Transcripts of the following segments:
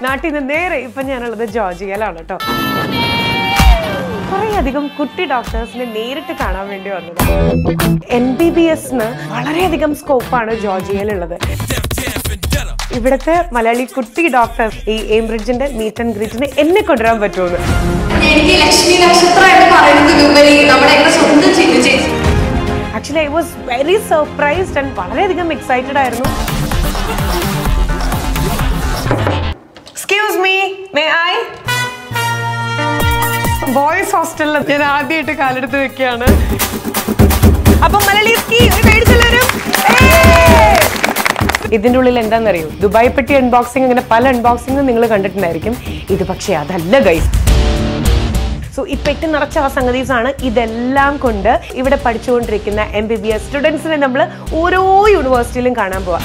നാട്ടിൽ നിന്ന് നേരെ ഇപ്പം ഞാനുള്ളത് ജോർജിയയിലാണ് കേട്ടോ കുറേ അധികം കുട്ടി ഡോക്ടേഴ്സിനെ നേരിട്ട് കാണാൻ വേണ്ടി വന്നത് എം ബി ബി എസിന് വളരെയധികം സ്കോപ്പാണ് ജോർജിയയിലുള്ളത് ഇവിടുത്തെ മലയാളി കുട്ടി ഡോക്ടേഴ്സ് ഈ എയിംബ്രിഡ്ജിന്റെ മീറ്റ് ആൻഡ് ഗ്രീറ്റിന് എന്നെ കൊണ്ടുവരാൻ പറ്റുമെന്ന് എനിക്ക് ലക്ഷ്മി നക്ഷത്രമായിട്ട് പറയുന്നതിലുപരി നമ്മുടെ ഒക്കെ സ്വന്തം ചിന്നു ചേച്ചി actually I was very surprised and വളരെയധികം എക്സൈറ്റഡ് ആയിരുന്നു excuse me may I boys ഹോസ്റ്റലിൽ ഞാൻ ആദ്യമായിട്ട് കാലെടുത്ത് വെക്കുകയാണ് അപ്പൊ മലയാളീസ്കി ഒരു മേടിച്ചെല്ലാവരും ഇതിന്റെ ഉള്ളിൽ എന്താണെന്നറിയോ ദുബായ് പെട്ടി അൺബോക്സിംഗ് അങ്ങനെ പല അൺബോക്സിംഗും നിങ്ങൾ കണ്ടിട്ടുണ്ടായിരിക്കും ഇത് പക്ഷേ അതല്ല ഗൈസ് സോ ഈ പെട്ടി നിറച്ച ആ സംഗതീസ് ആണ് ഇതെല്ലാം കൊണ്ട് ഇവിടെ പഠിച്ചുകൊണ്ടിരിക്കുന്ന എം ബി ബി എസ് സ്റ്റുഡൻസിനെ നമ്മൾ ഓരോ യൂണിവേഴ്സിറ്റിയിലും കാണാൻ പോവാം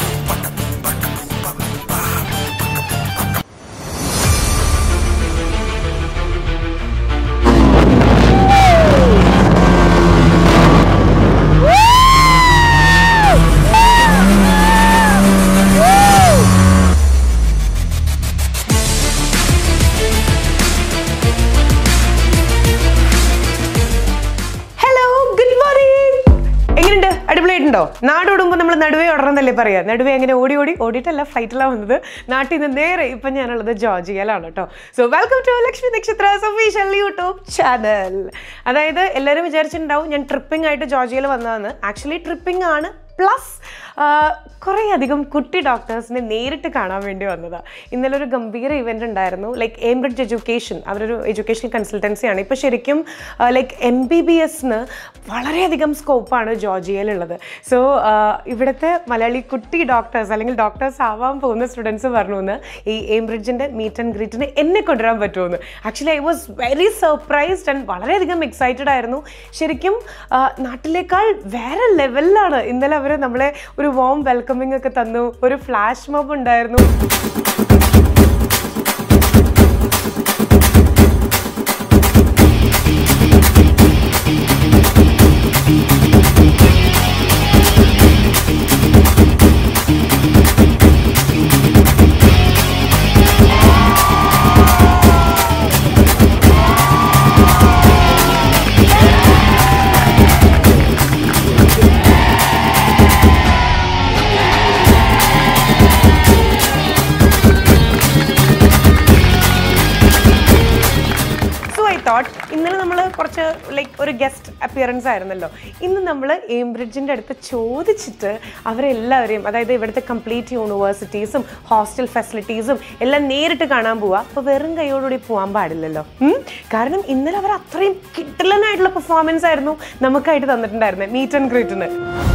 ഹലോ ഗുഡ് മോർണിംഗ് എങ്ങനെയുണ്ട് അടിപൊളിയായിട്ടുണ്ടോ നാട് ഓടുമ്പോൾ നമ്മൾ നടുവേ ഓടണമെന്നല്ലേ പറയാ നടുവേ അങ്ങനെ ഓടി ഓടി ഓടിയിട്ടല്ല ഫ്ലൈറ്റിലാണ് വന്നത് നാട്ടിൽ നിന്ന് നേരെ ഇപ്പം ഞാനുള്ളത് ജോർജിയയിലാണ് കേട്ടോ സോ വെൽക്കം ടു ലക്ഷ്മി നക്ഷത്ര ഒഫീഷ്യൽ യൂട്യൂബ് ചാനൽ അതായത് എല്ലാവരും വിചാരിച്ചിട്ടുണ്ടാവും ഞാൻ ട്രിപ്പിംഗ് ആയിട്ട് ജോർജിയയിൽ വന്നതെന്ന് ആക്ച്വലി ട്രിപ്പിംഗ് ആണ് പ്ലസ് കുറേ അധികം കുട്ടി ഡോക്ടേഴ്സിനെ നേരിട്ട് കാണാൻ വേണ്ടി വന്നതാണ് ഇന്നലെ ഒരു ഗംഭീര ഇവൻ്റ് ഉണ്ടായിരുന്നു ലൈക്ക് എംബ്രിഡ്ജ് എഡ്യൂക്കേഷൻ അവരൊരു എഡ്യൂക്കേഷൻ കൺസൾട്ടൻസിയാണ് ഇപ്പോൾ ശരിക്കും ലൈക്ക് എം ബി ബി എസിന് വളരെയധികം സ്കോപ്പാണ് ജോർജിയയിലുള്ളത് സോ ഇവിടുത്തെ മലയാളി കുട്ടി ഡോക്ടേഴ്സ് അല്ലെങ്കിൽ ഡോക്ടേഴ്സ് ആവാൻ പോകുന്ന സ്റ്റുഡൻസ് പറഞ്ഞു എന്ന് ഈ എംബ്രിഡ്ജിൻ്റെ മീറ്റ് ആൻഡ് ഗ്രീറ്റിന് എന്നെ കൊണ്ടുവരാൻ പറ്റുമെന്ന് actually I was very surprised and വളരെയധികം എക്സൈറ്റഡ് ആയിരുന്നു ശരിക്കും ആ, നാട്ടിലേക്കാൾ വേറെ ലെവലിലാണ് ഇന്നലെ അവർ നമ്മളെ ഒരു വോം വെൽക്കമിംഗ് ഒക്കെ തന്നു ഒരു ഫ്ലാഷ് മോബ് ഉണ്ടായിരുന്നു സോ ഐ തോട്ട് ഇന്നലെ നമ്മൾ കുറച്ച് ലൈക്ക് ഒരു ഗസ്റ്റ് അപ്പിയറൻസ് ആയിരുന്നല്ലോ ഇന്ന് നമ്മൾ ഏംബ്രിഡ്ജിൻ്റെ അടുത്ത് ചോദിച്ചിട്ട് അവരെല്ലാവരെയും അതായത് ഇവിടുത്തെ കംപ്ലീറ്റ് യൂണിവേഴ്സിറ്റീസും ഹോസ്റ്റൽ ഫെസിലിറ്റീസും എല്ലാം നേരിട്ട് കാണാൻ പോവാ അപ്പോൾ വെറും കൈയോടുകൂടി പോകാൻ പാടില്ലല്ലോ ഉം? കാരണം ഇന്നലെ അവർ അത്രയും കിട്ടലനായിട്ടുള്ള പെർഫോമൻസ് ആയിരുന്നു നമുക്കായിട്ട് തന്നിട്ടുണ്ടായിരുന്നത് മീറ്റ് ആൻഡ് ഗ്രീറ്റിന്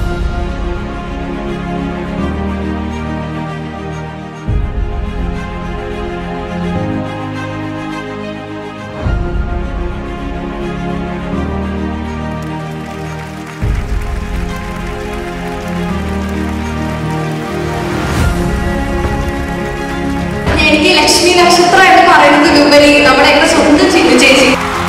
എനിക്ക് ലക്ഷ്മി നക്ഷത്രമായിട്ട് പറയുന്നതിലുപരി നമ്മുടെ ഒക്കെ സ്വന്തം ചിന്നു ചേച്ചി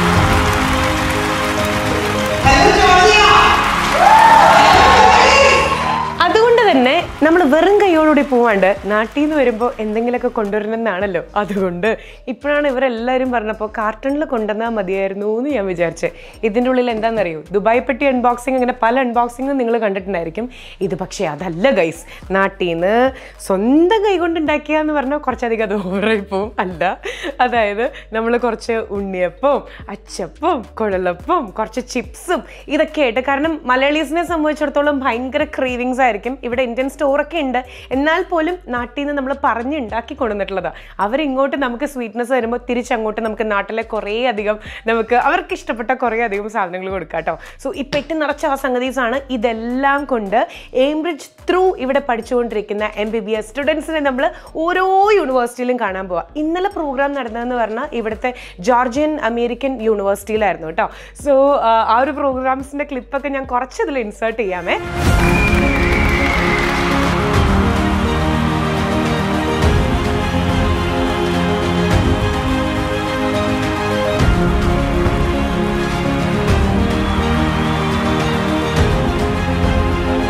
അതുകൊണ്ട് തന്നെ നമ്മൾ വെറും കൈയോടുകൂടി പോവാണ്ട് നാട്ടിൽ നിന്ന് വരുമ്പോൾ എന്തെങ്കിലുമൊക്കെ കൊണ്ടുവരണമെന്നാണല്ലോ അതുകൊണ്ട് ഇപ്പോഴാണ് ഇവരെല്ലാവരും പറഞ്ഞപ്പോൾ കാർട്ടണിൽ കൊണ്ടുവന്നാൽ മതിയായിരുന്നു എന്ന് ഞാൻ വിചാരിച്ചത് ഇതിൻ്റെ ഉള്ളിൽ എന്താണെന്നറിയോ ദുബായ് പെട്ടി അൺബോക്സിംഗ് അങ്ങനെ പല അൺബോക്സിങ്ങും നിങ്ങൾ കണ്ടിട്ടുണ്ടായിരിക്കും ഇത് പക്ഷേ അതല്ല ഗൈസ് നാട്ടിൽ നിന്ന് സ്വന്തം കൈ കൊണ്ട് ഉണ്ടാക്കിയാന്ന് പറഞ്ഞാൽ കുറച്ചധികം അത് ഓവറായി പോവും അല്ല അതായത് നമ്മൾ കുറച്ച് ഉണ്ണിയപ്പവും അച്ചപ്പവും കുഴലപ്പവും കുറച്ച് ചിപ്സും ഇതൊക്കെ ആയിട്ട് കാരണം മലയാളീസിനെ സംബന്ധിച്ചിടത്തോളം ഭയങ്കര ക്രീവിങ്സ് ആയിരിക്കും ഇവിടെ ഇന്ത്യൻ സ്റ്റോറൊക്കെ ഉണ്ട് എന്നാൽ പോലും നാട്ടിൽ നിന്ന് നമ്മൾ പറഞ്ഞ് ഉണ്ടാക്കി കൊണ്ടുവന്നിട്ടുള്ളതാണ് അവരിങ്ങോട്ട് നമുക്ക് സ്വീറ്റ്നെസ് വരുമ്പോൾ തിരിച്ചങ്ങോട്ട് നമുക്ക് നാട്ടിലെ കുറേ അധികം നമുക്ക് അവർക്ക് ഇഷ്ടപ്പെട്ട കുറേ അധികം സാധനങ്ങൾ കൊടുക്കാം കേട്ടോ സോ ഈ പെട്ടി നിറച്ച ആ സംഗതീസ് ആണ് ഇതെല്ലാം കൊണ്ട് എയിംബ്രിഡ്ജ് ത്രൂ ഇവിടെ പഠിച്ചുകൊണ്ടിരിക്കുന്ന എം ബി ബി എസ് സ്റ്റുഡൻസിനെ നമ്മൾ ഓരോ യൂണിവേഴ്സിറ്റിയിലും കാണാൻ പോവാം ഇന്നലെ പ്രോഗ്രാം നടന്നതെന്ന് പറഞ്ഞാൽ ഇവിടുത്തെ ജോർജിയൻ അമേരിക്കൻ യൂണിവേഴ്സിറ്റിയിലായിരുന്നു കേട്ടോ സോ ആ ഒരു പ്രോഗ്രാംസിൻ്റെ ക്ലിപ്പൊക്കെ ഞാൻ കുറച്ച് ഇതിൽ ഇൻസേർട്ട് ചെയ്യാമേ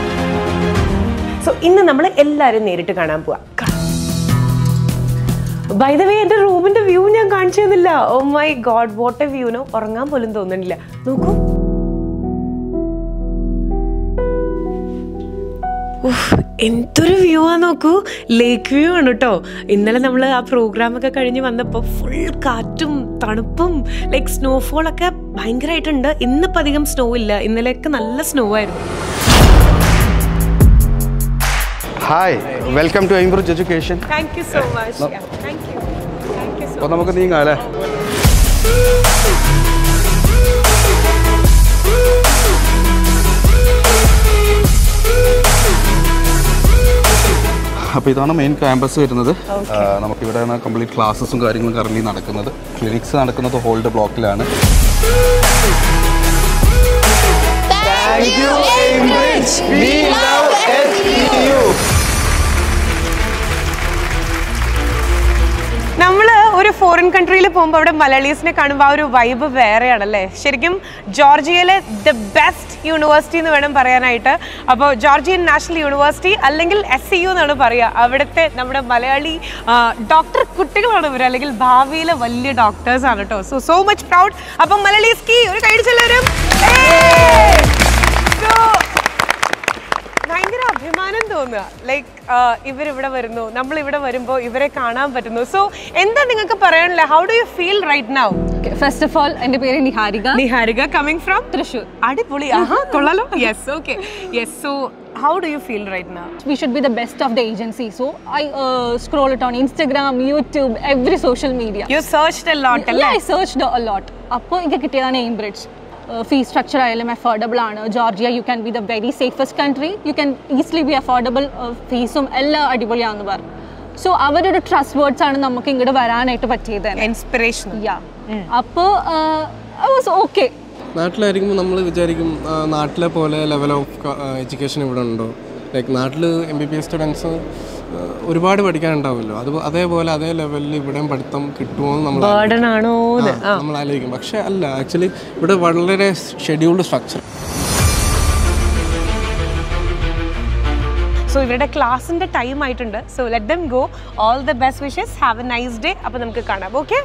സോ ഇന്ന് നമ്മൾ എല്ലാവരും നേരിട്ട് കാണാൻ പോവാം ബൈ ദ വേ എൻ്റെ റൂമിൻ്റെ വ്യൂ ഞാൻ കാണിച്ചു തന്നില്ല oh my God what a വ്യൂനോ ഉറങ്ങാൻ പോലും തോന്നുന്നില്ല നോക്കൂ ഉഫ്, എന്തൊരു വ്യൂ ആ നോക്കൂ ലേക്ക് വ്യൂ ആണ് കേട്ടോ ഇന്നലെ നമ്മൾ ആ പ്രോഗ്രാം ഒക്കെ കഴിഞ്ഞ് വന്നപ്പോൾ ഫുൾ കാറ്റും തണുപ്പും ലൈക്ക് സ്നോഫോൾ ഒക്കെ ഭയങ്കരമായിട്ടുണ്ട് ഇന്നിപ്പോൾ അധികം സ്നോ ഇല്ല ഇന്നലെയൊക്കെ നല്ല സ്നോ ആയിരുന്നു hi welcome to Aimbridge education thank you so much thank you thank you so അപ്പോൾ നമുക്ക് നീങ്ങാം അല്ലേ അപ്പോൾ ഇതാണ് മെയിൻ ക്യാമ്പസ് വരുന്നത് ആ, നമുക്കിവിടെയാണ് കംപ്ലീറ്റ് ക്ലാസ്സസും കാര്യങ്ങളും കറങ്ങി നടക്കുന്നത് ക്ലിനിക്സ് നടക്കുന്നത് ഹോൾഡ് ബ്ലോക്കിലാണ് നമ്മൾ ഒരു ഫോറിൻ കൺട്രിയിൽ പോകുമ്പോൾ അവിടെ മലയാളീസിനെ കാണുമ്പോൾ ആ ഒരു വൈബ് വേറെയാണല്ലേ ശരിക്കും ജോർജിയയിലെ ദ ബെസ്റ്റ് യൂണിവേഴ്സിറ്റി എന്ന് വേണം പറയാനായിട്ട് അപ്പോൾ ജോർജിയൻ നാഷണൽ യൂണിവേഴ്സിറ്റി അല്ലെങ്കിൽ എസ് സി യു എന്നാണ് പറയുക അവിടുത്തെ നമ്മുടെ മലയാളി ഡോക്ടർ കുട്ടികളാണ് ഇവർ അല്ലെങ്കിൽ ഭാവിയിലെ വലിയ ഡോക്ടേഴ്സ് ആണ് കേട്ടോ സോ സോ മച്ച് പ്രൗഡ് അപ്പം മലയാളീസ്ക്ക് ഒരു കൈഡിച്ചെല്ലാവരും സോ ഭയങ്കര അഭിമാനം തോന്നുക ലൈക്ക് ഇവരിവിടെ വരുന്നു നമ്മൾ ഇവിടെ വരുമ്പോൾ ഇവരെ കാണാൻ പറ്റുന്നു സോ എന്താ നിങ്ങൾക്ക് പറയാനില്ല how do you feel right now first of all എൻ്റെ പേര് നിഹാരിക നിഹാരിക കമ്മിങ് ഫ്രം തൃശ്ശൂർ അടിപൊളി ആഹാ കൊള്ളാലോ yes okay yes so how do you feel right now we should be the best of the agency so i uh, scroll it on instagram youtube every social media you searched a lot yeah, അല്ലേ i searched a lot അപ്പോൾ എനിക്ക് കിട്ടിയതാണ് Aimbridge fees structure ആയാലും affordable ആണ് Georgia you can be the very safest country you can easily be affordable ഫീസും എല്ലാം അടിപൊളിയാണെന്ന് പറഞ്ഞു so അവരൊരു ട്രസ്റ്റ് വേർഡ്സ് ആണ് നമുക്ക് ഇങ്ങോട്ട് വരാനായിട്ട് പറ്റിയത് ഇൻസ്പിറേഷൻ യാ അപ്പോൾ ഐ വാസ് ഓക്കെ നാട്ടിലായിരിക്കുമ്പോൾ നമ്മൾ വിചാരിക്കും ആ, നാട്ടിലെ പോലെ ലെവൽ ഓഫ് എഡ്യൂക്കേഷൻ ഇവിടെ ഉണ്ടോ ലൈക്ക് നാട്ടിൽ M B B S students ഒരുപാട് പഠിക്കാനുണ്ടാവുമല്ലോ അത് അതേപോലെ അതേ ലെവലിൽ ഇവിടെയും പഠിത്തം കിട്ടുമോ എന്ന് നമ്മൾ ബേർഡൻ ആണോ ആ, നമ്മൾ ആലോചിക്കും പക്ഷേ അല്ല ആക്ച്വലി ഇവിടെ വളരെ ഷെഡ്യൂൾഡ് സ്ട്രക്ചർ സോ ഇവരുടെ ക്ലാസ്സിന്റെ ടൈം ആയിട്ടുണ്ട് so let them go all the best wishes have a nice day അപ്പോൾ നമുക്ക് കാണാം ഓക്കെ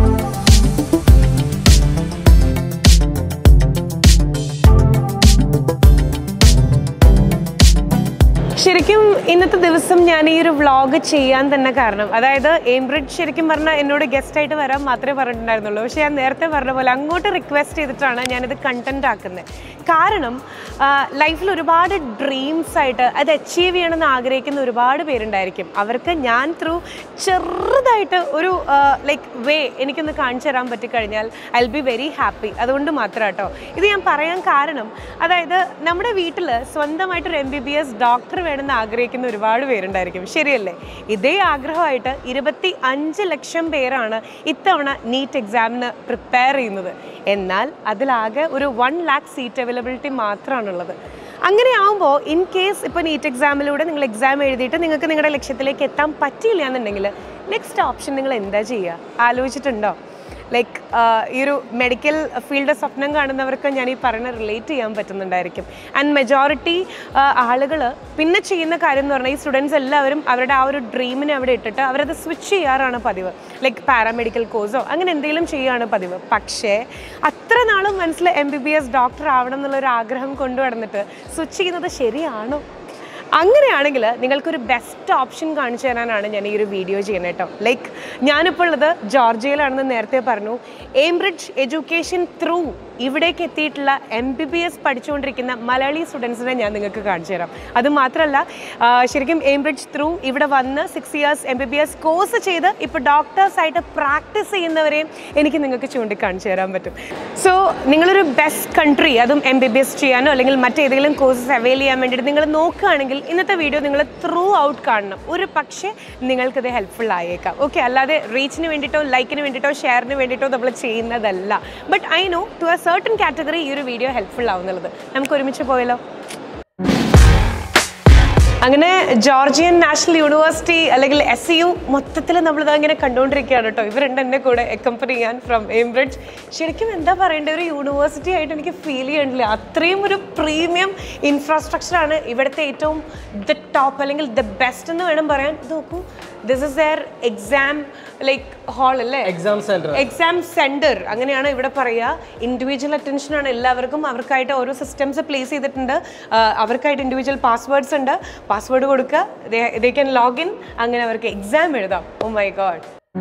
ശരിക്കും ഇന്നത്തെ ദിവസം ഞാൻ ഈ ഒരു വ്ളോഗ് ചെയ്യാൻ തന്നെ കാരണം അതായത് എംബ്രിഡ്ജ് ശരിക്കും പറഞ്ഞാൽ എന്നോട് ഗസ്റ്റ് ആയിട്ട് വരാൻ മാത്രമേ പറഞ്ഞിട്ടുണ്ടായിരുന്നുള്ളൂ പക്ഷേ ഞാൻ നേരത്തെ പറഞ്ഞ പോലെ അങ്ങോട്ട് റിക്വസ്റ്റ് ചെയ്തിട്ടാണ് ഞാനിത് കണ്ടന്റ് ആക്കുന്നത് കാരണം ലൈഫിൽ ഒരുപാട് ഡ്രീംസ് ആയിട്ട് അത് അച്ചീവ് ചെയ്യണമെന്ന് ആഗ്രഹിക്കുന്ന ഒരുപാട് പേരുണ്ടായിരിക്കും അവർക്ക് ഞാൻ ത്രൂ ചെറുതായിട്ട് ഒരു ലൈക്ക് വേ എനിക്കൊന്ന് കാണിച്ചു തരാൻ പറ്റിക്കഴിഞ്ഞാൽ ഐ ബി വെരി ഹാപ്പി അതുകൊണ്ട് മാത്രം കേട്ടോ ഇത് ഞാൻ പറയാൻ കാരണം അതായത് നമ്മുടെ വീട്ടിൽ സ്വന്തമായിട്ടൊരു M B B S doctor വേണമെന്ന് ആഗ്രഹിക്കുന്ന ഒരുപാട് പേരുണ്ടായിരിക്കും ശരിയല്ലേ ഇതേ ആഗ്രഹമായിട്ട് ഇരുപത്തി അഞ്ച് ലക്ഷം പേരാണ് ഇത്തവണ നീറ്റ് എക്സാമിന് പ്രിപ്പയർ ചെയ്യുന്നത് എന്നാൽ അതിലാകെ ഒരു വൺ ലാക്ക് സീറ്റ് അവൈലബിലിറ്റി മാത്രമാണുള്ളത് അങ്ങനെ ആവുമ്പോൾ ഇൻ കേസ് ഇപ്പോൾ നീറ്റ് എക്സാമിലൂടെ നിങ്ങൾ എക്സാം എഴുതിയിട്ട് നിങ്ങൾക്ക് നിങ്ങളുടെ ലക്ഷ്യത്തിലേക്ക് എത്താൻ പറ്റിയില്ല എന്നുണ്ടെങ്കിൽ നെക്സ്റ്റ് ഓപ്ഷൻ നിങ്ങൾ എന്താ ചെയ്യുക ആലോചിച്ചിട്ടുണ്ടോ ലൈക്ക് ഈ ഒരു മെഡിക്കൽ ഫീൽഡ് സ്വപ്നം കാണുന്നവർക്ക് ഞാൻ ഈ പറയുന്ന റിലേറ്റ് ചെയ്യാൻ പറ്റുന്നുണ്ടായിരിക്കും ആൻഡ് മെജോറിറ്റി ആളുകൾ പിന്നെ ചെയ്യുന്ന കാര്യം എന്ന് പറഞ്ഞാൽ ഈ സ്റ്റുഡൻസ് എല്ലാവരും അവരുടെ ആ ഒരു ഡ്രീമിനെ അവിടെ ഇട്ടിട്ട് അവരത് സ്വിച്ച് ചെയ്യാറാണ് പതിവ് ലൈക്ക് പാരാമെഡിക്കൽ കോഴ്സോ അങ്ങനെ എന്തെങ്കിലും ചെയ്യുകയാണ് പതിവ് പക്ഷേ അത്ര നാളും മനസ്സിൽ M B B S doctor ആവണം എന്നുള്ളൊരു ആഗ്രഹം കൊണ്ടു നടന്നിട്ട് സ്വിച്ച് ചെയ്യുന്നത് ശരിയാണോ അങ്ങനെയാണെങ്കിൽ നിങ്ങൾക്കൊരു ബെസ്റ്റ് ഓപ്ഷൻ കാണിച്ചു തരാനാണ് ഞാൻ ഈ ഒരു വീഡിയോ ചെയ്യുന്നത് കേട്ടോ ലൈക്ക് ഞാനിപ്പോൾ ഉള്ളത് ജോർജിയയിലാണെന്ന് നേരത്തെ പറഞ്ഞു എംബ്രിഡ്ജ് എഡ്യൂക്കേഷൻ ത്രൂ ഇവിടേക്ക് എത്തിയിട്ടുള്ള എം ബി ബി എസ് പഠിച്ചുകൊണ്ടിരിക്കുന്ന മലയാളി സ്റ്റുഡൻസിനെ ഞാൻ നിങ്ങൾക്ക് കാണിച്ചു തരാം അത് മാത്രമല്ല ആ, ശരിക്കും എംബ്രിഡ്ജ് ത്രൂ ഇവിടെ വന്ന് six years M B B S course ചെയ്ത് ഇപ്പോൾ ഡോക്ടേഴ്സായിട്ട് പ്രാക്ടീസ് ചെയ്യുന്നവരെയും എനിക്ക് നിങ്ങൾക്ക് ചൂണ്ടിക്കാണിച്ചു തരാൻ പറ്റും സോ നിങ്ങളൊരു ബെസ്റ്റ് കൺട്രി അതും എം ബി ബി എസ് ചെയ്യാനോ അല്ലെങ്കിൽ മറ്റേതെങ്കിലും കോഴ്സസ് അവൈൽ ചെയ്യാൻ വേണ്ടിയിട്ട് നിങ്ങൾ നോക്കുകയാണെങ്കിൽ ഇന്നത്തെ വീഡിയോ നിങ്ങൾ ത്രൂ ഔട്ട് കാണണം ഒരു പക്ഷേ നിങ്ങൾക്കിത് ഹെൽപ്ഫുൾ ആയേക്കാം ഓക്കെ അല്ലാതെ റീച്ചിന് വേണ്ടിയിട്ടോ ലൈക്കിന് വേണ്ടിയിട്ടോ ഷെയറിന് വേണ്ടിയിട്ടോ നമ്മൾ ചെയ്യുന്നതല്ല but I know to a certain category ഈ ഒരു വീഡിയോ ഹെൽപ്ഫുൾ ആവുന്നുള്ളത് നമുക്ക് ഒരുമിച്ച് പോയല്ലോ അങ്ങനെ ജോർജിയൻ നാഷണൽ യൂണിവേഴ്സിറ്റി അല്ലെങ്കിൽ എസ് യു മൊത്തത്തിൽ നമ്മളിത് അങ്ങനെ കണ്ടുകൊണ്ടിരിക്കുകയാണ് കേട്ടോ ഇവരുണ്ട് എൻ്റെ കൂടെ അക്കമ്പനി ചെയ്യാൻ ഫ്രം എംബ്രിഡ്ജ് ശരിക്കും എന്താ പറയേണ്ടത് ഒരു യൂണിവേഴ്സിറ്റി ആയിട്ട് എനിക്ക് ഫീൽ ചെയ്യണില്ല അത്രയും ഒരു പ്രീമിയം ഇൻഫ്രാസ്ട്രക്ചറാണ് ഇവിടുത്തെ ഏറ്റവും ദ ടോപ്പ് അല്ലെങ്കിൽ ദ ബെസ്റ്റ് എന്ന് വേണം പറയാൻ ഇത് നോക്കൂ this is there exam like hall അല്ലേ എക്സാം സെന്റർ എക്സാം സെന്റർ അങ്ങനെയാണ് ഇവിടെ പറയുക ഇൻഡിവിജ്വൽ അറ്റൻഷൻ ആണ് എല്ലാവർക്കും അവർക്കായിട്ട് ഓരോ സിസ്റ്റംസ് പ്ലേസ് ചെയ്തിട്ടുണ്ട് ആ, അവർക്കായിട്ട് ഇൻഡിവിജ്വൽ പാസ്വേഡ്സ് ഉണ്ട് പാസ്വേഡ് കൊടുക്കുക ദേ ക്യാൻ ലോഗിൻ അങ്ങനെ അവർക്ക് എക്സാം എഴുതാം ഓ മൈ ഗോഡ്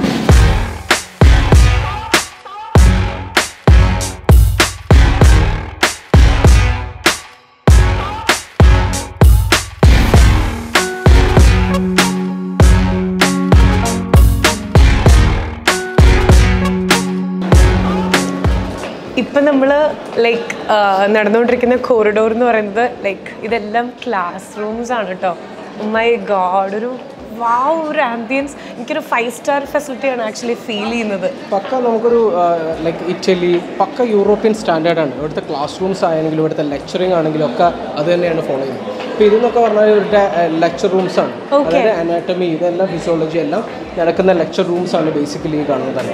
ഇപ്പം നമ്മൾ ലൈക്ക് നടന്നുകൊണ്ടിരിക്കുന്ന കോറിഡോർ എന്ന് പറയുന്നത് ലൈക്ക് ഇതെല്ലാം ക്ലാസ് റൂംസ് ആണ് കേട്ടോ മൈ ഗോഡ് ഒരു വാവ് ഒരു ആംബിയൻസ് എനിക്കൊരു ഫൈവ് സ്റ്റാർ ഫെസിലിറ്റിയാണ് ആക്ച്വലി ഫീൽ ചെയ്യുന്നത് പക്ക നമുക്കൊരു ലൈക്ക് ഇറ്റലി പക്ക യൂറോപ്യൻ സ്റ്റാൻഡേർഡാണ് ഇവിടുത്തെ ക്ലാസ് റൂംസ് ആയെങ്കിലും ഇവിടുത്തെ ലെക്ചറിങ് ആണെങ്കിലും ഒക്കെ അത് തന്നെയാണ് ഫോളോ ചെയ്യുന്നത് അപ്പോൾ ഇതെന്നൊക്കെ പറഞ്ഞാൽ ഇവരുടെ ലെക്ചർ റൂംസ് ആണ് അതായത് അനാറ്റമി ഇതെല്ലാം ഫിസിയോളജി എല്ലാം നടക്കുന്ന ലെക്ചർ റൂംസ് ആണ് ബേസിക്കലി കാണുന്നത്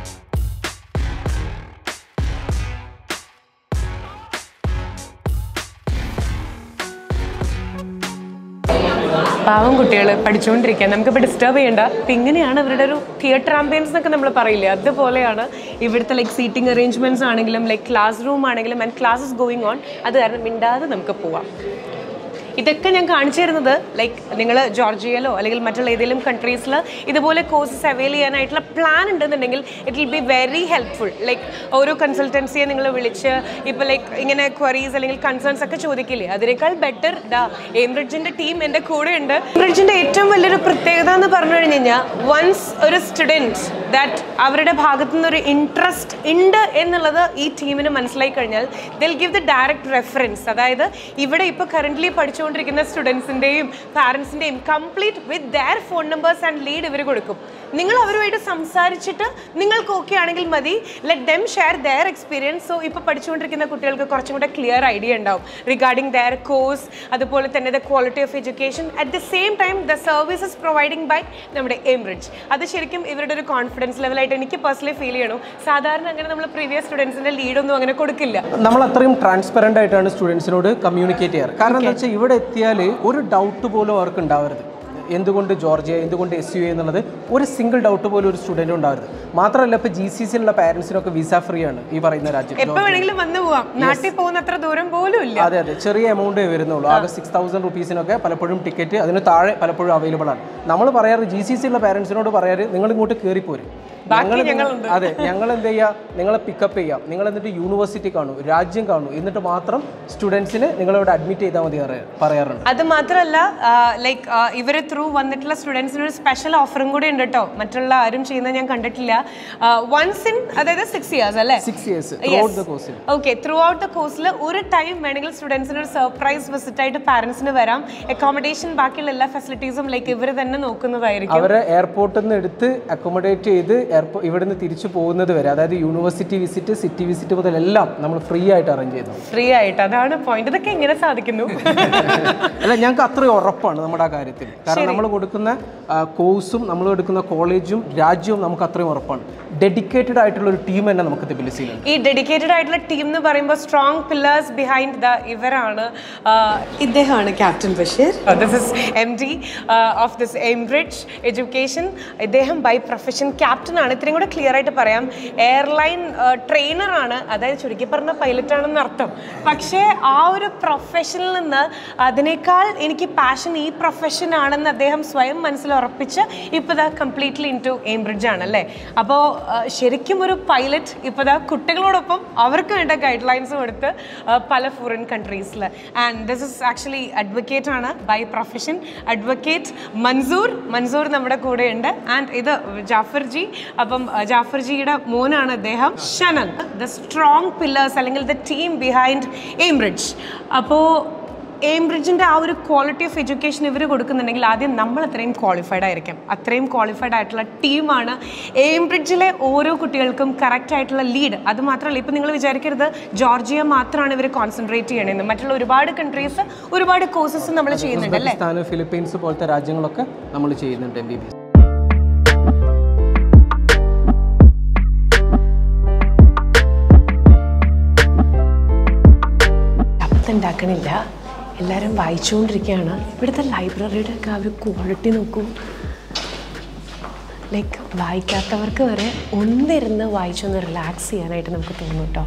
പാവം കുട്ടികൾ പഠിച്ചുകൊണ്ടിരിക്കുക നമുക്കിപ്പോൾ ഡിസ്റ്റർബ് ചെയ്യണ്ട അപ്പം ഇങ്ങനെയാണ് ഇവരുടെ ഒരു തിയേറ്റർ ആംബിയൻസ് എന്നൊക്കെ നമ്മൾ പറയില്ലേ അതുപോലെയാണ് ഇവിടുത്തെ ലൈക്ക് സീറ്റിംഗ് അറേഞ്ച്മെൻറ്റ്സ് ആണെങ്കിലും ലൈക്ക് ക്ലാസ് റൂം ആണെങ്കിലും ആൻഡ് ക്ലാസ്സസ് ഗോയിങ് ഓൺ അത് കാരണം മിണ്ടാതെ നമുക്ക് പോവാം ഇതൊക്കെ ഞാൻ കാണിച്ചു തരുന്നത് ലൈക്ക് നിങ്ങൾ ജോർജിയയിലോ അല്ലെങ്കിൽ മറ്റുള്ള ഏതെങ്കിലും കൺട്രീസിൽ ഇതുപോലെ കോഴ്സസ് അവൈൽ ചെയ്യാനായിട്ടുള്ള പ്ലാൻ ഉണ്ടെന്നുണ്ടെങ്കിൽ it will be very helpful like ഓരോ കൺസൾട്ടൻസിയെ നിങ്ങൾ വിളിച്ച് ഇപ്പോൾ ലൈക്ക് ഇങ്ങനെ ക്വറീസ് അല്ലെങ്കിൽ കൺസേൺസ് ഒക്കെ ചോദിക്കില്ലേ അതിനേക്കാൾ ബെറ്റർ ഡാ എംബ്രിഡ്ജിൻ്റെ ടീം എൻ്റെ കൂടെ ഉണ്ട് എംബ്രിഡ്ജിൻ്റെ ഏറ്റവും വലിയൊരു പ്രത്യേകത എന്ന് പറഞ്ഞു കഴിഞ്ഞ് കഴിഞ്ഞാൽ വൺസ് ഒരു സ്റ്റുഡൻറ്റ് ദാറ്റ് അവരുടെ ഭാഗത്തു നിന്ന് ഒരു ഇൻട്രസ്റ്റ് ഉണ്ട് എന്നുള്ളത് ഈ ടീമിന് മനസ്സിലായി കഴിഞ്ഞാൽ they'll give the direct reference അതായത് ഇവിടെ ഇപ്പോൾ കറൻ്റ്ലി പഠിച്ചുകൊണ്ടിരിക്കുന്ന സ്റ്റുഡൻസിൻ്റെയും പാരൻസിൻ്റെയും complete with their phone numbers and lead ഇവർ കൊടുക്കും നിങ്ങൾ അവരുമായിട്ട് സംസാരിച്ചിട്ട് നിങ്ങൾക്ക് ഓക്കെ ആണെങ്കിൽ മതി let them share their experience so ഇപ്പോൾ പഠിച്ചുകൊണ്ടിരിക്കുന്ന കുട്ടികൾക്ക് കുറച്ചും കൂടെ ക്ലിയർ ഐഡിയ ഉണ്ടാവും റിഗാർഡിംഗ് ദയർ കോഴ്സ് അതുപോലെ തന്നെ the quality of education at the same time the services providing by നമ്മുടെ എംബ്രിഡ്ജ് അത് ശരിക്കും ഇവരുടെ ഒരു കോൺഫിഡൻസ് ലെവലായിട്ട് എനിക്ക് പേഴ്സണലി ഫീൽ ചെയ്യണു സാധാരണ അങ്ങനെ നമ്മൾ പ്രീവിയസ് സ്റ്റുഡൻസിൻ്റെ ലീഡൊന്നും അങ്ങനെ കൊടുക്കില്ല നമ്മൾ അത്രയും ട്രാൻസ്പെറൻ്റ് ആയിട്ടാണ് സ്റ്റുഡൻസിനോട് കമ്മ്യൂണിക്കേറ്റ് ചെയ്യാറ് കാരണം എന്താ വെച്ചാൽ ഇവിടെ എത്തിയാൽ ഒരു ഡൗട്ട് പോലും അവർക്ക് ഉണ്ടാവരുത് എന്തുകൊണ്ട് ജോർജിയ എന്തുകൊണ്ട് എസ് യു എന്നുള്ളത് ഒരു സിംഗിൾ ഡൗട്ട് പോലും ഒരു സ്റ്റുഡൻറ്റ് ഉണ്ടാവരുത് മാത്രമല്ല ഇപ്പോൾ ജി സി സിയിലുള്ള പാരൻസിനൊക്കെ വിസ ഫ്രീ ആണ് ഈ പറയുന്ന രാജ്യം എപ്പോൾ വേണമെങ്കിലും വന്നു പോവാം നാട്ടിൽ പോകുന്ന അത്ര ദൂരം പോലും ഇല്ല അതെ അതെ ചെറിയ എമൗണ്ടേ വരുന്നുള്ളൂ ആകെ സിക്സ് തൗസൻഡ് റുപ്പീസിനൊക്കെ പലപ്പോഴും ടിക്കറ്റ് അതിന് താഴെ പലപ്പോഴും അവൈലബിൾ ആണ് നമ്മൾ പറയാറ് ജി സി സി ഉള്ള പാരൻസിനോട് പറയാറ് നിങ്ങൾ ഇങ്ങോട്ട് കയറിപ്പോരും ഞങ്ങൾ നിങ്ങ- അതെ ഞങ്ങൾ എന്ത് ചെയ്യുക നിങ്ങളെ പിക്കപ്പ് ചെയ്യാം നിങ്ങൾ എന്നിട്ട് യൂണിവേഴ്സിറ്റി കാണൂ രാജ്യം കാണൂ എന്നിട്ട് മാത്രം സ്റ്റുഡൻസിന് നിങ്ങളിവിടെ അഡ്മിറ്റ് ചെയ്താൽ മതി പറയാ- പറയാറുണ്ട് അത് മാത്രമല്ല ലൈക്ക് ഇവരെ ത്രൂ വന്നിട്ടുള്ള സ്റ്റുഡൻസിന് ഒരു സ്പെഷ്യൽ ഓഫറും കൂടി ഉണ്ട് കേട്ടോ മറ്റുള്ള ആരും ചെയ്യുന്നത് ഞാൻ കണ്ടിട്ടില്ല വൺസ് ഇൻ അതായത് സിക്സ് ഇയേഴ്സ് അല്ലേ സിക്സ് ഇയേഴ്സ് ദ കോഴ്സിൽ ഓക്കെ ത്രൂ ഔട്ട് ദ കോഴ്സിൽ ഒരു ടൈം വേണമെങ്കിൽ സ്റ്റുഡൻസിന് ഒരു സർപ്രൈസ് വിസിറ്റ് ആയിട്ട് പാരൻസിന് വരാം അക്കോമഡേഷൻ ബാക്കിയുള്ള എല്ലാ ഫെസിലിറ്റീസും ലൈക്ക് ഇവർ തന്നെ നോക്കുന്നതായിരിക്കും അവരെ എയർപോർട്ടിൽ നിന്ന് എടുത്ത് അക്കോമഡേറ്റ് ചെയ്ത് എയർപോ ഇവിടുന്ന് തിരിച്ചു പോകുന്നത് വരെ അതായത് യൂണിവേഴ്സിറ്റി വിസിറ്റ് സിറ്റി വിസിറ്റ് മുതൽ എല്ലാം നമ്മൾ ഫ്രീ ആയിട്ട് അറേഞ്ച് ചെയ്യുന്നു ഫ്രീ ആയിട്ട് അതാണ് പോയിന്റ് ഇതൊക്കെ എങ്ങനെ സാധിക്കുന്നു അല്ല ഞങ്ങൾക്ക് അത്രയും ഉറപ്പാണ് നമ്മുടെ ആ കാര്യത്തിൽ കാരണം നമ്മൾ കൊടുക്കുന്ന കോഴ്സും നമ്മൾ എടുക്കുന്ന കോളേജും രാജ്യവും നമുക്ക് അത്രയും ഉറപ്പാണ് ഡെഡിക്കേറ്റഡ് ആയിട്ടുള്ള ഒരു ടീം തന്നെ നമുക്ക് തെബിലിസിയിലുണ്ട് ഈ ഡെഡിക്കേറ്റഡ് ആയിട്ടുള്ള ടീം എന്ന് പറയുമ്പോൾ സ്ട്രോങ് പില്ലേഴ്സ് ബിഹൈൻഡ് ദ ഇവരാണ് ഇദ്ദേഹമാണ് captain Basheer this is M D of this Aimbridge education ഇദ്ദേഹം ബൈ പ്രൊഫഷൻ ക്യാപ്റ്റൻ ആണ് ഇത്രയും കൂടെ ക്ലിയർ ആയിട്ട് പറയാം എയർലൈൻ ട്രെയിനർ ആണ് അതായത് ചുരുക്കി പറഞ്ഞ പൈലറ്റ് ആണെന്ന് അർത്ഥം പക്ഷേ ആ ഒരു പ്രൊഫഷനിൽ നിന്ന് അതിനേക്കാൾ എനിക്ക് പാഷൻ ഈ പ്രൊഫഷൻ ആണെന്ന് അദ്ദേഹം സ്വയം മനസ്സിൽ ഉറപ്പിച്ച് ഇപ്പോൾ ദാ കംപ്ലീറ്റ്ലി ഇൻ ടു എംബ്രിഡ്ജ് ആണ് അല്ലേ അപ്പോൾ ശരിക്കും ഒരു പൈലറ്റ് ഇപ്പോൾ ദാ കുട്ടികളോടൊപ്പം അവർക്ക് വേണ്ട ഗൈഡ് ലൈൻസ് കൊടുത്ത് ആ, പല ഫോറിൻ കൺട്രീസിൽ and this is actually advocate ആണ് by profession advocate Mansoor Mansoor നമ്മുടെ കൂടെ ഉണ്ട് ആൻഡ് ഇത് ജാഫർജി അപ്പം ആ, ജാഫർജിയുടെ മോനാണ് അദ്ദേഹം ഷനൻ ദ സ്ട്രോങ് പില്ലേഴ്സ് അല്ലെങ്കിൽ ദ ടീം ബിഹൈൻഡ് എംബ്രിഡ്ജ് അപ്പോൾ എംബ്രിഡ്ജിൻ്റെ ആ ഒരു ക്വാളിറ്റി ഓഫ് എഡ്യൂക്കേഷൻ ഇവർ കൊടുക്കുന്നുണ്ടെങ്കിൽ ആദ്യം നമ്മൾ അത്രയും ക്വാളിഫൈഡ് ആയിരിക്കും അത്രയും ക്വാളിഫൈഡ് ആയിട്ടുള്ള ടീമാണ് എംബ്രിഡ്ജിലെ ഓരോ കുട്ടികൾക്കും കറക്റ്റ് ആയിട്ടുള്ള ലീഡ് അത് മാത്രമല്ല ഇപ്പം നിങ്ങൾ വിചാരിക്കരുത് ജോർജിയ മാത്രമാണ് ഇവർ കോൺസെൻട്രേറ്റ് ചെയ്യണമെന്ന് മറ്റുള്ള ഒരുപാട് കൺട്രീസ് ഒരുപാട് കോഴ്സസ് നമ്മൾ ചെയ്യുന്നുണ്ട് അല്ലേ ഉസ്ബെക്കിസ്ഥാൻ ഫിലിപ്പീൻസ് പോലത്തെ രാജ്യങ്ങളൊക്കെ നമ്മൾ ചെയ്യുന്നുണ്ട് എം ബി ബി എസ് ഉണ്ടാക്കണില്ല എല്ലാവരും വായിച്ചുകൊണ്ടിരിക്കുകയാണ് ഇവിടുത്തെ ലൈബ്രറിയുടെ ഒക്കെ ആ ഒരു ക്വാളിറ്റി നോക്കൂ ലൈക്ക് വായിക്കാത്തവർക്ക് വരെ ഒന്നിരുന്ന് വായിച്ചൊന്ന് റിലാക്സ് ചെയ്യാനായിട്ട് നമുക്ക് തോന്നും കേട്ടോ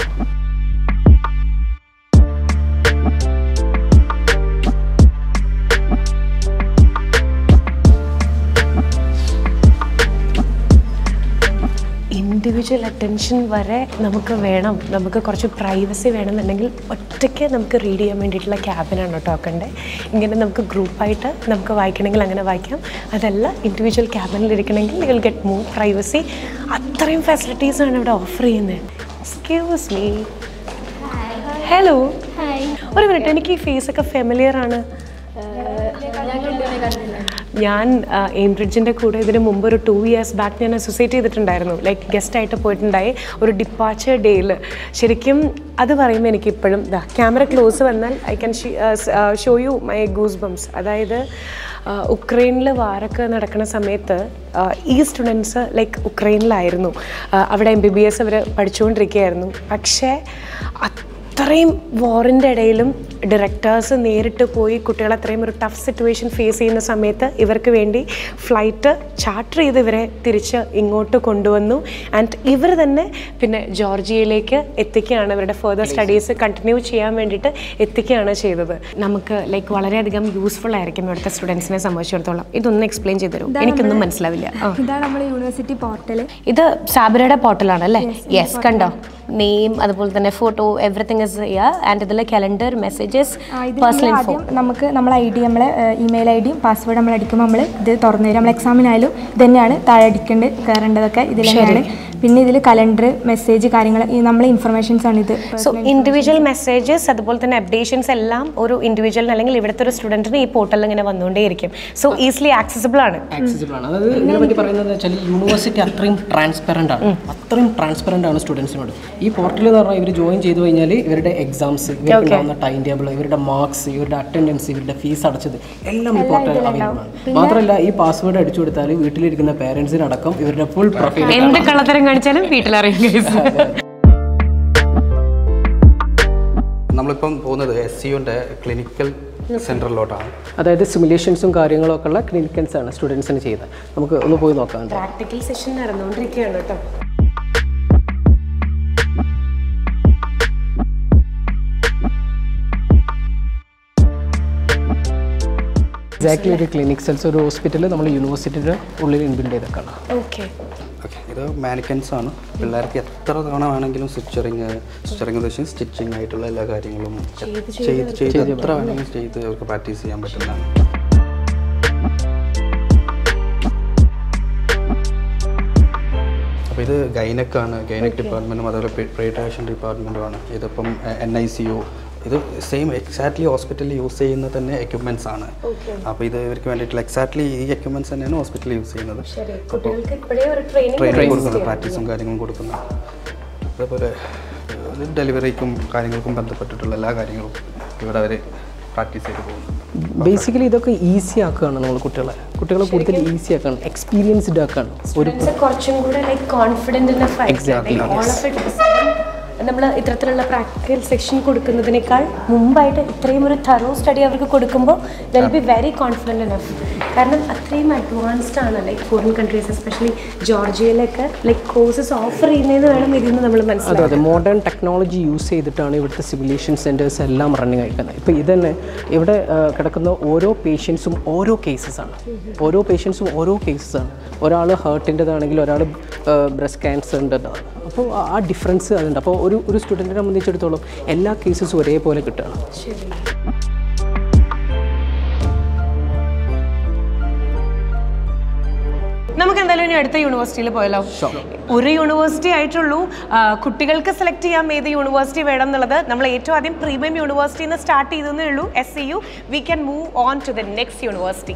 ഇൻഡിവിജ്വൽ അറ്റൻഷൻ വരെ നമുക്ക് വേണം നമുക്ക് കുറച്ച് പ്രൈവസി വേണമെന്നുണ്ടെങ്കിൽ ഒറ്റയ്ക്ക് നമുക്ക് റീഡ് ചെയ്യാൻ വേണ്ടിയിട്ടുള്ള ക്യാബിനാണ് കേട്ടോ ആക്കണ്ടേ ഇങ്ങനെ നമുക്ക് ഗ്രൂപ്പായിട്ട് നമുക്ക് വായിക്കണമെങ്കിൽ അങ്ങനെ വായിക്കാം അതല്ല ഇൻഡിവിജ്വൽ ക്യാബിനിൽ ഇരിക്കണമെങ്കിൽ you will get more privacy അത്രയും ഫെസിലിറ്റീസാണ് ഇവിടെ ഓഫർ ചെയ്യുന്നത് എക്സ്ക്യൂസ് മീ ഹലോ ഒരു മിനിറ്റ് എനിക്ക് ഈ ഫേസ് ഒക്കെ ഫെമിലിയർ ആണ് ഞാൻ എയിംബ്രിഡ്ജിൻ്റെ കൂടെ ഇതിന് മുമ്പ് ഒരു ടു ഇയേഴ്സ് ബാക്ക് ഞാൻ അസോസിയേറ്റ് ചെയ്തിട്ടുണ്ടായിരുന്നു ലൈക്ക് ഗസ്റ്റായിട്ട് പോയിട്ടുണ്ടായി ഒരു ഡിപ്പാച്ചർ ഡേയിൽ ശരിക്കും അത് പറയുമ്പോൾ എനിക്ക് ഇപ്പോഴും ഇതാ ക്യാമറ ക്ലോസ് വന്നാൽ I can show you my goose bumps അതായത് ഉക്രൈനിൽ വാറൊക്കെ നടക്കുന്ന സമയത്ത് ആ, ഈ സ്റ്റുഡൻസ് ലൈക്ക് ഉക്രൈനിലായിരുന്നു ആ, അവിടെ എം ബി ബി എസ് അവർ പഠിച്ചുകൊണ്ടിരിക്കുകയായിരുന്നു പക്ഷേ അത്രയും വാറിൻ്റെ ഇടയിലും ഡയറക്ടേഴ്സ് നേരിട്ട് പോയി കുട്ടികൾ അത്രയും ഒരു ടഫ് സിറ്റുവേഷൻ ഫേസ് ചെയ്യുന്ന സമയത്ത് ഇവർക്ക് വേണ്ടി ഫ്ലൈറ്റ് ചാർട്ടർ ചെയ്ത് ഇവരെ തിരിച്ച് ഇങ്ങോട്ട് കൊണ്ടുവന്നു ആൻഡ് ഇവർ തന്നെ പിന്നെ ജോർജിയയിലേക്ക് എത്തിക്കുകയാണ് ഇവരുടെ ഫെർദർ സ്റ്റഡീസ് കണ്ടിന്യൂ ചെയ്യാൻ വേണ്ടിയിട്ട് എത്തിക്കുകയാണ് ചെയ്തത് നമുക്ക് ലൈക്ക് വളരെയധികം യൂസ്ഫുൾ ആയിരിക്കും ഇവിടുത്തെ സ്റ്റുഡൻസിനെ സംബന്ധിച്ചിടത്തോളം ഇതൊന്ന് എക്സ്പ്ലെയിൻ ചെയ്തു തരും എനിക്കൊന്നും മനസ്സിലാവില്ല ആ ഇതാണ് നമ്മുടെ യൂണിവേഴ്സിറ്റി പോർട്ടൽ ഇത് സാബരയുടെ പോർട്ടലാണ് അല്ലേ യെസ് കണ്ടോ നെയിം അതുപോലെ തന്നെ ഫോട്ടോ എവറിത്തിങ് ഇസ് ആൻഡ് ഇതിൽ കലണ്ടർ മെസ്സേജസ് പേഴ്സണൽ ഇൻഫോ ആദ്യം നമുക്ക് നമ്മളെ ഐ ഡി നമ്മളെ ഇമെയിൽ ഐ ഡിയും പാസ്വേഡ് നമ്മൾ അടിക്കുമ്പോൾ നമ്മൾ ഇത് തുറന്നു തരും നമ്മൾ എക്സാമിനായാലും ഇത് തന്നെയാണ് താഴെ അടിക്കേണ്ടത് കയറേണ്ടതൊക്കെ ഇതിൽ തന്നെയാണ് പിന്നെ ഇതിൽ കലണ്ടർ മെസ്സേജ് കാര്യങ്ങൾ ഈ നമ്മളെ ഇൻഫർമേഷൻസ് ആണ് ഇത് സോ ഇൻഡിവിജ്വൽ മെസ്സേജസ് അതുപോലെ തന്നെ അപ്ഡേഷൻസ് എല്ലാം ഒരു ഇൻഡിവിജ്വൽ അല്ലെങ്കിൽ ഇവിടുത്തെ ഒരു സ്റ്റുഡൻറ്റിന് ഈ പോർട്ടലിൽ ഇങ്ങനെ വന്നുകൊണ്ടേയിരിക്കും സോ ഈസിലി ആക്സസിബിൾ ആണ് ആക്സസിബിൾ ആണ് അതായത് ഇതിനെ പറ്റി പറയുന്നത് വെച്ചാൽ യൂണിവേഴ്സിറ്റി അത്രയും ട്രാൻസ്പെറൻ്റ് ആണ് അത്രയും ട്രാൻസ്പെറൻ്റ് ആണ് സ്റ്റുഡൻസിനോട് ഈ പോർട്ടൽ എന്ന് പറഞ്ഞാൽ ഇവർ ജോയിൻ ചെയ്ത് കഴിഞ്ഞാൽ ഇവരുടെ എക്സാംസ് ഇവർക്ക് ഉണ്ടാവുന്ന ടൈം ടേബിൾ ഇവരുടെ മാർക്സ് ഇവരുടെ അറ്റൻഡൻസ് ഇവരുടെ ഫീസ് അടച്ചത് എല്ലാം ഈ പോർട്ടൽ അവൈലബിൾ ആണ് മാത്രമല്ല ഈ പാസ്വേഡ് അടിച്ചു കൊടുത്താൽ വീട്ടിലിരിക്കുന്ന പേരൻസിനടക്കം ഇവരുടെ ഫുൾ പ്രൊഫൈൽ എന്ത് കള്ളത്തരം കാണിച്ചാലും വീട്ടിലറിയും guys. നമ്മളിപ്പം പോകുന്നത് എസ് സിയുൻ്റെ ക്ലിനിക്കൽ സെൻറ്ററിലോട്ടാണ് അതായത് സിമുലേഷൻസും കാര്യങ്ങളും ഒക്കെ ഉള്ള ക്ലിനിക്കൽസ് ആണ് സ്റ്റുഡൻസിന് ചെയ്യുന്നത് നമുക്ക് ഒന്ന് പോയി നോക്കാം പ്രാക്ടിക്കൽ സെഷൻ നടന്നുകൊണ്ടിരിക്കുകയാണ് കേട്ടോ എക്സാക്ട്ലി ഒരു ക്ലിനിക് സെൽസ് ഒരു ഹോസ്പിറ്റൽ നമ്മൾ യൂണിവേഴ്സിറ്റിയുടെ ഉള്ളിൽ ഇൻബിൽഡ് ചെയ്തൊക്കെയാണ് ഓക്കെ ഓക്കെ ഇത് മാനിക്കൻസ് ആണ് പിള്ളേർക്ക് എത്ര തവണ വേണമെങ്കിലും സ്റ്റിച്ചറിങ് സ്റ്റിച്ചറിങ് എന്ന് വെച്ചാൽ സ്റ്റിച്ചിങ് ആയിട്ടുള്ള എല്ലാ കാര്യങ്ങളും ചെയ്ത് ചെയ്ത് എത്ര വേണമെങ്കിലും ചെയ്ത് അവർക്ക് പ്രാക്ടീസ് ചെയ്യാൻ പറ്റുന്നതാണ് അപ്പോൾ ഇത് ഗൈനക്കാണ് ഗൈനക് ഡിപ്പാർട്ട്മെൻറ്റും അതുപോലെ പ്രീട്രേഷൻ ഡിപ്പാർട്ട്മെൻറ്റുമാണ് ഇതിപ്പം എൻ ഐ സി യു ഇത് സെയിം എക്സാക്ട്ലി ഹോസ്പിറ്റലിൽ യൂസ് ചെയ്യുന്ന തന്നെ എക്യുപ്മെൻറ്റ്സ് ആണ് അപ്പോൾ ഇത് ഇവർക്ക് വേണ്ടിയിട്ടുള്ള എക്സാക്ട്ലി ഈ എക്യുപ്മെൻറ്റ്സ് തന്നെയാണ് ഹോസ്പിറ്റലിൽ യൂസ് ചെയ്യുന്നത് കുട്ടികൾക്ക് ഇപ്പോഴേ ഒരു ട്രെയിനിങ് ട്രെയിനിങ് കൊടുക്കുന്നത് പ്രാക്ടീസും കാര്യങ്ങളും കൊടുക്കുന്നത് അതേപോലെ ഡെലിവറിക്കും കാര്യങ്ങൾക്കും ബന്ധപ്പെട്ടിട്ടുള്ള എല്ലാ കാര്യങ്ങളും ഇവിടെ അവർ പ്രാക്ടീസ് ചെയ്ത് പോകുന്നു ബേസിക്കലി ഇതൊക്കെ ഈസി ആക്കുകയാണ് നമ്മൾ കുട്ടികളെ കുട്ടികളെ കൂടുതൽ ഈസി ആക്കുകയാണ് എക്സ്പീരിയൻസ്ഡ് ആക്കുകയാണ് ഒരു കുറച്ചും കൂടെ ലൈക്ക് കോൺഫിഡൻറ്റ് Exactly, നമ്മൾ ഇത്തരത്തിലുള്ള പ്രാക്ടിക്കൽ സെക്ഷൻ കൊടുക്കുന്നതിനേക്കാൾ മുമ്പായിട്ട് ഇത്രയും ഒരു തറോ സ്റ്റഡി അവർക്ക് കൊടുക്കുമ്പോൾ they'll be very confident enough കാരണം അത്രയും അഡ്വാൻസ്ഡ് ആണ് ലൈക്ക് ഫോറിൻ കൺട്രീസ് എസ്പെഷ്യലി ജോർജിയയിലൊക്കെ ലൈക്ക് കോഴ്സസ് ഓഫർ ചെയ്യുന്നതെന്ന് വേണം ഇതിൽ നിന്ന് നമ്മൾ അതെ മനസ്സിലാക്കാം അതെ മോഡേൺ ടെക്നോളജി യൂസ് ചെയ്തിട്ടാണ് ഇവിടുത്തെ സിമുലേഷൻ സെൻറ്റേഴ്സ് എല്ലാം റണ്ണിങ് ആയിരിക്കുന്നത് ഇപ്പോൾ ഇതന്നെ ഇവിടെ ആ, കിടക്കുന്ന ഓരോ പേഷ്യൻസും ഓരോ കേസസ് ആണ് ഓരോ പേഷ്യൻസും ഓരോ കേസസ് ആണ് ഒരാൾ ഹേർട്ടിൻ്റെതാണെങ്കിൽ ഒരാൾ ബ്രസ്റ്റ് ക്യാൻസറിൻ്റെതാണ് അപ്പോൾ ആ- ആ ഡിഫറൻസ് അതുണ്ട് അപ്പോൾ ഒരു ഒരു സ്റ്റുഡൻറ്റിനെ സംബന്ധിച്ചിടത്തോളം എല്ലാ കേസസും ഒരേപോലെ കിട്ടുകയാണ് നമുക്ക് എന്തായാലും ഇനി അടുത്ത യൂണിവേഴ്സിറ്റിയിൽ പോയല്ലോ ഒരു യൂണിവേഴ്സിറ്റി ആയിട്ടുള്ളൂ ആ, കുട്ടികൾക്ക് സെലക്ട് ചെയ്യാം ഏത് യൂണിവേഴ്സിറ്റി വേണം എന്നുള്ളത് നമ്മൾ ഏറ്റവും ആദ്യം പ്രീമിയം യൂണിവേഴ്സിറ്റിയിൽ നിന്ന് സ്റ്റാർട്ട് ചെയ്തേ ഉള്ളൂ S C U we can move on to the next university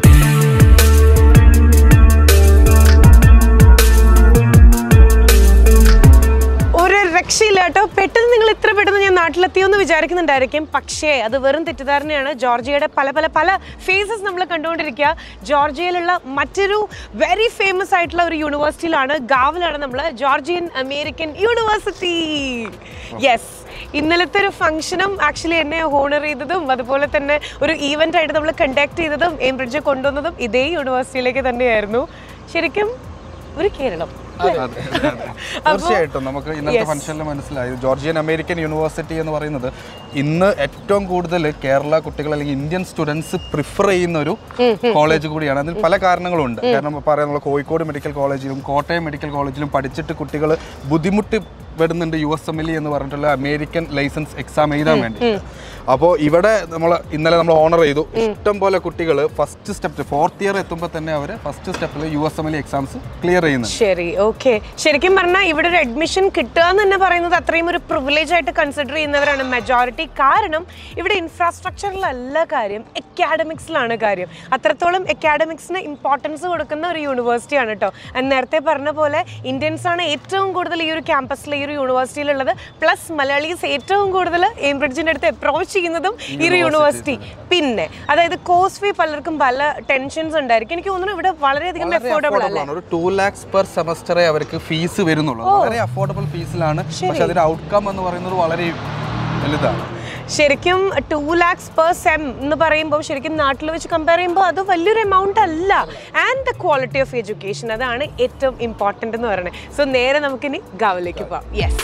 ഒരു രക്ഷയില്ല കേട്ടോ പെട്ടെന്ന് നിങ്ങൾ ഇത്ര പെട്ടെന്ന് ഞാൻ നാട്ടിലെത്തിയോന്ന് വിചാരിക്കുന്നുണ്ടായിരിക്കും പക്ഷേ അത് വെറും തെറ്റിദ്ധാരണയാണ് ജോർജിയയുടെ പല പല പല ഫേസസ് നമ്മൾ കണ്ടുകൊണ്ടിരിക്കുക ജോർജിയയിലുള്ള മറ്റൊരു വെരി ഫേമസ് ആയിട്ടുള്ള ഒരു യൂണിവേഴ്സിറ്റിയിലാണ് ഗാവിലാണ് നമ്മൾ ജോർജിയൻ അമേരിക്കൻ യൂണിവേഴ്സിറ്റി യെസ് ഇന്നലത്തെ ഒരു ഫംഗ്ഷനും ആക്ച്വലി എന്നെ ഹോണർ ചെയ്തതും അതുപോലെ തന്നെ ഒരു ഈവൻ്റ് ആയിട്ട് നമ്മൾ കണ്ടക്ട് ചെയ്തതും എംബ്രിഡ്ജ് കൊണ്ടുവന്നതും ഇതേ യൂണിവേഴ്സിറ്റിയിലേക്ക് തന്നെയായിരുന്നു ശരിക്കും ഒരു കേരളം അതെ, അതെ, അതെ. തീർച്ചയായിട്ടും നമുക്ക് ഇന്നത്തെ ഫംഗ്ഷനിൽ മനസ്സിലായി ജോർജിയൻ അമേരിക്കൻ യൂണിവേഴ്സിറ്റി എന്ന് പറയുന്നത് ഇന്ന് ഏറ്റവും കൂടുതൽ കേരള കുട്ടികൾ അല്ലെങ്കിൽ ഇന്ത്യൻ സ്റ്റുഡൻസ് പ്രിഫർ ചെയ്യുന്ന ഒരു കോളേജ് കൂടിയാണ് അതിൽ പല കാരണങ്ങളുണ്ട് കാരണം പറയാനുള്ള കോഴിക്കോട് മെഡിക്കൽ കോളേജിലും കോട്ടയം മെഡിക്കൽ കോളേജിലും പഠിച്ചിട്ട് കുട്ടികൾ ബുദ്ധിമുട്ട് വരുന്നുണ്ട് യു എസ് എം എൽ എന്ന് പറഞ്ഞിട്ടുള്ള അമേരിക്കൻ ലൈസൻസ് എക്സാം എഴുതാൻ വേണ്ടി അപ്പോൾ ഇവിടെ നമ്മൾ ഇന്നലെ നമ്മൾ ഓണർ ചെയ്തു ഇഷ്ടം പോലെ കുട്ടികൾ ഫസ്റ്റ് സ്റ്റെപ്പ് ഫോർത്ത് ഇയർ എത്തുമ്പോൾ തന്നെ അവർ ഫസ്റ്റ് സ്റ്റെപ്പിൽ U S M L exams clear ചെയ്യുന്നുണ്ട് ശരി ഓക്കെ ശരിക്കും പറഞ്ഞാൽ ഇവിടെ ഒരു അഡ്മിഷൻ കിട്ടുക എന്ന് തന്നെ പറയുന്നത് അത്രയും ഒരു പ്രിവിലേജ് ആയിട്ട് കൺസിഡർ ചെയ്യുന്നവരാണ് മെജോറിറ്റി കാരണം ഇവിടെ ഇൻഫ്രാസ്ട്രക്ചറിലല്ല കാര്യം അക്കാഡമിക്സിലാണ് കാര്യം അത്രത്തോളം അക്കാഡമിക്സിന് ഇമ്പോർട്ടൻസ് കൊടുക്കുന്ന ഒരു യൂണിവേഴ്സിറ്റിയാണ് കേട്ടോ And നേരത്തെ പറഞ്ഞ പോലെ ഇന്ത്യൻസ് ആണ് ഏറ്റവും കൂടുതൽ ഈ ഒരു ക്യാമ്പസിൽ ഈ ഒരു യൂണിവേഴ്സിറ്റിയിലുള്ളത് പ്ലസ് മലയാളീസ് ഏറ്റവും കൂടുതൽ എംബ്രിഡ്ജിൻ്റെ അടുത്ത് അപ്രോച്ച് ചെയ്യുന്നതും ഈ ഒരു യൂണിവേഴ്സിറ്റി പിന്നെ അതായത് കോഴ്സ് ഫീ പലർക്കും പല ടെൻഷൻസ് ഉണ്ടായിരിക്കും എനിക്ക് തോന്നുന്നു ഇവിടെ വളരെയധികം വളരെ അഫോർഡബിൾ affordable അല്ലേ ആണ് ഒരു ടു ലാക്സ് പെർ സെമസ്റ്ററേ അവർക്ക് ഫീസ് വരുന്നുള്ളൂ വളരെ അഫോർഡബിൾ ഫീസിലാണ് പക്ഷെ അതിന്റെ ഔട്ട്കം എന്ന് പറയുന്നത് വളരെ വലുതാണ് ശരിക്കും ടു ലാക്സ് പെർ സെം എന്ന് പറയുമ്പോൾ ശരിക്കും നാട്ടിൽ വെച്ച് കമ്പയർ ചെയ്യുമ്പോൾ അത് വലിയൊരു എമൗണ്ട് അല്ല and the quality of education അതാണ് ഏറ്റവും ഇമ്പോർട്ടൻ്റ് എന്ന് പറയുന്നത് സോ നേരെ നമുക്കിനി ഗാവിലേക്ക് പോവാം yes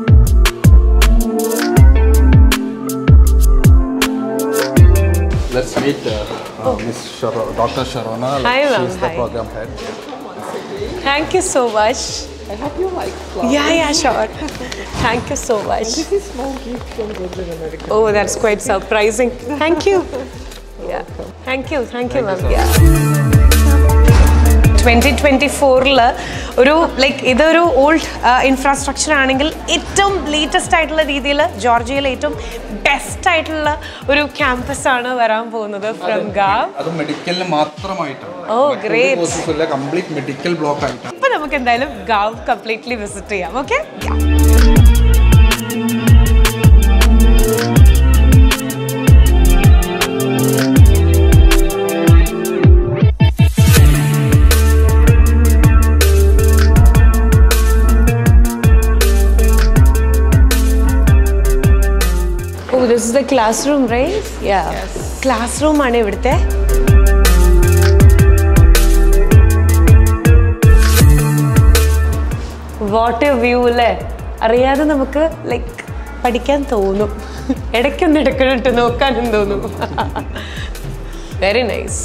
Let's meet uh, uh, Miss Sharo- Dr. Sharona. Hi, ma'am. She's the Hi. program head. Thank you so much I hope you like flowers. Yeah, yeah, sure. Thank you so much. This is small gift from Georgian American. Oh, that's quite surprising. Thank you. Yeah. Thank you. Thank you, ma'am. Yeah. Twenty twenty ഫോറിൽ ഒരു like ഇതൊരു old infrastructure ആണെങ്കിൽ ഏറ്റവും latest ആയിട്ടുള്ള രീതിയിൽ ജോർജിയയിലെ ഏറ്റവും best ആയിട്ടുള്ള ഒരു ക്യാമ്പസ് ആണ് വരാൻ പോകുന്നത് ഫ്രം ഗാവ് അത് മെഡിക്കലിന് മാത്രമായിട്ടാണ് Oh, great. Complete medical block ആയിട്ടാണ് അപ്പൊ നമുക്ക് എന്തായാലും ഗാവ് കംപ്ലീറ്റ്ലി വിസിറ്റ് ചെയ്യാം okay oh this is the class room right yeah class room ആണ് ഇവിടുത്തെ വാട്ട് എ വ്യൂ അല്ലേ അറിയാതെ നമുക്ക് ലൈക്ക് പഠിക്കാൻ തോന്നും ഇടയ്ക്കൊന്ന് എടുക്കണിട്ട് നോക്കാനും തോന്നും വെരി നൈസ്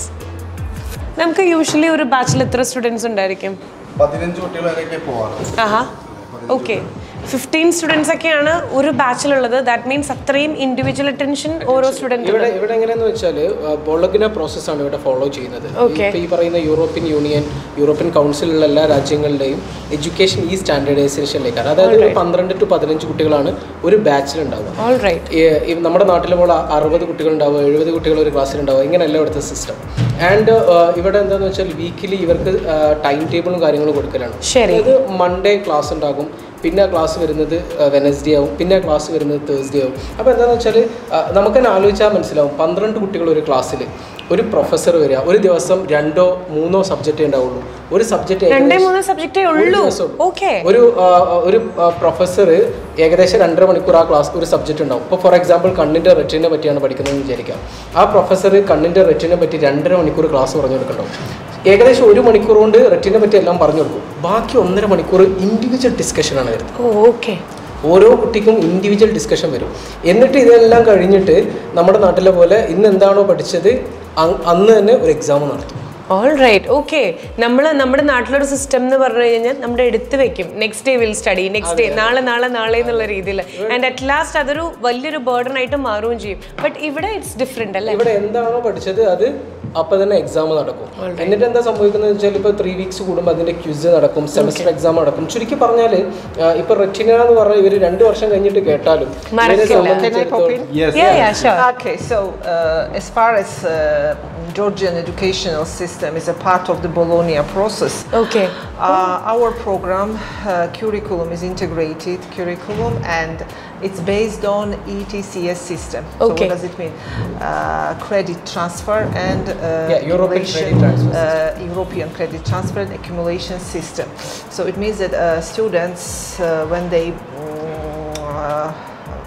നമുക്ക് യൂഷ്വലി ഒരു ബാച്ചിൽ എത്ര സ്റ്റുഡൻസ് ഉണ്ടായിരിക്കും പതിനഞ്ച് കുട്ടികൾ വരെയൊക്കെ പോവാറ് ആഹാ ഓക്കെ ഫിഫ്റ്റീൻ സ്റ്റുഡൻസ് ഒക്കെയാണ് ഒരു ബാച്ചിലുള്ളത് ദാറ്റ് മീൻസ് അത്രയും ഇൻഡിവിജ്വൽ അറ്റൻഷൻ ഓരോ സ്റ്റുഡൻറ്റ് ഇവിടെ ഇവിടെ എങ്ങനെയാന്ന് വെച്ചാൽ ബൊളഗിന പ്രോസസ്സാണ് ഇവിടെ ഫോളോ ചെയ്യുന്നത് Okay. ഇപ്പൊ ഈ പറയുന്ന യൂറോപ്യൻ യൂണിയൻ യൂറോപ്യൻ കൗൺസിലുള്ള എല്ലാ രാജ്യങ്ങളുടെയും എഡ്യൂക്കേഷൻ ഈ സ്റ്റാൻഡേർഡൈസേഷനിലേക്കാണ് അതായത് ഒരു പന്ത്രണ്ട് ടു പതിനഞ്ച് കുട്ടികളാണ് ഒരു ബാച്ചിൽ ഉണ്ടാവുക ഓൾ റൈറ്റ് ഈ- ഈ നമ്മുടെ നാട്ടിലെ പോലെ അറുപത് കുട്ടികൾ ഉണ്ടാവുക എഴുപത് കുട്ടികൾ ഒരു ക്ലാസ്സിൽ ഉണ്ടാവുക ഇങ്ങനെയല്ല ഇവിടുത്തെ സിസ്റ്റം ആൻഡ് ഇവിടെ എന്താണെന്ന് വെച്ചാൽ വീക്കിലി ഇവർക്ക് ടൈം ടേബിളും കാര്യങ്ങളും കൊടുക്കലാണ് ശരി. അതായത് മൺഡേ ക്ലാസ് ഉണ്ടാകും പിന്നെ ക്ലാസ് വരുന്നത് വെനസ്ഡേ ആവും പിന്നെ ക്ലാസ് വരുന്നത് തേഴ്സ്ഡേ ആവും അപ്പോൾ എന്താണെന്ന് വെച്ചാൽ നമുക്ക് തന്നെ ആലോചിച്ചാൽ മനസ്സിലാവും പന്ത്രണ്ട് കുട്ടികൾ ഒരു ക്ലാസ്സിൽ ഒരു പ്രൊഫസർ വരിക ഒരു ദിവസം രണ്ടോ മൂന്നോ സബ്ജക്റ്റേ ഉണ്ടാവുള്ളൂ ഒരു സബ്ജക്റ്റ് രണ്ടേ മൂന്ന് സബ്ജക്റ്റേ ഉള്ളൂ ഓക്കെ ഒരു ആ, ഒരു പ്രൊഫസർ ഏകദേശം രണ്ടര മണിക്കൂർ ആ ക്ലാസ് ഒരു സബ്ജക്റ്റ് ഉണ്ടാവും ഇപ്പോൾ ഫോർ എക്സാമ്പിൾ കണ്ണിൻ്റെ റെറ്റിനെ പറ്റിയാണ് പഠിക്കുന്നതെന്ന് വിചാരിക്കാം ആ പ്രൊഫസർ കണ്ണിൻ്റെ റെറ്റിനെ പറ്റി രണ്ടര മണിക്കൂർ ക്ലാസ് പറഞ്ഞു കൊടുക്കണ്ടാവും ഏകദേശം ഒരു മണിക്കൂർ കൊണ്ട് റെറ്റിനെ പറ്റി എല്ലാം പറഞ്ഞു കൊടുക്കും ബാക്കി ഒന്നര മണിക്കൂർ ഇൻഡിവിജ്വൽ ഡിസ്കഷനാണ് വരുന്നത് ഓക്കെ ഓരോ കുട്ടിക്കും ഇൻഡിവിജ്വൽ ഡിസ്കഷൻ വരും എന്നിട്ട് ഇതെല്ലാം കഴിഞ്ഞിട്ട് നമ്മുടെ നാട്ടിലെ പോലെ ഇന്ന് എന്താണോ പഠിച്ചത് അ- അന്ന് തന്നെ ഒരു എക്സാം നടത്തും ഓൾ റൈറ്റ് ഓക്കെ നമ്മൾ നമ്മുടെ നാട്ടിലൊരു സിസ്റ്റം എന്ന് പറഞ്ഞു കഴിഞ്ഞാൽ നമ്മുടെ എടുത്ത് വെക്കും next day will study next day നാളെ നാളെ നാളെ എന്നുള്ള രീതിയിൽ ആൻഡ് അറ്റ് ലാസ്റ്റ് അതൊരു വലിയൊരു ബേർഡൻ ആയിട്ട് മാറുകയും ചെയ്യും ബട്ട് ഇവിടെ ഇറ്റ്സ് ഡിഫറെന്റ് അല്ലേ ഇവിടെ എന്താണോ പഠിച്ചത് അത് അപ്പൊ തന്നെ എക്സാം നടക്കും എന്നിട്ട് എന്താ സംഭവിക്കുന്നത് വെച്ചാൽ ഇപ്പോൾ ത്രീ വീക്സ് കൂടുമ്പോൾ അതിന്റെ ക്വിസ് നടക്കും സെമസ്റ്റർ എക്സാം നടക്കും ചുരുക്കി പറഞ്ഞാൽ ഇപ്പൊ റെറ്റിന എന്ന് പറഞ്ഞാൽ ഇവർ രണ്ട് വർഷം കഴിഞ്ഞിട്ട് കേട്ടാലും ഇവരെ മറക്കില്ല. സംബന്ധിച്ചിടത്തോളം Yes, Yeah, yeah, sure. Okay, so uh, as far as uh, Georgian educational system is a part of the Bologna process. Okay. Uh, our program uh, curriculum is integrated curriculum and it's based on ETCS system. So Okay. what does it mean? Uh, credit transfer and uh, Yeah, European accumulation, credit transfer uh, European credit transfer and accumulation system. So it means that uh, students, uh, when they mm, uh,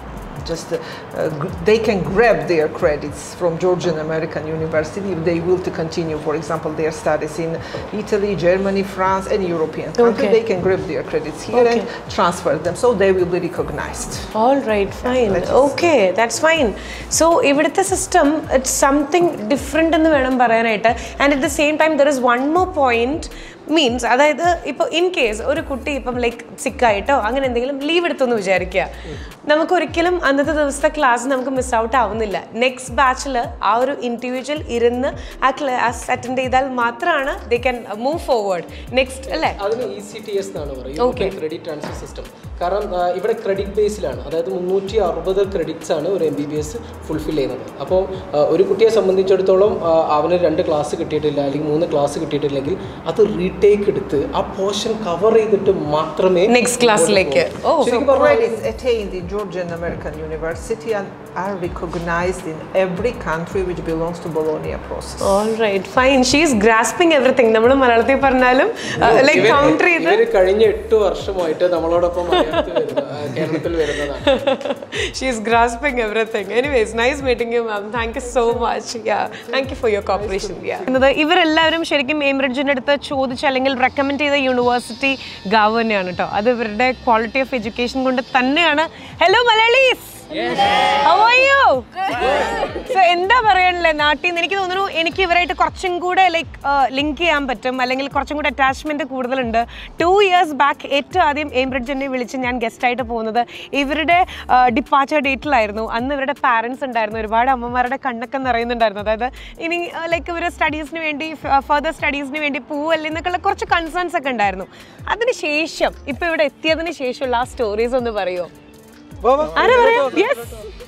just uh, g- they can grab their credits from Georgian American University if they will to continue, for example, their studies in Italy, Germany, France, any European country. Okay. They can grab their credits here and transfer them, so they will be recognized. All right fine okay that's fine so ഇവിടുത്തെ system it's something different എന്ന് വേണം പറയാനായിട്ട് and at the same time there is one more point means അതായത് ഇപ്പോൾ in case ഒരു കുട്ടി ഇപ്പം like സിക്കായിട്ടോ അങ്ങനെ എന്തെങ്കിലും ലീവ് എടുത്തെന്ന് വിചാരിക്കുക നമുക്ക് ഒരിക്കലും അന്നത്തെ ദിവസത്തെ ക്ലാസ് നമുക്ക് മിസ് ഔട്ട് ആവുന്നില്ല നെക്സ്റ്റ് ബാച്ചിൽ ആ ഒരു ഇൻഡിവിജ്വൽ ഇരുന്ന് ആ ക്ലാസ് അറ്റൻഡ് ചെയ്താൽ മാത്രമാണ് they can move forward next അല്ലേ അതിന് ഇ സി ടി എസ് എന്നാണ് പറയുന്നത് ക്രെഡിറ്റ് ട്രാൻസ്ഫർ സിസ്റ്റം കാരണം ആ, ഇവിടെ ക്രെഡിറ്റ് ബേസിലാണ് അതായത് മുന്നൂറ്റി അറുപത് ക്രെഡിറ്റ്സ് ആണ് ഒരു M B B S fulfil ചെയ്യുന്നത് അപ്പോൾ ആ, ഒരു കുട്ടിയെ സംബന്ധിച്ചിടത്തോളം ആ, അവന് രണ്ട് ക്ലാസ് കിട്ടിയിട്ടില്ല അല്ലെങ്കിൽ മൂന്ന് ക്ലാസ് കിട്ടിയിട്ടില്ലെങ്കിൽ അത് റീടേക്ക് എടുത്ത് ആ പോർഷൻ കവർ ചെയ്തിട്ട് മാത്രമേ നെക്സ്റ്റ് ക്ലാസ്സിലേക്ക് ഓ ശരിക്കും പറഞ്ഞാൽ Credits attained in Georgian American University and are recognized in every country which belongs to Bologna process. All right fine she's grasping everything നമ്മൾ മലയാളത്തിൽ പറഞ്ഞാലും ലൈക്ക് ഇവര് കൗണ്ടർ ചെയ്ത് ഇവര് കഴിഞ്ഞ എട്ട് വർഷമായിട്ട് നമ്മളോടൊപ്പം മലയാളത്തിൽ വരുന്ന- ആ, കേരളത്തിൽ വരുന്നതാണ് she's grasping everything anyways nice meeting you ma'am thank you so much yeah thank you for your cooperation yeah എന്നത് ഇവരെല്ലാവരും ശരിക്കും എംബ്രിഡ്ജിൻ്റെ അടുത്ത് ചോദിച്ച അല്ലെങ്കിൽ റെക്കമെൻഡ് ചെയ്ത യൂണിവേഴ്സിറ്റി ഗാവ് തന്നെയാണ് കേട്ടോ അത് ഇവരുടെ ക്വാളിറ്റി ഓഫ് എഡ്യൂക്കേഷൻ കൊണ്ട് തന്നെയാണ് hello Malayalis How are you? So, എന്താ പറയാനുള്ളത് നാട്ടിൽ നിന്ന് എനിക്ക് തോന്നുന്നു എനിക്ക് ഇവരായിട്ട് കുറച്ചും കൂടെ ലൈക്ക് ലിങ്ക് ചെയ്യാൻ പറ്റും അല്ലെങ്കിൽ കുറച്ചും കൂടെ അറ്റാച്ച്മെന്റ് കൂടുതലുണ്ട് ടു ഇയേഴ്സ് ബാക്ക് ഏറ്റവും ആദ്യം എംബ്രിഡ്ജ് എന്നെ വിളിച്ച് ഞാൻ ഗസ്റ്റ് ആയിട്ട് പോകുന്നത് ഇവരുടെ ഡിപ്പാർച്ചർ ഡേറ്റിലായിരുന്നു അന്ന് ഇവരുടെ പാരൻസ് ഉണ്ടായിരുന്നു ഒരുപാട് അമ്മമാരുടെ കണ്ണൊക്കെ നിറയുന്നുണ്ടായിരുന്നു അതായത് ഇനി ലൈക്ക് ഇവർ സ്റ്റഡീസിന് വേണ്ടി ഫർദർ സ്റ്റഡീസിന് വേണ്ടി പോവല്ലേ എന്നൊക്കെയുള്ള കുറച്ച് കൺസേൺസ് ഒക്കെ ഉണ്ടായിരുന്നു അതിനുശേഷം ഇപ്പൊ ഇവിടെ എത്തിയതിന് ശേഷമുള്ള ആ സ്റ്റോറീസ് ഒന്ന് പറയുമോ ആരാ പറയാ യെസ്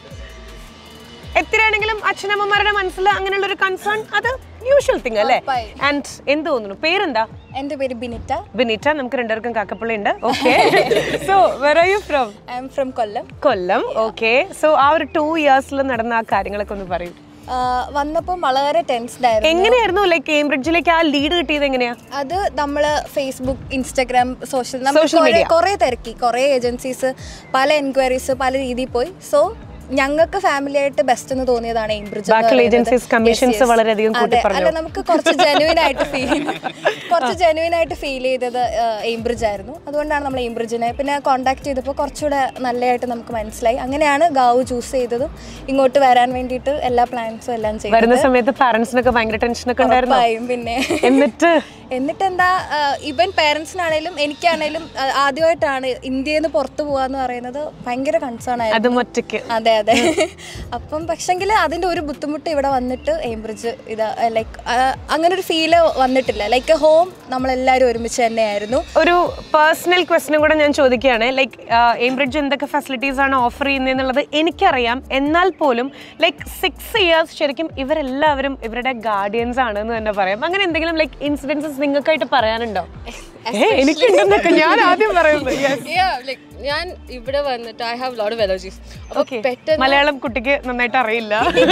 എത്രയാണെങ്കിലും അച്ഛനമ്മമാരുടെ മനസ്സിൽ അങ്ങനെയുള്ള ഒരു കൺസേൺ അത് യൂഷ്വൽ തിങ് അല്ലേ ആൻഡ് എന്ത് തോന്നുന്നു പേരെന്താ എൻ്റെ പേര് ബിനിറ്റ ബിനിറ്റ നമുക്ക് രണ്ടുപേർക്കും കാക്കപ്പള്ളി ഉണ്ട് okay so where are you from I am from Kollam Kollam okay so ആ ഒരു ടു ഇയേഴ്സിൽ നടന്ന ആ കാര്യങ്ങളൊക്കെ ഒന്ന് പറയും വന്നപ്പോൾ വളരെ ടെൻസ്ഡ് ആയിരുന്നു എങ്ങനെയായിരുന്നു ലൈക്ക് കേംബ്രിഡ്ജിലേക്ക് ആ ലീഡ് കിട്ടിയത് എങ്ങനെയാ അത് നമ്മൾ Facebook Instagram social Social media. കുറേ തിരക്കി കുറേ ഏജൻസീസ് പല എൻക്വയറീസ് പല രീതിയിൽ പോയി സോ ഞങ്ങൾക്ക് ഫാമിലി ആയിട്ട് ബെസ്റ്റ് എന്ന് തോന്നിയതാണ് എംബ്രിഡ്ജ് ബാക്കിയുള്ള agencies commissions വളരെയധികം കൂട്ടി അല്ല പറഞ്ഞോ? നമുക്ക് കുറച്ച് ജെനുവിൻ ആയിട്ട് ഫീൽ കുറച്ച് ജെനുവിൻ ആയിട്ട് ഫീൽ ചെയ്തത് എംബ്രിഡ്ജ് ആയിരുന്നു അതുകൊണ്ടാണ് നമ്മൾ എംബ്രിഡ്ജിനെ പിന്നെ കോൺടാക്ട് ചെയ്തപ്പോൾ കുറച്ചുകൂടെ നല്ലതായിട്ട് നമുക്ക് മനസ്സിലായി അങ്ങനെയാണ് ഗാവ് ചൂസ് ചെയ്തതും ഇങ്ങോട്ട് വരാൻ വേണ്ടിയിട്ട് എല്ലാ പ്ലാൻസും എല്ലാം വരുന്ന ചെയ്തത് സമയത്ത് പാരന്റ്സിനൊക്കെ ഭയങ്കര ടെൻഷനൊക്കെ ഉണ്ടായിരുന്നു ഉറപ്പായും പിന്നെ എന്നിട്ട് എന്നിട്ട് എന്താ ഇവൻ പേരൻസിനാണേലും എനിക്കാണേലും ആ, ആദ്യമായിട്ടാണ് ഇന്ത്യയിൽ നിന്ന് പുറത്തു പോകാന്ന് പറയുന്നത് ഭയങ്കര കൺസേൺ ആയിരുന്നു അതും ഒറ്റയ്ക്ക് അതെ അതെ അപ്പം പക്ഷെങ്കിൽ അതിൻ്റെ ഒരു ബുദ്ധിമുട്ട് ഇവിടെ വന്നിട്ട് എംബ്രിഡ്ജ് ഇത് ലൈക്ക് അങ്ങനെ ഒരു ഫീല് വന്നിട്ടില്ല ലൈക്ക് ഹോം നമ്മളെല്ലാവരും ഒരുമിച്ച് തന്നെയായിരുന്നു ഒരു പേഴ്സണൽ ക്വസ്റ്റനും കൂടെ ഞാൻ ചോദിക്കുകയാണ് ലൈക്ക് എംബ്രിഡ്ജ് എന്തൊക്കെ ഫെസിലിറ്റീസ് ആണ് ഓഫർ ചെയ്യുന്നതെന്നുള്ളത് എനിക്കറിയാം എന്നാൽ പോലും ലൈക്ക് സിക്സ് ഇയേഴ്സ് ശരിക്കും ഇവരെല്ലാവരും ഇവരുടെ ഗാർഡിയൻസ് ആണ് എന്ന് തന്നെ പറയാം അങ്ങനെ എന്തെങ്കിലും ലൈക്ക് ഇൻസിഡൻസസ് നിങ്ങൾക്കായിട്ട് പറയാനുണ്ടോ ഏ, എനിക്കുണ്ടെന്നൊക്കെ ഞാൻ ആദ്യം പറയുന്നത് Yes. Yeah, like, ഞാൻ ഇവിടെ വന്നിട്ട് I have lot of allergies അപ്പൊ Okay. പെട്ടെന്ന് മലയാളം കുട്ടിക്ക് നന്നായിട്ട് അറിയില്ല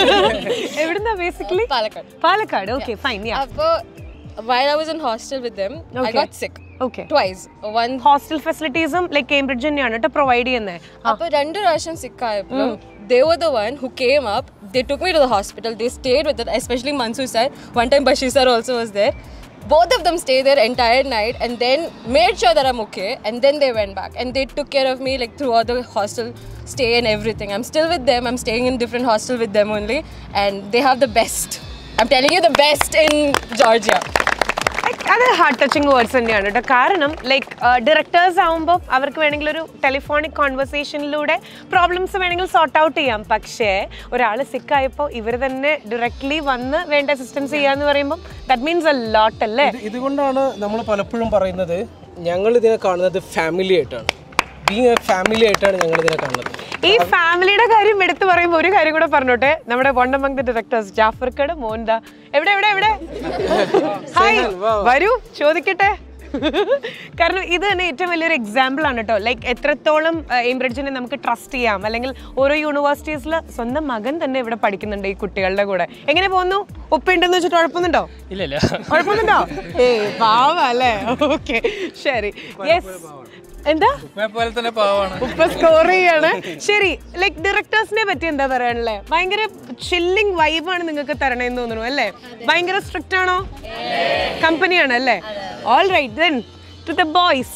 എവിടുന്നാ basically Palakkad Palakkad okay fine അപ്പൊ while I was in hostel with them, I Okay. got sick okay twice. One hostel ഫെസിലിറ്റീസും ലൈക്ക് കേംബ്രിഡ്ജ് തന്നെയാണ് കേട്ടോ പ്രൊവൈഡ് ചെയ്യുന്നത് അപ്പൊ രണ്ട് പ്രാവശ്യം സിക്ക് ആയപ്പോൾ they were the one who came up they took me to the hospital they stayed with it especially Mansoor sir one time Bashir sir also was there both of them stayed there entire night and then made sure that I'm okay and then they went back and they took care of me like throughout the hostel stay and everything I'm still with them I'm staying in different hostel with them only and they have the best I'm telling you the best in Georgia Like, അത് heart touching words തന്നെയാണ് കേട്ടോ കാരണം like directors ആവുമ്പോൾ അവർക്ക് വേണമെങ്കിൽ ഒരു telephonic കോൺവെർസേഷനിലൂടെ problems വേണമെങ്കിൽ സോർട്ട് ഔട്ട് ചെയ്യാം പക്ഷേ ഒരാൾ സിക്കായപ്പോൾ ഇവർ തന്നെ ഡയറക്ട്ലി വന്ന് വേണ്ട അസിസ്റ്റൻസ് ചെയ്യാന്ന് പറയുമ്പോൾ ദാറ്റ് മീൻസ് എ ലോട്ട് അല്ലേ ഇത് ഇതുകൊണ്ടാണ് നമ്മൾ പലപ്പോഴും പറയുന്നത് ഞങ്ങൾ ഇതിനെ കാണുന്നത് ഫാമിലി ആയിട്ടാണ് ബീങ് എ ഫാമിലി ആയിട്ടാണ് ഞങ്ങൾ ഇതിനെ കാണുന്നത് ഈ ഫാമിലിയുടെ കാര്യം എടുത്തു പറയുമ്പോൾ ഒരു കാര്യം കൂടെ പറഞ്ഞോട്ടെ നമ്മുടെ വൺ അമംഗ് ദ ഡയറക്ടേഴ്സ് ജാഫർക്കട് മോൻദ എവിടെ എവിടെ എവിടെ ഹായ് വരൂ ചോദിക്കട്ടെ കാരണം ഇത് തന്നെ ഏറ്റവും വലിയൊരു എക്സാമ്പിൾ ആണ് കേട്ടോ ലൈക്ക് എത്രത്തോളം എംബ്രിഡ്ജിനെ നമുക്ക് ട്രസ്റ്റ് ചെയ്യാം അല്ലെങ്കിൽ ഓരോ യൂണിവേഴ്സിറ്റീസിൽ സ്വന്തം മകൻ തന്നെ ഇവിടെ പഠിക്കുന്നുണ്ട് ഈ കുട്ടികളുടെ കൂടെ എങ്ങനെ പോകുന്നു ഉപ്പുണ്ടെന്ന് വെച്ചിട്ട് കുഴപ്പമൊന്നുണ്ടോ ഇല്ല ഇല്ല കുഴപ്പമൊന്നുണ്ടോ ഏ പാവ അല്ലേ ഓക്കെ ശരി യെസ് എന്താ പോലെ തന്നെ പാവാണ് ഉപ്പ സ്കോർ ചെയ്യാണ് ശരി ലൈക്ക് ഡയറക്ടേഴ്സിനെ പറ്റി എന്താ പറയാനുള്ളത് ഭയങ്കര ചില്ലിങ് വൈബാണ് നിങ്ങൾക്ക് തരണേന്ന് തോന്നുന്നു അല്ലേ ഭയങ്കര സ്ട്രിക്റ്റ് ആണോ കമ്പനിയാണ് അല്ലേ all right then to the boys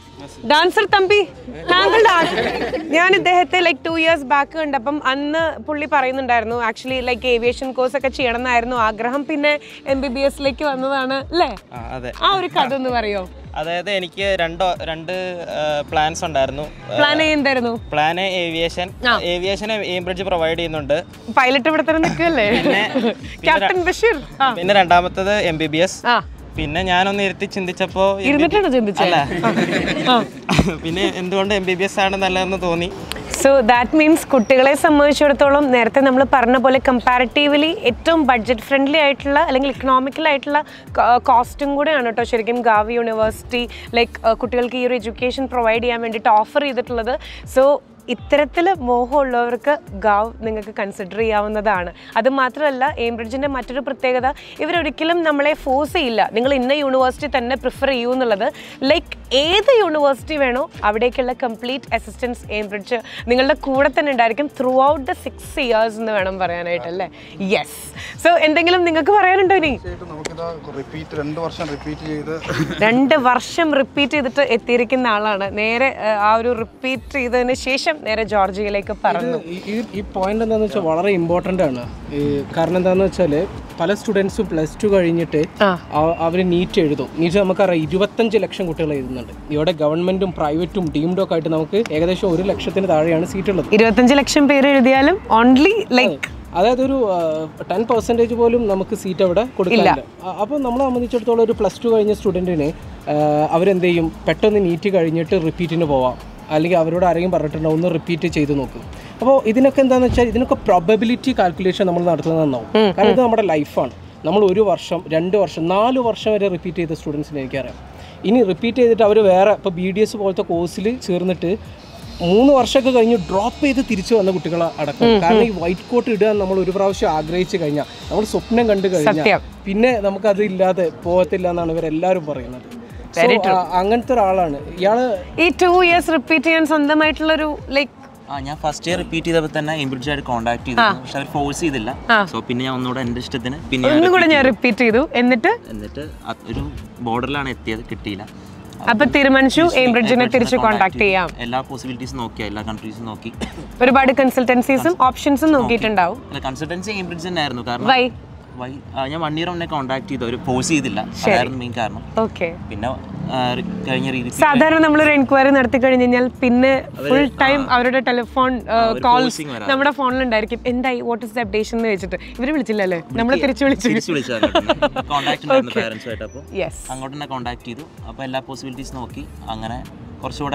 dancer തമ്പി താങ്കളുടെ ആ- ഞാൻ ഇദ്ദേഹത്തെ ലൈക്ക് ടു ഇയേഴ്സ് ബാക്ക് കണ്ടപ്പം അന്ന് പുള്ളി പറയുന്നുണ്ടായിരുന്നു ആക്ച്വലി ലൈക്ക് ഏവിയേഷൻ കോഴ്സ് ഒക്കെ ചെയ്യണം എന്നായിരുന്നു ആഗ്രഹം പിന്നെ എം ബി ബി എസിലേക്ക് വന്നതാണ് അല്ലേ ആ, അതെ ആ ഒരു കഥ ഒന്ന് പറയോ അതായത് എനിക്ക് രണ്ട് രണ്ട് പ്ലാൻസ് ഉണ്ടായിരുന്നു പ്ലാൻ എന്തായിരുന്നു plan aviation aviation Aimbridge provide ചെയ്യുന്നുണ്ട് പൈലറ്റ് ഇവിടെ തന്നെ നിൽക്കല്ലേ ക്യാപ്റ്റൻ ബഷീർ ആ പിന്നെ രണ്ടാമത്തത് എം ബി ബി എസ് ആ പിന്നെ ഞാനൊന്ന് ഇരുത്തി ചിന്തിച്ചപ്പോ ഇരുന്നിട്ടാണോ ചിന്തിച്ചത്? അല്ല ആ. പിന്നെ എന്തുകൊണ്ട് എം ബി ബി എസ് ആണ് നല്ലതെന്ന് തോന്നി സോ ദാറ്റ് മീൻസ് കുട്ടികളെ സംബന്ധിച്ചിടത്തോളം നേരത്തെ നമ്മൾ പറഞ്ഞ പോലെ കമ്പാരിറ്റീവ്ലി ഏറ്റവും ബഡ്ജറ്റ് ഫ്രണ്ട്ലി ആയിട്ടുള്ള അല്ലെങ്കിൽ ഇക്കണോമിക്കൽ ആയിട്ടുള്ള കോസ്റ്റും കൂടെയാണ് കേട്ടോ ശരിക്കും ഗാവ് യൂണിവേഴ്സിറ്റി ലൈക്ക് കുട്ടികൾക്ക് ഈ ഒരു എഡ്യൂക്കേഷൻ പ്രൊവൈഡ് ചെയ്യാൻ വേണ്ടിയിട്ട് ഓഫർ ചെയ്തിട്ടുള്ളത് സോ ഇത്തരത്തിൽ മോഹമുള്ളവർക്ക് ഗാവ് നിങ്ങൾക്ക് കൺസിഡർ ചെയ്യാവുന്നതാണ് അത് മാത്രമല്ല എയിംബ്രിഡ്ജിൻ്റെ മറ്റൊരു പ്രത്യേകത ഇവരൊരിക്കലും നമ്മളെ ഫോഴ്സ് ചെയ്യില്ല നിങ്ങൾ ഇന്ന യൂണിവേഴ്സിറ്റി തന്നെ പ്രിഫർ ചെയ്യൂ എന്നുള്ളത് ലൈക്ക് ഏത് യൂണിവേഴ്സിറ്റി വേണോ അവിടേക്കുള്ള കംപ്ലീറ്റ് അസിസ്റ്റൻസ് എയിംബ്രിഡ്ജ് നിങ്ങളുടെ കൂടെ തന്നെ ഉണ്ടായിരിക്കും throughout the six years എന്ന് വേണം പറയാനായിട്ട് അല്ലേ യെസ് സോ എന്തെങ്കിലും നിങ്ങൾക്ക് പറയാനുണ്ടോ ഇനി നമുക്കിത് റിപ്പീറ്റ് രണ്ട് വർഷം റിപ്പീറ്റ് ചെയ്ത് രണ്ട് വർഷം റിപ്പീറ്റ് ചെയ്തിട്ട് എത്തിയിരിക്കുന്ന ആളാണ് നേരെ ആ, ആ ഒരു റിപ്പീറ്റ് ചെയ്തതിന് ശേഷം നേരെ ജോർജിയയിലേക്ക് പറന്നു ഈ ഈ- ഈ പോയിന്റ് എന്താണെന്ന് വെച്ചാൽ വളരെ ഇമ്പോർട്ടൻ്റ് ആണ് ഈ കാരണം എന്താണെന്ന് വെച്ചാൽ പല സ്റ്റുഡൻസും പ്ലസ് ടു കഴിഞ്ഞിട്ട് അവർ നീറ്റ് എഴുതും നീറ്റ് നമുക്കറിയാം ഇരുപത്തഞ്ച് ലക്ഷം കുട്ടികൾ എഴുതുന്നുണ്ട് ഇവിടെ ഗവൺമെന്റും പ്രൈവറ്റും ഡീംഡും ഒക്കെ ആയിട്ട് നമുക്ക് ഏകദേശം ഒരു ലക്ഷത്തിന് താഴെയാണ് സീറ്റ് ഉള്ളത് ഇരുപത്തഞ്ച് ലക്ഷം പേര് എഴുതിയാലും ഓൺലി ലൈക്ക് അതായത് ഒരു ടെൻ പെർസെൻറ്റേജ് പോലും നമുക്ക് സീറ്റ് അവിടെ കൊടുക്കില്ല അപ്പോൾ നമ്മളെ സംബന്ധിച്ചിടത്തോളം ഒരു പ്ലസ് ടു കഴിഞ്ഞ സ്റ്റുഡൻറ്റിന് അവരെന്ത് ചെയ്യും പെട്ടെന്ന് നീറ്റ് കഴിഞ്ഞിട്ട് റിപ്പീറ്റിന് പോവാം അല്ലെങ്കിൽ അവരോട് ആരെങ്കിലും പറഞ്ഞിട്ടുണ്ടാവും ഒന്ന് റിപ്പീറ്റ് ചെയ്ത് നോക്കും അപ്പോൾ ഇതിനൊക്കെ എന്താണെന്ന് വെച്ചാൽ ഇതിനൊക്കെ പ്രോബബിലിറ്റി കാൽക്കുലേഷൻ നമ്മൾ നടത്തുന്നത് നന്നാവും കാരണം ഇത് നമ്മുടെ ലൈഫാണ് നമ്മൾ ഒരു വർഷം രണ്ട് വർഷം നാല് വർഷം വരെ റിപ്പീറ്റ് ചെയ്ത സ്റ്റുഡൻസിനെ എനിക്കറിയാം ഇനി റിപ്പീറ്റ് ചെയ്തിട്ട് അവർ വേറെ ഇപ്പോൾ ബി ഡി എസ് പോലത്തെ കോഴ്സിൽ ചേർന്നിട്ട് മൂന്ന് വർഷമൊക്കെ കഴിഞ്ഞ് ഡ്രോപ്പ് ചെയ്ത് തിരിച്ചു വന്ന കുട്ടികളെ അടക്കം കാരണം ഈ വൈറ്റ് കോട്ട് ഇടുക നമ്മൾ ഒരു പ്രാവശ്യം ആഗ്രഹിച്ചു കഴിഞ്ഞാൽ നമ്മൾ സ്വപ്നം കണ്ടു കഴിഞ്ഞാൽ സത്യം. പിന്നെ നമുക്കത് ഇല്ലാതെ പോകത്തില്ല എന്നാണ് ഇവരെല്ലാവരും പറയുന്നത് So, ആ, അങ്ങനത്തെ ഒരാളാണ് ഇയാള് ഈ ടു ഇയേഴ്സ് റിപ്പീറ്റ് ചെയ്യാൻ സ്വന്തമായിട്ടുള്ളൊരു ലൈക്ക് ആ ഞാൻ ഫസ്റ്റ് ഇയർ റിപ്പീറ്റ് ചെയ്തപ്പോൾ തന്നെ എംബ്രിഡ്ജ് ആയിട്ട് കോൺടാക്ട് ചെയ്തു പക്ഷെ അവർ ഫോഴ്സ് ചെയ്തില്ല സോ പിന്നെ ഞാൻ ഒന്നുകൂടെ എൻ്റെ ഇഷ്ടത്തിന് പിന്നെ ഞാൻ ഒന്നും കൂടെ repeat ഞാൻ ചെയ്തു. റിപ്പീറ്റ് ചെയ്തു എന്നിട്ട് എന്നിട്ട് അത് ഒരു ബോർഡറിലാണ് എത്തിയത് കിട്ടിയില്ല അപ്പൊ തീരുമാനിച്ചു എയിംബ്രിഡ്ജിനെ Cambridge-നെ തിരിച്ച് contact കോൺടാക്ട് ചെയ്തു. ചെയ്യാം എല്ലാ പോസിബിലിറ്റീസും നോക്കി എല്ലാ കൺട്രീസും നോക്കി ഒരുപാട് കൺസൾട്ടൻസീസും ഓപ്ഷൻസും നോക്കിയിട്ടുണ്ടാവും കൺസൾട്ടൻസി എംബ്രിഡ്ജ് തന്നെ ആയിരുന്നു കാരണം വൈ വൈ ആ, ഞാൻ വൺ ഇയർ മുന്നേ കോൺടാക്ട് ചെയ്തു അവർ ഫോഴ്സ് ചെയ്തില്ല അതായിരുന്നു മെയിൻ കാരണം ഓക്കെ പിന്നെ ആ, റി- കഴിഞ്ഞ രീതി സാധാരണ നമ്മളൊരു എൻക്വയറി നടത്തി കഴിഞ്ഞ് കഴിഞ്ഞാൽ പിന്നെ ഫുൾ ടൈം അവരുടെ ടെലിഫോൺ കോൾസ് forcing വരാം. നമ്മുടെ ഫോണിൽ ഉണ്ടായിരിക്കും എന്തായി വാട്ട് ഇസ് ദ അപ്ഡേഷൻ എന്ന് വെച്ചിട്ട് ഇവര് വിളിച്ചില്ലല്ലേ നമ്മൾ തിരിച്ചു വിളിച്ചു തിരിച്ചു വിളിച്ചായിരുന്നു കോൺടാക്ട് ഉണ്ടായിരുന്നു പാരൻസുമായിട്ട് അപ്പോൾ യെസ് അങ്ങോട്ട് തന്നെ കോൺടാക്ട് ചെയ്തു അപ്പോൾ എല്ലാ പോസിബിലിറ്റീസ് നോക്കി അങ്ങനെ കുറച്ചുകൂടെ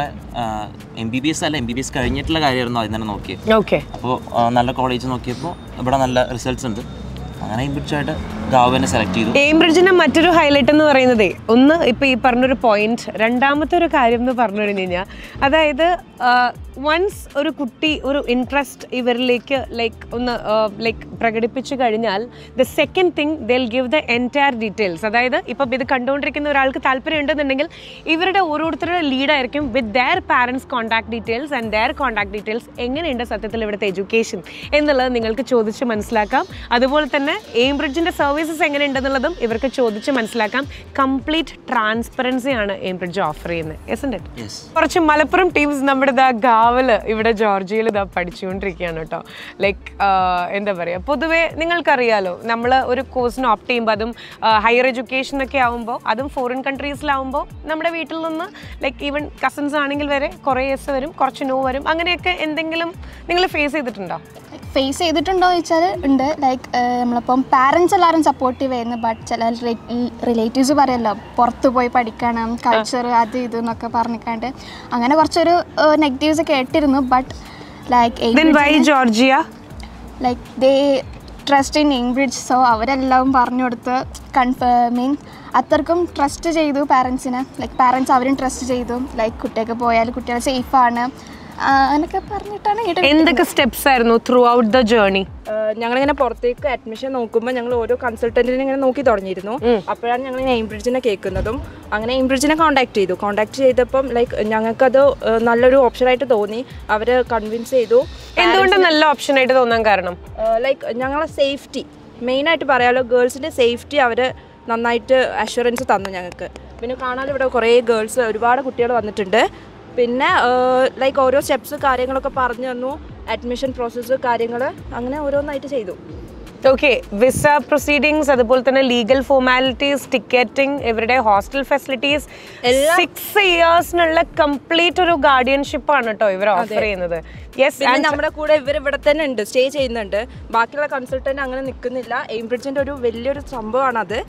എം ബി ബി എസ് അല്ല എം ബി ബി എസ് കഴിഞ്ഞിട്ടുള്ള കാര്യമായിരുന്നു ആദ്യം തന്നെ നോക്കിയത് ഓക്കെ അപ്പോൾ നല്ല കോളേജ് നോക്കിയപ്പോൾ ഇവിടെ നല്ല റിസൾട്ട്സ് ഉണ്ട് അങ്ങനെ ഇമ്പിച്ചായിട്ട് ഗാവനെ സെലക്ട് ചെയ്തു കേംബ്രിഡ്ജിന്റെ മറ്റൊരു ഹൈലൈറ്റ് എന്ന് പറയുന്നത് ഒന്ന് ഇപ്പൊ ഈ പറഞ്ഞൊരു പോയിന്റ് രണ്ടാമത്തെ ഒരു കാര്യം എന്ന് പറഞ്ഞു കഴിഞ്ഞു കഴിഞ്ഞാൽ അതായത് വൺസ് ഒരു കുട്ടി ഒരു ഇൻട്രസ്റ്റ് ഇവരിലേക്ക് ലൈക്ക് ഒന്ന് ലൈക്ക് പ്രകടിപ്പിച്ചു കഴിഞ്ഞാൽ the second thing they'll give the entire details അതായത് ഇപ്പം ഇത് കണ്ടുകൊണ്ടിരിക്കുന്ന ഒരാൾക്ക് താല്പര്യം ഉണ്ടെന്നുണ്ടെങ്കിൽ ഇവരുടെ ഓരോരുത്തരുടെ ലീഡായിരിക്കും with their parents contact details and their contact details എങ്ങനെയുണ്ട് സത്യത്തിൽ ഇവിടുത്തെ എഡ്യൂക്കേഷൻ എന്നുള്ളത് നിങ്ങൾക്ക് ചോദിച്ച് മനസ്സിലാക്കാം അതുപോലെ തന്നെ എയിംബ്രിഡ്ജിൻ്റെ സർവീസസ് എങ്ങനെയുണ്ടെന്നുള്ളതും ഇവർക്ക് ചോദിച്ച് മനസ്സിലാക്കാം കംപ്ലീറ്റ് ട്രാൻസ്പെറൻസി ആണ് എയിംബ്രിഡ്ജ് ഓഫർ ചെയ്യുന്നത് എസ് ഇറ്റ് യെസ് കുറച്ച് മലപ്പുറം ടീംസ് നമ്മുടെ ഇതാ ഗാവല് ഇവിടെ ജോർജിയയിൽ ഇതാ പഠിച്ചുകൊണ്ടിരിക്കുകയാണ് കേട്ടോ ലൈക്ക് എന്താ പറയുക പൊതുവേ നിങ്ങൾക്കറിയാലോ നമ്മൾ ഒരു കോഴ്സിന് ഓപ്റ്റ് ചെയ്യുമ്പോൾ അതും ഹയർ എഡ്യൂക്കേഷൻ ഒക്കെ ആവുമ്പോൾ അതും ഫോറിൻ കൺട്രീസിലാവുമ്പോൾ നമ്മുടെ വീട്ടിൽ നിന്ന് ലൈക്ക് ഈവൻ കസിൻസ് ആണെങ്കിൽ വരെ കുറേ എസ് വരും കുറച്ച് നോ വരും അങ്ങനെയൊക്കെ എന്തെങ്കിലും നിങ്ങൾ ഫേസ് ചെയ്തിട്ടുണ്ടോ ഫേസ് ചെയ്തിട്ടുണ്ടോ എന്ന് വെച്ചാൽ ഉണ്ട് ലൈക്ക് നമ്മളിപ്പം പാരൻസ് എല്ലാവരും സപ്പോർട്ടീവ് ചെയ്യുന്നു ബട്ട് ചില റിലേറ്റീവ്സ് പറയല്ലോ പുറത്ത് പോയി പഠിക്കണം കൾച്ചർ അത് ഇത് എന്നൊക്കെ പറഞ്ഞിക്കാണ്ട് അങ്ങനെ കുറച്ചൊരു നെഗറ്റീവ്സ് കേട്ടിരുന്നു but Then why like Georgia like they trust in Aimbridge so അവരെല്ലാം പറഞ്ഞു കൊടുത്ത് കൺഫ മീൻ അത്രക്കും ട്രസ്റ്റ് ചെയ്തു പാരൻസിന് ലൈക്ക് പാരൻസ് അവരും ട്രസ്റ്റ് ചെയ്തു ലൈക്ക് കുട്ടിയൊക്കെ പോയാൽ കുട്ടികൾ സേഫാണ് അങ്ങനെയൊക്കെ പറഞ്ഞിട്ടാണ് ഇവിടെ എന്തൊക്കെ സ്റ്റെപ്സ് ആയിരുന്നു ത്രൂ ഔട്ട് ദ ജേർണി ഞങ്ങളിങ്ങനെ പുറത്തേക്ക് അഡ്മിഷൻ നോക്കുമ്പോൾ ഞങ്ങൾ ഓരോ കൺസൾട്ടന്റിനെ ഇങ്ങനെ നോക്കി തുടങ്ങിയിരുന്നു അപ്പോഴാണ് ഞങ്ങൾ എയിംബ്രിഡ്ജിനെ കേൾക്കുന്നതും അങ്ങനെ എയിംബ്രിഡ്ജിനെ കോൺടാക്ട് ചെയ്തു കോൺടാക്ട് ചെയ്തപ്പം ലൈക്ക് ഞങ്ങൾക്കത് ഏഹ്, നല്ലൊരു ഓപ്ഷനായിട്ട് തോന്നി അവർ കൺവിൻസ് ചെയ്തു എന്തുകൊണ്ട് നല്ല ഓപ്ഷൻ ആയിട്ട് തോന്നാൻ കാരണം ലൈക്ക് ഞങ്ങളെ സേഫ്റ്റി മെയിനായിട്ട് പറയാലോ ഗേൾസിൻ്റെ സേഫ്റ്റി അവർ നന്നായിട്ട് അഷുറൻസ് തന്നു ഞങ്ങൾക്ക് പിന്നെ കാണാൻ ഇവിടെ കുറേ ഗേൾസ് ഒരുപാട് കുട്ടികൾ വന്നിട്ടുണ്ട് പിന്നെ ലൈക്ക് ഓരോ സ്റ്റെപ്സ് കാര്യങ്ങളൊക്കെ പറഞ്ഞു തന്നു അഡ്മിഷൻ പ്രോസസ്സ് കാര്യങ്ങൾ അങ്ങനെ ഓരോന്നായിട്ട് ചെയ്തു ഓക്കെ വിസ പ്രൊസീഡിങ്സ് അതുപോലെ തന്നെ ലീഗൽ ഫോർമാലിറ്റീസ് ടിക്കറ്റിംഗ് ഇവരുടെ ഹോസ്റ്റൽ ഫെസിലിറ്റീസ് സിക്സ് ഇയേഴ്സിനുള്ള കംപ്ലീറ്റ് ഒരു ഗാർഡിയൻഷിപ്പ് ആണ് കേട്ടോ ഇവർ ഓഫർ ചെയ്യുന്നത് യെസ് പിന്നെ നമ്മുടെ കൂടെ ഇവർ ഇവിടെ തന്നെ ഉണ്ട് സ്റ്റേ ചെയ്യുന്നുണ്ട് ബാക്കിയുള്ള കൺസൾട്ടന്റ് അങ്ങനെ നിൽക്കുന്നില്ല എയിംബ്രിഡ്ജിന്റെ ഒരു വലിയൊരു സംഭവമാണത്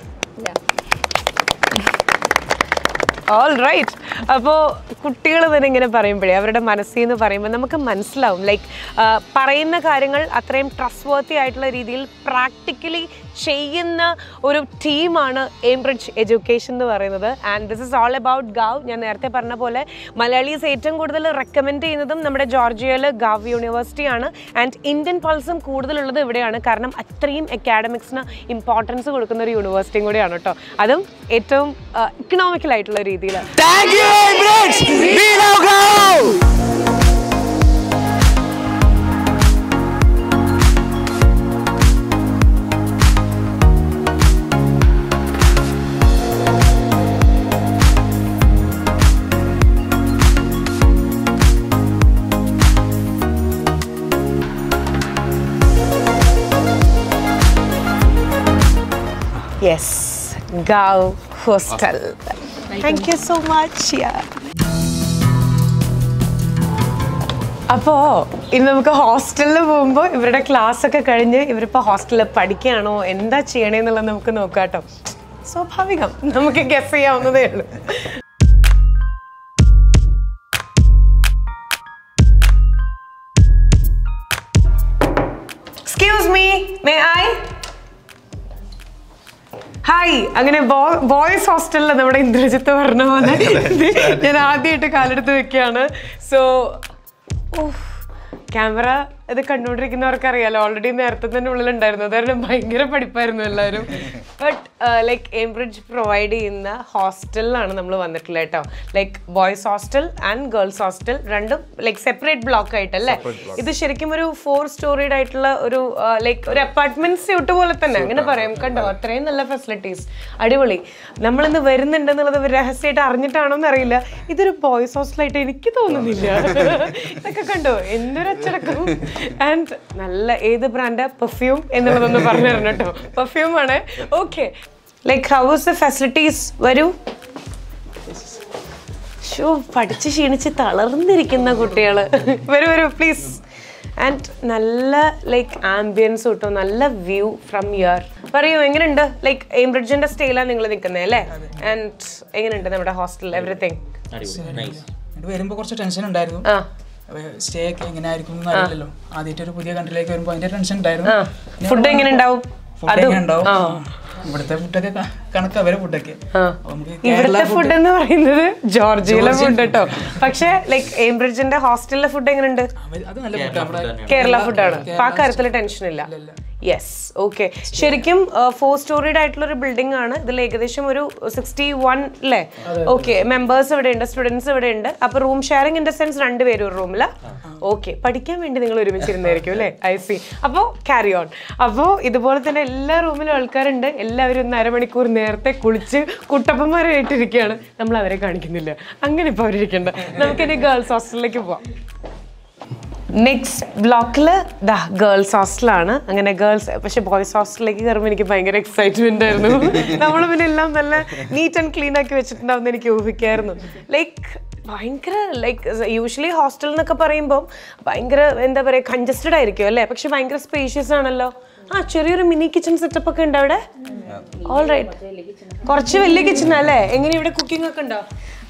ഓൾ റൈറ്റ് അപ്പോൾ കുട്ടികൾ തന്നെ ഇങ്ങനെ പറയുമ്പോഴേ അവരുടെ മനസ്സിൽ നിന്ന് പറയുമ്പോൾ നമുക്ക് മനസ്സിലാവും ലൈക്ക് പറയുന്ന കാര്യങ്ങൾ അത്രയും ട്രസ്റ്റ് വർത്തി ആയിട്ടുള്ള രീതിയിൽ പ്രാക്ടിക്കലി ചെയ്യുന്ന ഒരു ടീമാണ് എംബ്രിഡ്ജ് എഡ്യൂക്കേഷൻ എന്ന് പറയുന്നത് and this is all about GAU ഞാൻ നേരത്തെ പറഞ്ഞ പോലെ മലയാളീസ് ഏറ്റവും കൂടുതൽ റെക്കമെൻഡ് ചെയ്യുന്നതും നമ്മുടെ ജോർജിയയിൽ ഗാവ് യൂണിവേഴ്സിറ്റി ആണ് ആൻഡ് ഇന്ത്യൻ പൾസും കൂടുതലുള്ളത് ഇവിടെയാണ് കാരണം അത്രയും അക്കാഡമിക്സിന് ഇമ്പോർട്ടൻസ് കൊടുക്കുന്ന ഒരു യൂണിവേഴ്സിറ്റിയും കൂടിയാണ് കേട്ടോ അതും ഏറ്റവും ഇക്കണോമിക്കൽ ആയിട്ടുള്ള രീതിയിൽ yes GAU hostel thank you so much അപ്പോൾ ഇനി നമുക്ക് ഹോസ്റ്റലിൽ പോകുമ്പോൾ ഇവരുടെ ക്ലാസ് ഒക്കെ കഴിഞ്ഞ് ഇവരിപ്പോൾ ഹോസ്റ്റലിൽ പഠിക്കുകയാണോ എന്താ ചെയ്യണേന്നുള്ളത് നമുക്ക് നോക്കാം കേട്ടോ സ്വാഭാവികം നമുക്ക് ഗസ് ചെയ്യാവുന്നതേ ഉള്ളൂ excuse me may I hi അങ്ങനെ ബോയ്സ് ഹോസ്റ്റലിൽ നമ്മുടെ ഇന്ദ്രജിത്ത് പറഞ്ഞ പോലെ ഞാൻ ആദ്യമായിട്ട് കാലെടുത്ത് വെക്കുകയാണ് സോ ക്യാമറ ഇത് കണ്ടുകൊണ്ടിരിക്കുന്നവർക്ക് അറിയാലോ ഓൾറെഡി നേരത്തെ തന്നെ ഉള്ളിലുണ്ടായിരുന്നു അതായത് ഭയങ്കര പഠിപ്പായിരുന്നു എല്ലാവരും ബട്ട് ലൈക്ക് എംബ്രിഡ്ജ് പ്രൊവൈഡ് ചെയ്യുന്ന ഹോസ്റ്റലിലാണ് നമ്മൾ വന്നിട്ടുള്ളത് കേട്ടോ like boys hostel and girls hostel രണ്ടും ലൈക്ക് സെപ്പറേറ്റ് ബ്ലോക്ക് ആയിട്ടല്ലേ ഇത് ശരിക്കും ഒരു ഫോർ സ്റ്റോറീഡ് ആയിട്ടുള്ള ഒരു ലൈക്ക് ഒരു അപ്പാർട്ട്മെന്റ് സ്യൂട്ട് പോലെ തന്നെ അങ്ങനെ പറയാം കണ്ടോ അത്രയും നല്ല ഫെസിലിറ്റീസ് അടിപൊളി നമ്മളിന്ന് വരുന്നുണ്ടെന്നുള്ളത് ഒരു രഹസ്യമായിട്ട് അറിഞ്ഞിട്ടാണോ എന്നറിയില്ല ഇതൊരു ബോയ്സ് ഹോസ്റ്റലായിട്ട് എനിക്ക് തോന്നുന്നില്ല ഇതൊക്കെ കണ്ടോ എന്തൊരു അച്ചടക്കം ആൻഡ് നല്ല ഏത് ബ്രാൻഡ് പെർഫ്യൂം എന്നുള്ളതൊന്ന് പറഞ്ഞു തരണം കേട്ടോ പെർഫ്യൂം ആണ് okay like how is the facilities വരൂ ഷോ പഠിച്ച് ക്ഷീണിച്ച് തളർന്നിരിക്കുന്ന കുട്ടികൾ വരൂ വരൂ പ്ലീസ് ആൻഡ് നല്ല ലൈക്ക് ആംബിയൻസ് കിട്ടും നല്ല വ്യൂ ഫ്രം ഇയർ പറയൂ എങ്ങനെയുണ്ട് ലൈക്ക് എംബ്രിഡ്ജിന്റെ സ്റ്റേയിലാണ് നിങ്ങൾ നിൽക്കുന്നത് അല്ലേ ആൻഡ് എങ്ങനെയുണ്ട് നമ്മുടെ ഹോസ്റ്റൽ എവറിത്തിങ് ഇത് വരുമ്പോൾ കുറച്ച് ടെൻഷൻ ഉണ്ടായിരുന്നു സ്റ്റേ ഒക്കെ എങ്ങനെ ആയിരിക്കും എന്ന് അറിയില്ലല്ലോ ആദ്യമായിട്ട് ഒരു പുതിയ കൺട്രിയിലേക്ക് വരുമ്പോൾ അതിന്റെ ടെൻഷൻ ഉണ്ടായിരുന്നു ഫുഡ് എങ്ങനെ ഉണ്ടാവും ഫുഡ് എങ്ങനെ ഉണ്ടാവും ഇവിടുത്തെ ഫുഡൊക്കെ കണക്കാ അവരെ ഫുഡൊക്കെ ഇവിടുത്തെ ഫുഡ് എന്ന് പറയുന്നത് ജോർജിയയിലെ ഫുഡ് കേട്ടോ പക്ഷേ ലൈക്ക് എംബ്രിഡ്ജിന്റെ ഹോസ്റ്റലിലെ ഫുഡ് എങ്ങനെയുണ്ട് അത് നല്ല ഫുഡ് നമ്മുടെ കേരള ഫുഡാണ് അപ്പൊ ആ കാര്യത്തിൽ ടെൻഷൻ ഇല്ല യെസ് ഓക്കെ ശരിക്കും ഫോർ സ്റ്റോറീഡ് ആയിട്ടുള്ള ഒരു ബിൽഡിംഗ് ആണ് ഇതിൽ ഏകദേശം ഒരു സിക്സ്റ്റി വൺ അല്ലേ ഓക്കെ മെമ്പേഴ്സ് ഇവിടെ ഉണ്ട് സ്റ്റുഡൻസ് ഇവിടെ ഉണ്ട് അപ്പൊ room sharing in the sense രണ്ടുപേരും ഒരു റൂമില് ഓക്കെ പഠിക്കാൻ വേണ്ടി നിങ്ങൾ ഒരുമിച്ചിരുന്നായിരിക്കും അല്ലേ ഐ സി അപ്പോൾ ക്യാരി ഓൺ അപ്പോൾ ഇതുപോലെ തന്നെ എല്ലാ റൂമിലും ആൾക്കാരുണ്ട് എല്ലാവരും ഒന്ന് അരമണിക്കൂർ നേരത്തെ കുളിച്ച് കുട്ടപ്പന്മാരായിട്ടിരിക്കുകയാണ് നമ്മൾ അവരെ കാണിക്കുന്നില്ല അങ്ങനെ ഇപ്പോൾ അവരിരിക്കണ്ട നമുക്കിനി ഗേൾസ് ഹോസ്റ്റലിലേക്ക് പോവാം നെക്സ്റ്റ് ബ്ലോക്കിൽ ദാ ഗേൾസ് ഹോസ്റ്റലാണ് അങ്ങനെ ഗേൾസ് പക്ഷെ ബോയ്സ് ഹോസ്റ്റലിലേക്ക് കയറുമ്പോൾ എനിക്ക് ഭയങ്കര എക്സൈറ്റ്മെന്റ് ആയിരുന്നു നമ്മൾ പിന്നെ എല്ലാം നല്ല നീറ്റ് ആൻഡ് ക്ലീൻ ആക്കി വെച്ചിട്ടുണ്ടാവും എനിക്ക് ഊഹിക്കായിരുന്നു ലൈക്ക് ഭയങ്കര ലൈക്ക് യൂഷ്വലി ഹോസ്റ്റൽ എന്നൊക്കെ പറയുമ്പോൾ ഭയങ്കര എന്താ പറയുക കൺജസ്റ്റഡ് ആയിരിക്കും അല്ലേ പക്ഷെ ഭയങ്കര സ്പേഷ്യസ് ആണല്ലോ ആ ചെറിയൊരു മിനി കിച്ചൺ സെറ്റപ്പ് ഒക്കെ ഉണ്ട് അവിടെ ഓൾ റൈറ്റ് കുറച്ച് വലിയ കിച്ചൺ അല്ലേ എങ്ങനെ ഇവിടെ കുക്കിംഗ് ഒക്കെ ഉണ്ടോ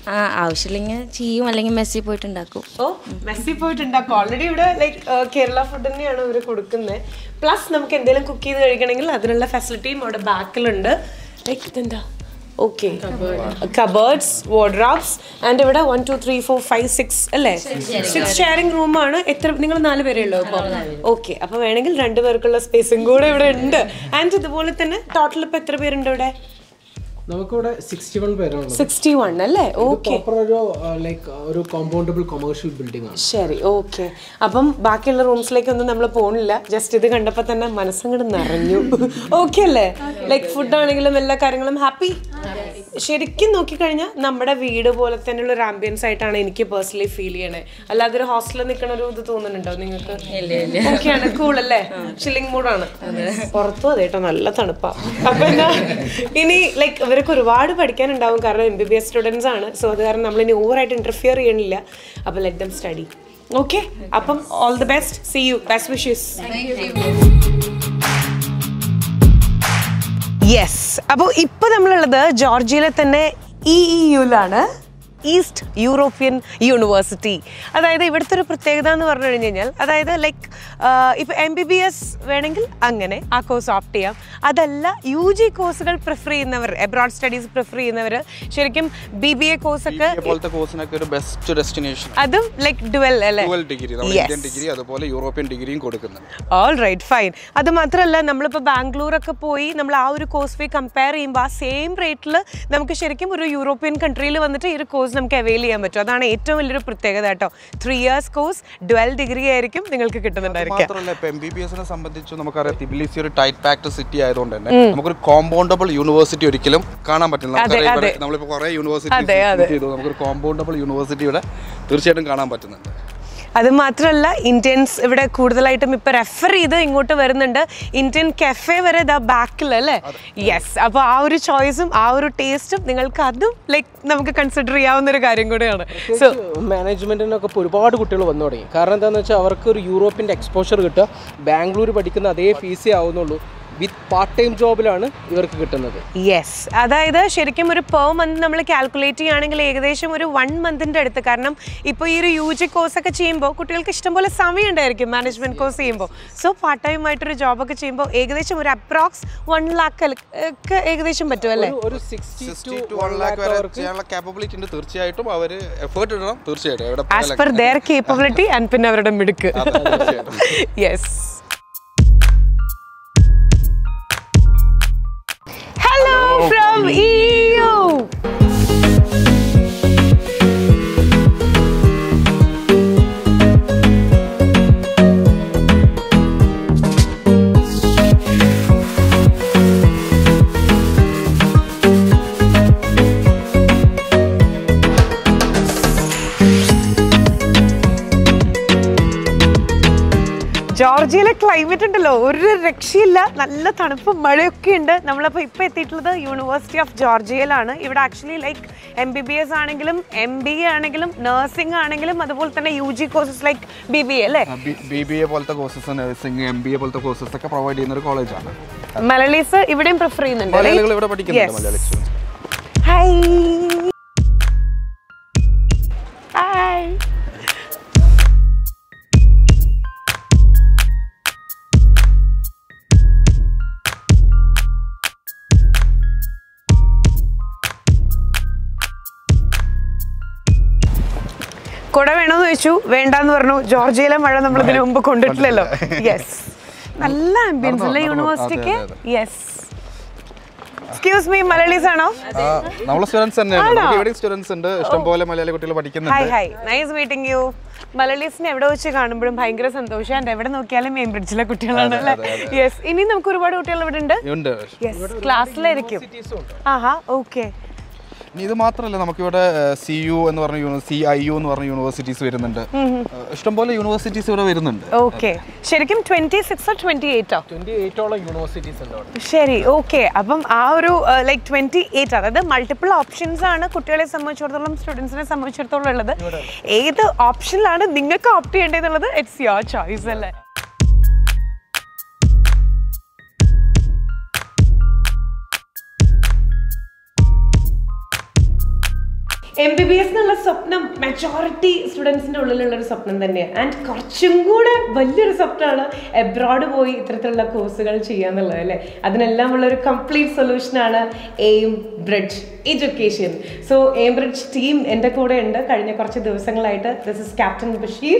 ആ ആവശ്യമില്ലെങ്കിൽ ചെയ്യും അല്ലെങ്കിൽ മെസ്സിൽ പോയിട്ട് ഉണ്ടാക്കും ഓ മെസ്സി പോയിട്ടുണ്ടാക്കും ഓൾറെഡി ഇവിടെ ലൈക്ക് കേരള ഫുഡ് തന്നെയാണ് ഇവർ കൊടുക്കുന്നത് പ്ലസ് നമുക്ക് എന്തെങ്കിലും കുക്ക് ചെയ്ത് കഴിക്കണമെങ്കിൽ അതിനുള്ള ഫെസിലിറ്റിയും അവിടെ ബാക്കിലുണ്ട് ലൈക്ക് ഇതെന്താ ഓക്കെ കബേർഡ്സ് വാർഡ്രാബ്സ് ആൻഡ് ഇവിടെ one two three four five six അല്ലേ സിക്സ് ഷെയറിംഗ് റൂമാണ് എത്ര നിങ്ങൾ നാല് പേരേ ഉള്ളൂ അപ്പോൾ ഓക്കെ അപ്പോൾ വേണമെങ്കിൽ രണ്ട് പേർക്കുള്ള സ്പേസും കൂടെ ഇവിടെ ഉണ്ട് ആൻഡ് ഇതുപോലെ തന്നെ ടോട്ടൽ ഇപ്പോൾ എത്ര പേരുണ്ട് ഇവിടെ നമുക്കിവിടെ സിക്സ്റ്റി വൺ പേരാണ് സിക്സ്റ്റി വൺ അല്ലേ ഓക്കെ പ്രോപ്പർ ഒരു ലൈക്ക് ഒരു കോമ്പൗണ്ടബിൾ കൊമേഴ്ഷ്യൽ ബിൽഡിംഗ് ആണ് ശരി ഓക്കെ അപ്പം ബാക്കിയുള്ള റൂംസിലേക്കൊന്നും നമ്മൾ പോണില്ല ജസ്റ്റ് ഇത് കണ്ടപ്പോൾ തന്നെ മനസ്സങ്ങോട്ട് നിറഞ്ഞു ഓക്കെ അല്ലേ ലൈക്ക് ഫുഡ് ആണെങ്കിലും എല്ലാ കാര്യങ്ങളും ഹാപ്പി ശരിക്കും നോക്കിക്കഴിഞ്ഞാൽ നമ്മുടെ വീട് പോലെ തന്നെയുള്ള ഒരു ആംബിയൻസ് ആയിട്ടാണ് എനിക്ക് പേഴ്സണലി ഫീൽ ചെയ്യണേ അല്ലാതെ ഒരു ഹോസ്റ്റലിൽ നിൽക്കണ ഒരു ഇത് തോന്നുന്നുണ്ടോ നിങ്ങൾക്ക് ഓക്കെയാണ് കൂൾ അല്ലേ ചില്ലിംഗ് മൂഡാണ് പുറത്തും അതെ കേട്ടോ നല്ല തണുപ്പാ അപ്പൊ എന്നാ ഇനി ലൈക്ക് ഇവർക്ക് ഒരുപാട് പഠിക്കാനുണ്ടാവും കാരണം M B B S students ആണ് സോ അത് കാരണം നമ്മൾ ഇനി ഓവറായിട്ട് ഇന്റർഫിയർ ചെയ്യണില്ല അപ്പൊ ലെറ്റ് ദം സ്റ്റഡി ഓക്കെ അപ്പം all the best see you best wishes yes അപ്പോൾ ഇപ്പോൾ നമ്മളുള്ളത് ജോർജിയയിലെ തന്നെ ഇ ഇ യുലാണ് ഈസ്റ്റ് യൂറോപ്യൻ യൂണിവേഴ്സിറ്റി അതായത് ഇവിടുത്തെ ഒരു പ്രത്യേകത എന്ന് പറഞ്ഞു കഴിഞ്ഞ് കഴിഞ്ഞാൽ അതായത് ലൈക്ക് ഇപ്പോൾ എം ബി ബി എസ് വേണമെങ്കിൽ അങ്ങനെ ആ കോഴ്സ് ഓപ്റ്റ് ചെയ്യാം അതല്ല യു ജി കോഴ്സുകൾ പ്രിഫർ ചെയ്യുന്നവർ എബ്രോഡ് സ്റ്റഡീസ് പ്രിഫർ ചെയ്യുന്നവർ ശരിക്കും ബി ബി എ കോഴ്സൊക്കെ പോലത്തെ കോഴ്സിനൊക്കെ ഒരു ബെസ്റ്റ് ഡെസ്റ്റിനേഷൻ അതും ലൈക്ക് ഡുവൽ അല്ലേ ഡുവൽ ഡിഗ്രി നമ്മൾ ഇന്ത്യൻ ഡിഗ്രി അതുപോലെ യൂറോപ്യൻ ഡിഗ്രിയും കൊടുക്കുന്നുണ്ട് ഓൾ റൈറ്റ് ഫൈൻ അത് മാത്രമല്ല നമ്മളിപ്പോൾ ബാംഗ്ലൂരൊക്കെ പോയി നമ്മൾ ആ ഒരു കോഴ്സ് ഫീ കമ്പയർ ചെയ്യുമ്പോൾ ആ സെയിം റേറ്റിൽ നമുക്ക് ശരിക്കും ഒരു യൂറോപ്യൻ കൺട്രിയിൽ വന്നിട്ട് ഈ ഒരു കോഴ്സ് നമുക്ക് അവൈൽ ചെയ്യാൻ പറ്റും അതാണ് ഏറ്റവും വലിയൊരു പ്രത്യേകത കേട്ടോ three years course twelve degree ആയിരിക്കും നിങ്ങൾക്ക് കിട്ടുന്നുണ്ടായിരിക്കും മാത്രമല്ല ഇപ്പൊ എം ബി ബി എസിനെ സംബന്ധിച്ച് നമുക്കറിയാം തിബിലിസി ഒരു ടൈറ്റ് പാക്ട് സിറ്റി ആയതുകൊണ്ട് തന്നെ ഉം. നമുക്കൊരു കോമ്പൗണ്ടബിൾ യൂണിവേഴ്സിറ്റി ഒരിക്കലും കാണാൻ പറ്റില്ല അതെ, നമുക്കറിയാം ഇവിടെ അതെ. നമ്മളിപ്പോൾ കുറേ അതെ, യൂണിവേഴ്സിറ്റി അതെ. ചെയ്തു നമുക്കൊരു കോമ്പൗണ്ടബിൾ യൂണിവേഴ്സിറ്റി ഇവിടെ തീർച്ചയായിട്ടും കാണാൻ പറ്റുന്നുണ്ട് അത് മാത്രമല്ല ഇന്ത്യൻസ് ഇവിടെ കൂടുതലായിട്ടും ഇപ്പൊ റെഫർ ചെയ്ത് ഇങ്ങോട്ട് വരുന്നുണ്ട് ഇന്ത്യൻ കെഫെ വരെ ഇതാ ബാക്കിൽ അല്ലേ യെസ് അപ്പോൾ ആ ഒരു ചോയ്സും ആ ഒരു ടേസ്റ്റും നിങ്ങൾക്ക് അതും ലൈക്ക് നമുക്ക് കൺസിഡർ ചെയ്യാവുന്ന ഒരു കാര്യം കൂടെയാണ് സോ മാനേജ്മെൻറ്റിനൊക്കെ ഇപ്പോൾ ഒരുപാട് കുട്ടികൾ വന്നു തുടങ്ങി കാരണം എന്താണെന്ന് വെച്ചാൽ അവർക്ക് ഒരു യൂറോപ്പിൻ്റെ എക്സ്പോഷർ കിട്ടുക ബാംഗ്ലൂർ പഠിക്കുന്ന അതേ ഫീസേ ആവുന്നുള്ളൂ വിത്ത് പാർട്ട് ടൈം ജോബിലാണ് ഇവർക്ക് കിട്ടുന്നത് യെസ് അതായത് ശരിക്കും ഒരു പെർ മന്ത് നമ്മൾ കാൽക്കുലേറ്റ് ചെയ്യുകയാണെങ്കിൽ ഏകദേശം ഒരു വൺ മന്തിൻ്റെ അടുത്ത് കാരണം ഇപ്പോൾ ഈ ഒരു യു ജി കോഴ്സ് ഒക്കെ ചെയ്യുമ്പോൾ കുട്ടികൾക്ക് ഇഷ്ടംപോലെ സമയം ഉണ്ടായിരിക്കും മാനേജ്മെന്റ് കോഴ്സ് ചെയ്യുമ്പോൾ സോ പാർട്ട് ടൈം ആയിട്ടൊരു ജോബൊക്കെ ചെയ്യുമ്പോൾ ഏകദേശം ഒരു അപ്രോക്സ് വൺ ലാക്ക് ഒക്കെ ഏകദേശം പറ്റും അല്ലേ ഒരു sixty sixty two one lakh വരെ ചെയ്യാനുള്ള കാപ്പബിലിറ്റി ഉണ്ട് തീർച്ചയായിട്ടും അവർ എഫേർട്ട് ഇടണം തീർച്ചയായിട്ടും എവിടെ as per their capability and പിന്നെ അവരുടെ മിടുക്ക് യെസ് ഹലോ ഫ്രം EU ജോർജിയയിലെ ക്ലൈമറ്റ് ഉണ്ടല്ലോ ഒരു രക്ഷയില്ല നല്ല തണുപ്പും മഴയൊക്കെ ഉണ്ട് നമ്മളപ്പോൾ ഇപ്പോൾ എത്തിയിട്ടുള്ളത് യൂണിവേഴ്സിറ്റി ഓഫ് ജോർജിയയിലാണ് ഇവിടെ actually like M B B S ആണെങ്കിലും എം ബി എ ആണെങ്കിലും നഴ്സിംഗ് ആണെങ്കിലും അതുപോലെ തന്നെ U G courses like B B A അല്ലേ ബി ബി എ പോലത്തെ courses nursing M B A പോലത്തെ കോഴ്സസ് ഒക്കെ പ്രൊവൈഡ് ചെയ്യുന്ന ഒരു കോളേജാണ് മലയാളീസ് ഇവിടെയും പ്രിഫർ ചെയ്യുന്നുണ്ട് മലയാളികൾ ഇവിടെ പഠിക്കുന്നുണ്ട് മലയാളി ഹായ് ഹായ് കുട വേണമെന്ന് ചോദിച്ചു വേണ്ടാന്ന് പറഞ്ഞു ജോർജിയയിലെ മഴ നമ്മൾ ഇതിനു മുമ്പ് കൊണ്ടിട്ടില്ലല്ലോ യെസ് നല്ല ആംബിയൻസ് അല്ലേ യൂണിവേഴ്സിറ്റിക്ക് യെസ് എക്സ്ക്യൂസ് മീ മലയാളീസ് ആണോ നമ്മളെ സ്റ്റുഡൻസ് തന്നെയാണ് ആണോ? നമുക്ക് ഇവിടെ സ്റ്റുഡൻസ് ഉണ്ട് ഇഷ്ടംപോലെ മലയാളി കുട്ടികൾ ഹായ് പഠിക്കുന്നുണ്ട് ഹായ് നൈസ് മീറ്റിംഗ് യു മലയാളീസിനെ എവിടെ വെച്ച് കാണുമ്പോഴും ഭയങ്കര സന്തോഷം ആൻഡ് എവിടെ നോക്കിയാലും മെയിൻ ബ്രിഡ്ജിലെ കുട്ടികളാണ് അല്ലേ യെസ് ഇനി നമുക്ക് ഒരുപാട് കുട്ടികൾ ഇവിടെ ഉണ്ട് ഉണ്ട് യെസ് ക്ലാസ്സിലായിരിക്കും ആഹാ ഓക്കെ ഇനി ഇത് മാത്രമല്ല നമുക്കിവിടെ സി യു എന്ന് പറഞ്ഞ സി ഐ യു എന്ന് പറഞ്ഞ യൂണിവേഴ്സിറ്റീസ് വരുന്നുണ്ട് ഏഹ്, ഇഷ്ടംപോലെ യൂണിവേഴ്സിറ്റീസ് ഇവിടെ വരുന്നുണ്ട് ഓക്കെ ശരിക്കും ട്വന്റി സിക്സ് ട്വന്റി എയ്റ്റോ ട്വൻറ്റി എയ്റ്റോളം യൂണിവേഴ്സിറ്റീസ് ഉണ്ട് അവിടെ ശരി ഓക്കെ അപ്പം ആ ഒരു ലൈക്ക് ട്വന്റി എയ്റ്റ് അതായത് മൾട്ടിപ്പിൾ ഓപ്ഷൻസ് ആണ് കുട്ടികളെ സംബന്ധിച്ചിടത്തോളം സ്റ്റുഡൻസിനെ സംബന്ധിച്ചിടത്തോളം ഉള്ളത് ഏത് ഓപ്ഷനിലാണ് നിങ്ങൾക്ക് ഓപ്റ്റ് ചെയ്യേണ്ടതെന്നുള്ളത് ഇറ്റ്സ് യുവർ ചോയ്സ് അല്ലേ എം ബി ബി എസ് എന്നുള്ള സ്വപ്നം മെജോറിറ്റി സ്റ്റുഡൻസിൻ്റെ ഉള്ളിലുള്ള ഒരു സ്വപ്നം തന്നെയാണ് ആൻഡ് കുറച്ചും കൂടെ വലിയൊരു സ്വപ്നമാണ് എബ്രോഡ് പോയി ഇത്തരത്തിലുള്ള കോഴ്സുകൾ ചെയ്യാന്നുള്ളത് അല്ലേ അതിനെല്ലാം ഉള്ള ഒരു കംപ്ലീറ്റ് സൊല്യൂഷനാണ് Aim Bridge education so Aim Bridge team എൻ്റെ കൂടെ ഉണ്ട് കഴിഞ്ഞ കുറച്ച് ദിവസങ്ങളായിട്ട് this is captain Basheer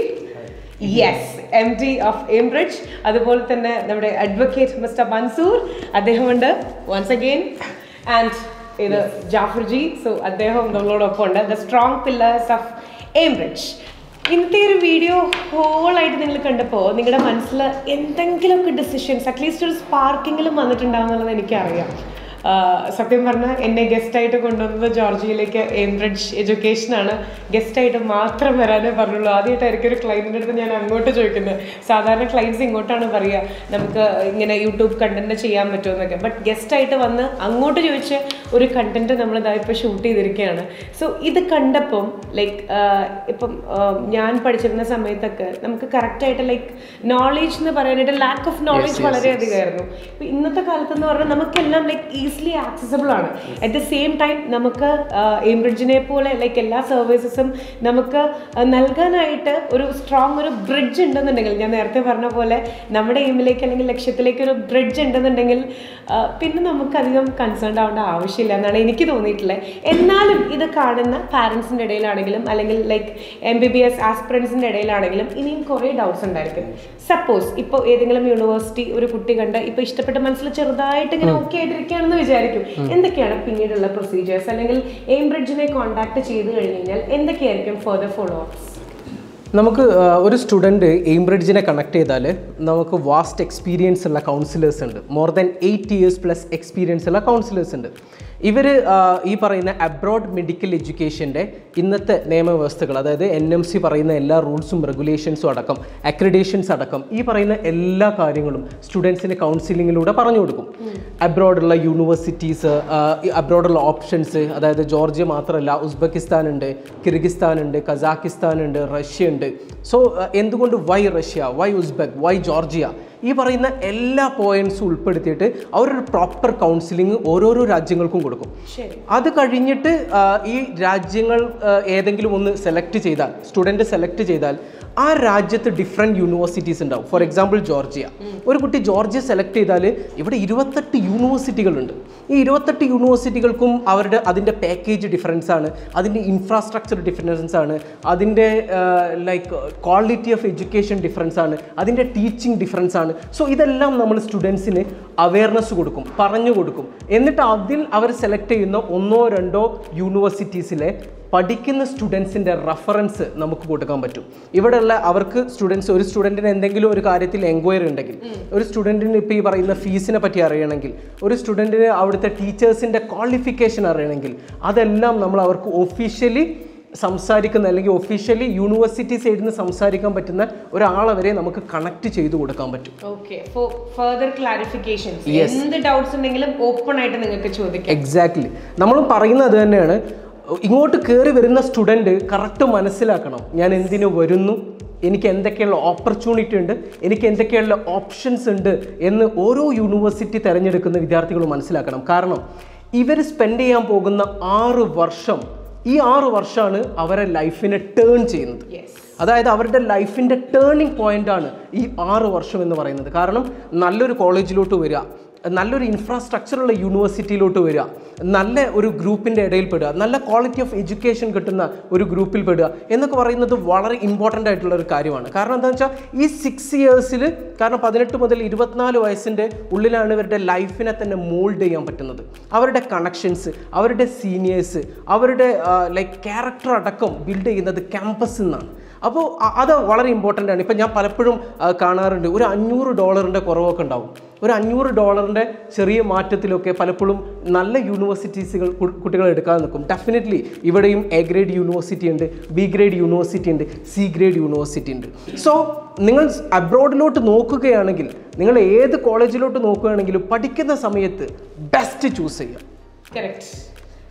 yes M D of Aimbridge അതുപോലെ തന്നെ നമ്മുടെ അഡ്വക്കേറ്റ് മിസ്റ്റർ മൻസൂർ അദ്ദേഹമുണ്ട് വൺസ് അഗെയിൻ ആൻഡ് ഇത് ജാഫർജി സോ അദ്ദേഹം നമ്മളോടൊപ്പം ഉണ്ട് the strong pillars of Aimbridge ഇന്നത്തെ ഒരു വീഡിയോ ഹോളായിട്ട് നിങ്ങൾ കണ്ടപ്പോൾ നിങ്ങളുടെ മനസ്സിൽ എന്തെങ്കിലുമൊക്കെ ഡിസിഷൻസ് അറ്റ്ലീസ്റ്റ് ഒരു സ്പാർക്കെങ്കിലും വന്നിട്ടുണ്ടാവും എന്നുള്ളത് എനിക്കറിയാം ആഹ് സത്യം പറഞ്ഞാൽ എന്നെ ഗസ്റ്റായിട്ട് കൊണ്ടുവന്നത് ജോർജിയയിലേക്ക് എംബ്രിഡ്ജ് എഡ്യൂക്കേഷനാണ് ഗസ്റ്റായിട്ട് മാത്രം വരാനേ പറഞ്ഞുള്ളൂ ആദ്യമായിട്ടായിരിക്കും ഒരു ക്ലൈൻറ്റിൻ്റെ അടുത്ത് ഞാൻ അങ്ങോട്ട് ചോദിക്കുന്നത് സാധാരണ ക്ലൈൻറ്റ്സ് ഇങ്ങോട്ടാണ് പറയുക നമുക്ക് ഇങ്ങനെ യൂട്യൂബ് കണ്ടന്റ് ചെയ്യാൻ പറ്റുമെന്നൊക്കെ ബട്ട് ഗസ്റ്റായിട്ട് വന്ന് അങ്ങോട്ട് ചോദിച്ച് ഒരു കണ്ടന്റ് നമ്മൾ ഇതാ ഇപ്പോൾ ഷൂട്ട് ചെയ്തിരിക്കുകയാണ് സോ ഇത് കണ്ടപ്പം ലൈക്ക് ഇപ്പം ആഹ് ഞാൻ പഠിച്ചിരുന്ന സമയത്തൊക്കെ നമുക്ക് കറക്റ്റായിട്ട് ലൈക്ക് നോളേജ് എന്ന് പറയാനായിട്ട് ലാക്ക് ഓഫ് നോളേജ് yes, വളരെ yes. അധികമായിരുന്നു ഇപ്പം ഇന്നത്തെ കാലത്ത് എന്ന് പറഞ്ഞാൽ നമുക്കെല്ലാം ലൈക്ക് ഈസിലി ആക്സസിബിൾ ആണ് അറ്റ് ദ സെയിം ടൈം നമുക്ക് എംബ്രിഡ്ജിനെ പോലെ ലൈക്ക് എല്ലാ സർവീസസും നമുക്ക് ആ, നൽകാനായിട്ട് ഒരു സ്ട്രോങ് ഒരു ബ്രിഡ്ജ് ഉണ്ടെന്നുണ്ടെങ്കിൽ ഞാൻ നേരത്തെ പറഞ്ഞ പോലെ നമ്മുടെ എയിമിലേക്ക് അല്ലെങ്കിൽ ലക്ഷ്യത്തിലേക്ക് ഒരു ബ്രിഡ്ജ് ഉണ്ടെന്നുണ്ടെങ്കിൽ ആ, പിന്നെ നമുക്ക് അധികം കൺസേൺ ആവേണ്ട ആവശ്യമില്ല എന്നാണ് എനിക്ക് തോന്നിയിട്ടുള്ളത് എന്നാലും ഇത് കാണുന്ന പാരൻസിൻ്റെ ഇടയിലാണെങ്കിലും അല്ലെങ്കിൽ like M B B S ആസ്പിറൻസിൻ്റെ ഇടയിലാണെങ്കിലും ഇനിയും കുറേ ഡൗട്ട്സ് ഉണ്ടായിരിക്കും സപ്പോസ് ഇപ്പോൾ ഏതെങ്കിലും യൂണിവേഴ്സിറ്റി ഒരു കുട്ടി കണ്ട് ഇപ്പോൾ ഇഷ്ടപ്പെട്ട മനസ്സിൽ ചെറുതായിട്ട് ഇങ്ങനെ ഓക്കെ ആയിട്ടിരിക്കുകയാണെന്ന് വിചാരിക്കും എന്തൊക്കെയാണ് പിന്നീടുള്ള പ്രൊസീജിയേഴ്സ് അല്ലെങ്കിൽ എയിം ബ്രിഡ്ജിനെ കോൺടാക്ട് ചെയ്ത് കഴിഞ്ഞ് കഴിഞ്ഞാൽ എന്തൊക്കെയായിരിക്കും ഫർദർ ഫോളോ അപ്സ് നമുക്ക് ആ, ഒരു സ്റ്റുഡൻറ്റ് എയിംബ്രിഡ്ജിനെ കണക്ട് ചെയ്താൽ നമുക്ക് വാസ്റ്റ് എക്സ്പീരിയൻസ് ഉള്ള കൗൺസിലേഴ്സ് ഉണ്ട് more than eight years plus experience ഉള്ള കൗൺസിലേഴ്സ് ഉണ്ട് ഇവർ ഈ പറയുന്ന അബ്രോഡ് മെഡിക്കൽ എഡ്യൂക്കേഷൻ്റെ ഇന്നത്തെ നിയമവ്യവസ്ഥകൾ അതായത് എൻ എം സി പറയുന്ന എല്ലാ റൂൾസും റെഗുലേഷൻസും അടക്കം അക്രഡേഷൻസ് അടക്കം ഈ പറയുന്ന എല്ലാ കാര്യങ്ങളും സ്റ്റുഡൻസിന് കൗൺസിലിങ്ങിലൂടെ പറഞ്ഞു കൊടുക്കും അബ്രോഡുള്ള യൂണിവേഴ്സിറ്റീസ് അബ്രോഡുള്ള ഓപ്ഷൻസ് അതായത് ജോർജിയ മാത്രമല്ല ഉസ്ബെക്കിസ്ഥാൻ ഉണ്ട് കിർഗിസ്ഥാൻ ഉണ്ട് കസാക്കിസ്ഥാൻ ഉണ്ട് റഷ്യ ഉണ്ട് സോ എന്തുകൊണ്ട് why Russia why Uzbek why Georgia ഈ പറയുന്ന എല്ലാ പോയിന്റ്സും ഉൾപ്പെടുത്തിയിട്ട് അവരൊരു പ്രോപ്പർ കൗൺസിലിംഗ് ഓരോരോ രാജ്യങ്ങൾക്കും കൊടുക്കും ശരി അത് കഴിഞ്ഞിട്ട് ആ, ഈ രാജ്യങ്ങൾ ആ, ഏതെങ്കിലും ഒന്ന് സെലക്ട് ചെയ്താൽ സ്റ്റുഡൻറ്റ് സെലക്ട് ചെയ്താൽ ആ രാജ്യത്ത് ഡിഫറെൻറ്റ് യൂണിവേഴ്സിറ്റീസ് ഉണ്ടാവും ഫോർ എക്സാമ്പിൾ ജോർജിയ ഒരു കുട്ടി ജോർജിയ സെലക്ട് ചെയ്താൽ ഇവിടെ ഇരുപത്തെട്ട് യൂണിവേഴ്സിറ്റികളുണ്ട് ഈ ഇരുപത്തെട്ട് യൂണിവേഴ്സിറ്റികൾക്കും അവരുടെ അതിൻ്റെ പാക്കേജ് ഡിഫറൻസ് ആണ് അതിൻ്റെ ഇൻഫ്രാസ്ട്രക്ചർ ഡിഫറൻസ് ആണ് അതിൻ്റെ like quality of education difference ആണ് അതിൻ്റെ ടീച്ചിങ് ഡിഫറൻസ് ആണ് സോ ഇതെല്ലാം നമ്മൾ സ്റ്റുഡൻസിന് അവയർനെസ് കൊടുക്കും പറഞ്ഞു കൊടുക്കും എന്നിട്ട് അതിൽ അവർ സെലക്ട് ചെയ്യുന്ന ഒന്നോ രണ്ടോ യൂണിവേഴ്സിറ്റീസിലെ പഠിക്കുന്ന സ്റ്റുഡൻസിൻ്റെ റെഫറൻസ് നമുക്ക് കൊടുക്കാൻ പറ്റും ഇവിടെയുള്ള അവർക്ക് സ്റ്റുഡൻസ് ഒരു സ്റ്റുഡൻറ്റിന് എന്തെങ്കിലും ഒരു കാര്യത്തിൽ എൻക്വയറി ഉണ്ടെങ്കിൽ ഒരു സ്റ്റുഡൻറ്റിന് ഇപ്പോൾ ഈ പറയുന്ന ഫീസിനെ പറ്റി അറിയണമെങ്കിൽ ഒരു സ്റ്റുഡൻറ്റിന് അവിടുത്തെ ടീച്ചേഴ്സിൻ്റെ ക്വാളിഫിക്കേഷൻ അറിയണമെങ്കിൽ അതെല്ലാം നമ്മൾ അവർക്ക് ഒഫീഷ്യലി സംസാരിക്കുന്ന അല്ലെങ്കിൽ ഒഫീഷ്യലി യൂണിവേഴ്സിറ്റി സൈഡിൽ നിന്ന് സംസാരിക്കാൻ പറ്റുന്ന ഒരാളെ വരെ നമുക്ക് കണക്ട് ചെയ്തു കൊടുക്കാൻ പറ്റും okay for further clarifications Yes. എന്ത് ഡൗട്ട്സ് ഉണ്ടെങ്കിലും ഓപ്പൺ ആയിട്ട് നിങ്ങൾക്ക് ചോദിക്കാം എക്സാക്ട്ലി നമ്മൾ പറയുന്നത് അത് തന്നെയാണ് ഇങ്ങോട്ട് കയറി വരുന്ന സ്റ്റുഡൻറ്റ് കറക്റ്റ് മനസ്സിലാക്കണം ഞാൻ എന്തിനു വരുന്നു എനിക്ക് എന്തൊക്കെയുള്ള ഓപ്പർച്യൂണിറ്റി ഉണ്ട് എനിക്ക് എന്തൊക്കെയുള്ള ഓപ്ഷൻസ് ഉണ്ട് എന്ന് ഓരോ യൂണിവേഴ്സിറ്റി തിരഞ്ഞെടുക്കുന്ന വിദ്യാർത്ഥികൾ മനസ്സിലാക്കണം കാരണം ഇവർ സ്പെൻഡ് ചെയ്യാൻ പോകുന്ന ആറ് വർഷം ഈ ആറ് വർഷമാണ് അവരെ ലൈഫിനെ ടേൺ ചെയ്യുന്നത് അതായത് അവരുടെ ലൈഫിൻ്റെ ടേണിംഗ് പോയിൻ്റാണ് ഈ ആറ് വർഷം എന്ന് പറയുന്നത് കാരണം നല്ലൊരു കോളേജിലോട്ട് വരിക നല്ലൊരു ഇൻഫ്രാസ്ട്രക്ചറുള്ള യൂണിവേഴ്സിറ്റിയിലോട്ട് വരിക നല്ല ഒരു ഗ്രൂപ്പിൻ്റെ ഇടയിൽ പെടുക നല്ല ക്വാളിറ്റി ഓഫ് എഡ്യൂക്കേഷൻ കിട്ടുന്ന ഒരു ഗ്രൂപ്പിൽ പെടുക എന്നൊക്കെ പറയുന്നത് വളരെ ഇമ്പോർട്ടൻ്റ് ആയിട്ടുള്ള ഒരു കാര്യമാണ് കാരണം എന്താണെന്ന് വെച്ചാൽ ഈ സിക്സ് ഇയേഴ്സിൽ കാരണം പതിനെട്ട് മുതൽ ഇരുപത്തിനാല് വയസ്സിൻ്റെ ഉള്ളിലാണ് ഇവരുടെ ലൈഫിനെ തന്നെ മോൾഡ് ചെയ്യാൻ പറ്റുന്നത് അവരുടെ കണക്ഷൻസ് അവരുടെ സീനിയേഴ്സ് അവരുടെ ലൈക്ക് ക്യാരക്ടർ അടക്കം ബിൽഡ് ചെയ്യുന്നത് ക്യാമ്പസിൽ നിന്നാണ് അപ്പോൾ അ- അത് വളരെ ഇമ്പോർട്ടൻ്റ് ആണ് ഇപ്പം ഞാൻ പലപ്പോഴും ആ, കാണാറുണ്ട് ഒരു അഞ്ഞൂറ് ഡോളറിൻ്റെ കുറവൊക്കെ ഉണ്ടാവും ഒരു അഞ്ഞൂറ് ഡോളറിൻ്റെ ചെറിയ മാറ്റത്തിലൊക്കെ പലപ്പോഴും നല്ല യൂണിവേഴ്സിറ്റീസുകൾ കുട്ടികൾ എടുക്കാൻ നിൽക്കും ഡെഫിനറ്റ്ലി ഇവിടെയും എ ഗ്രേഡ് യൂണിവേഴ്സിറ്റി ഉണ്ട് ബി ഗ്രേഡ് യൂണിവേഴ്സിറ്റി ഉണ്ട് സി ഗ്രേഡ് യൂണിവേഴ്സിറ്റി ഉണ്ട് സോ നിങ്ങൾ അബ്രോഡിലോട്ട് നോക്കുകയാണെങ്കിൽ നിങ്ങൾ ഏത് കോളേജിലോട്ട് നോക്കുകയാണെങ്കിലും പഠിക്കുന്ന സമയത്ത് ബെസ്റ്റ് ചൂസ് ചെയ്യുക കറക്റ്റ്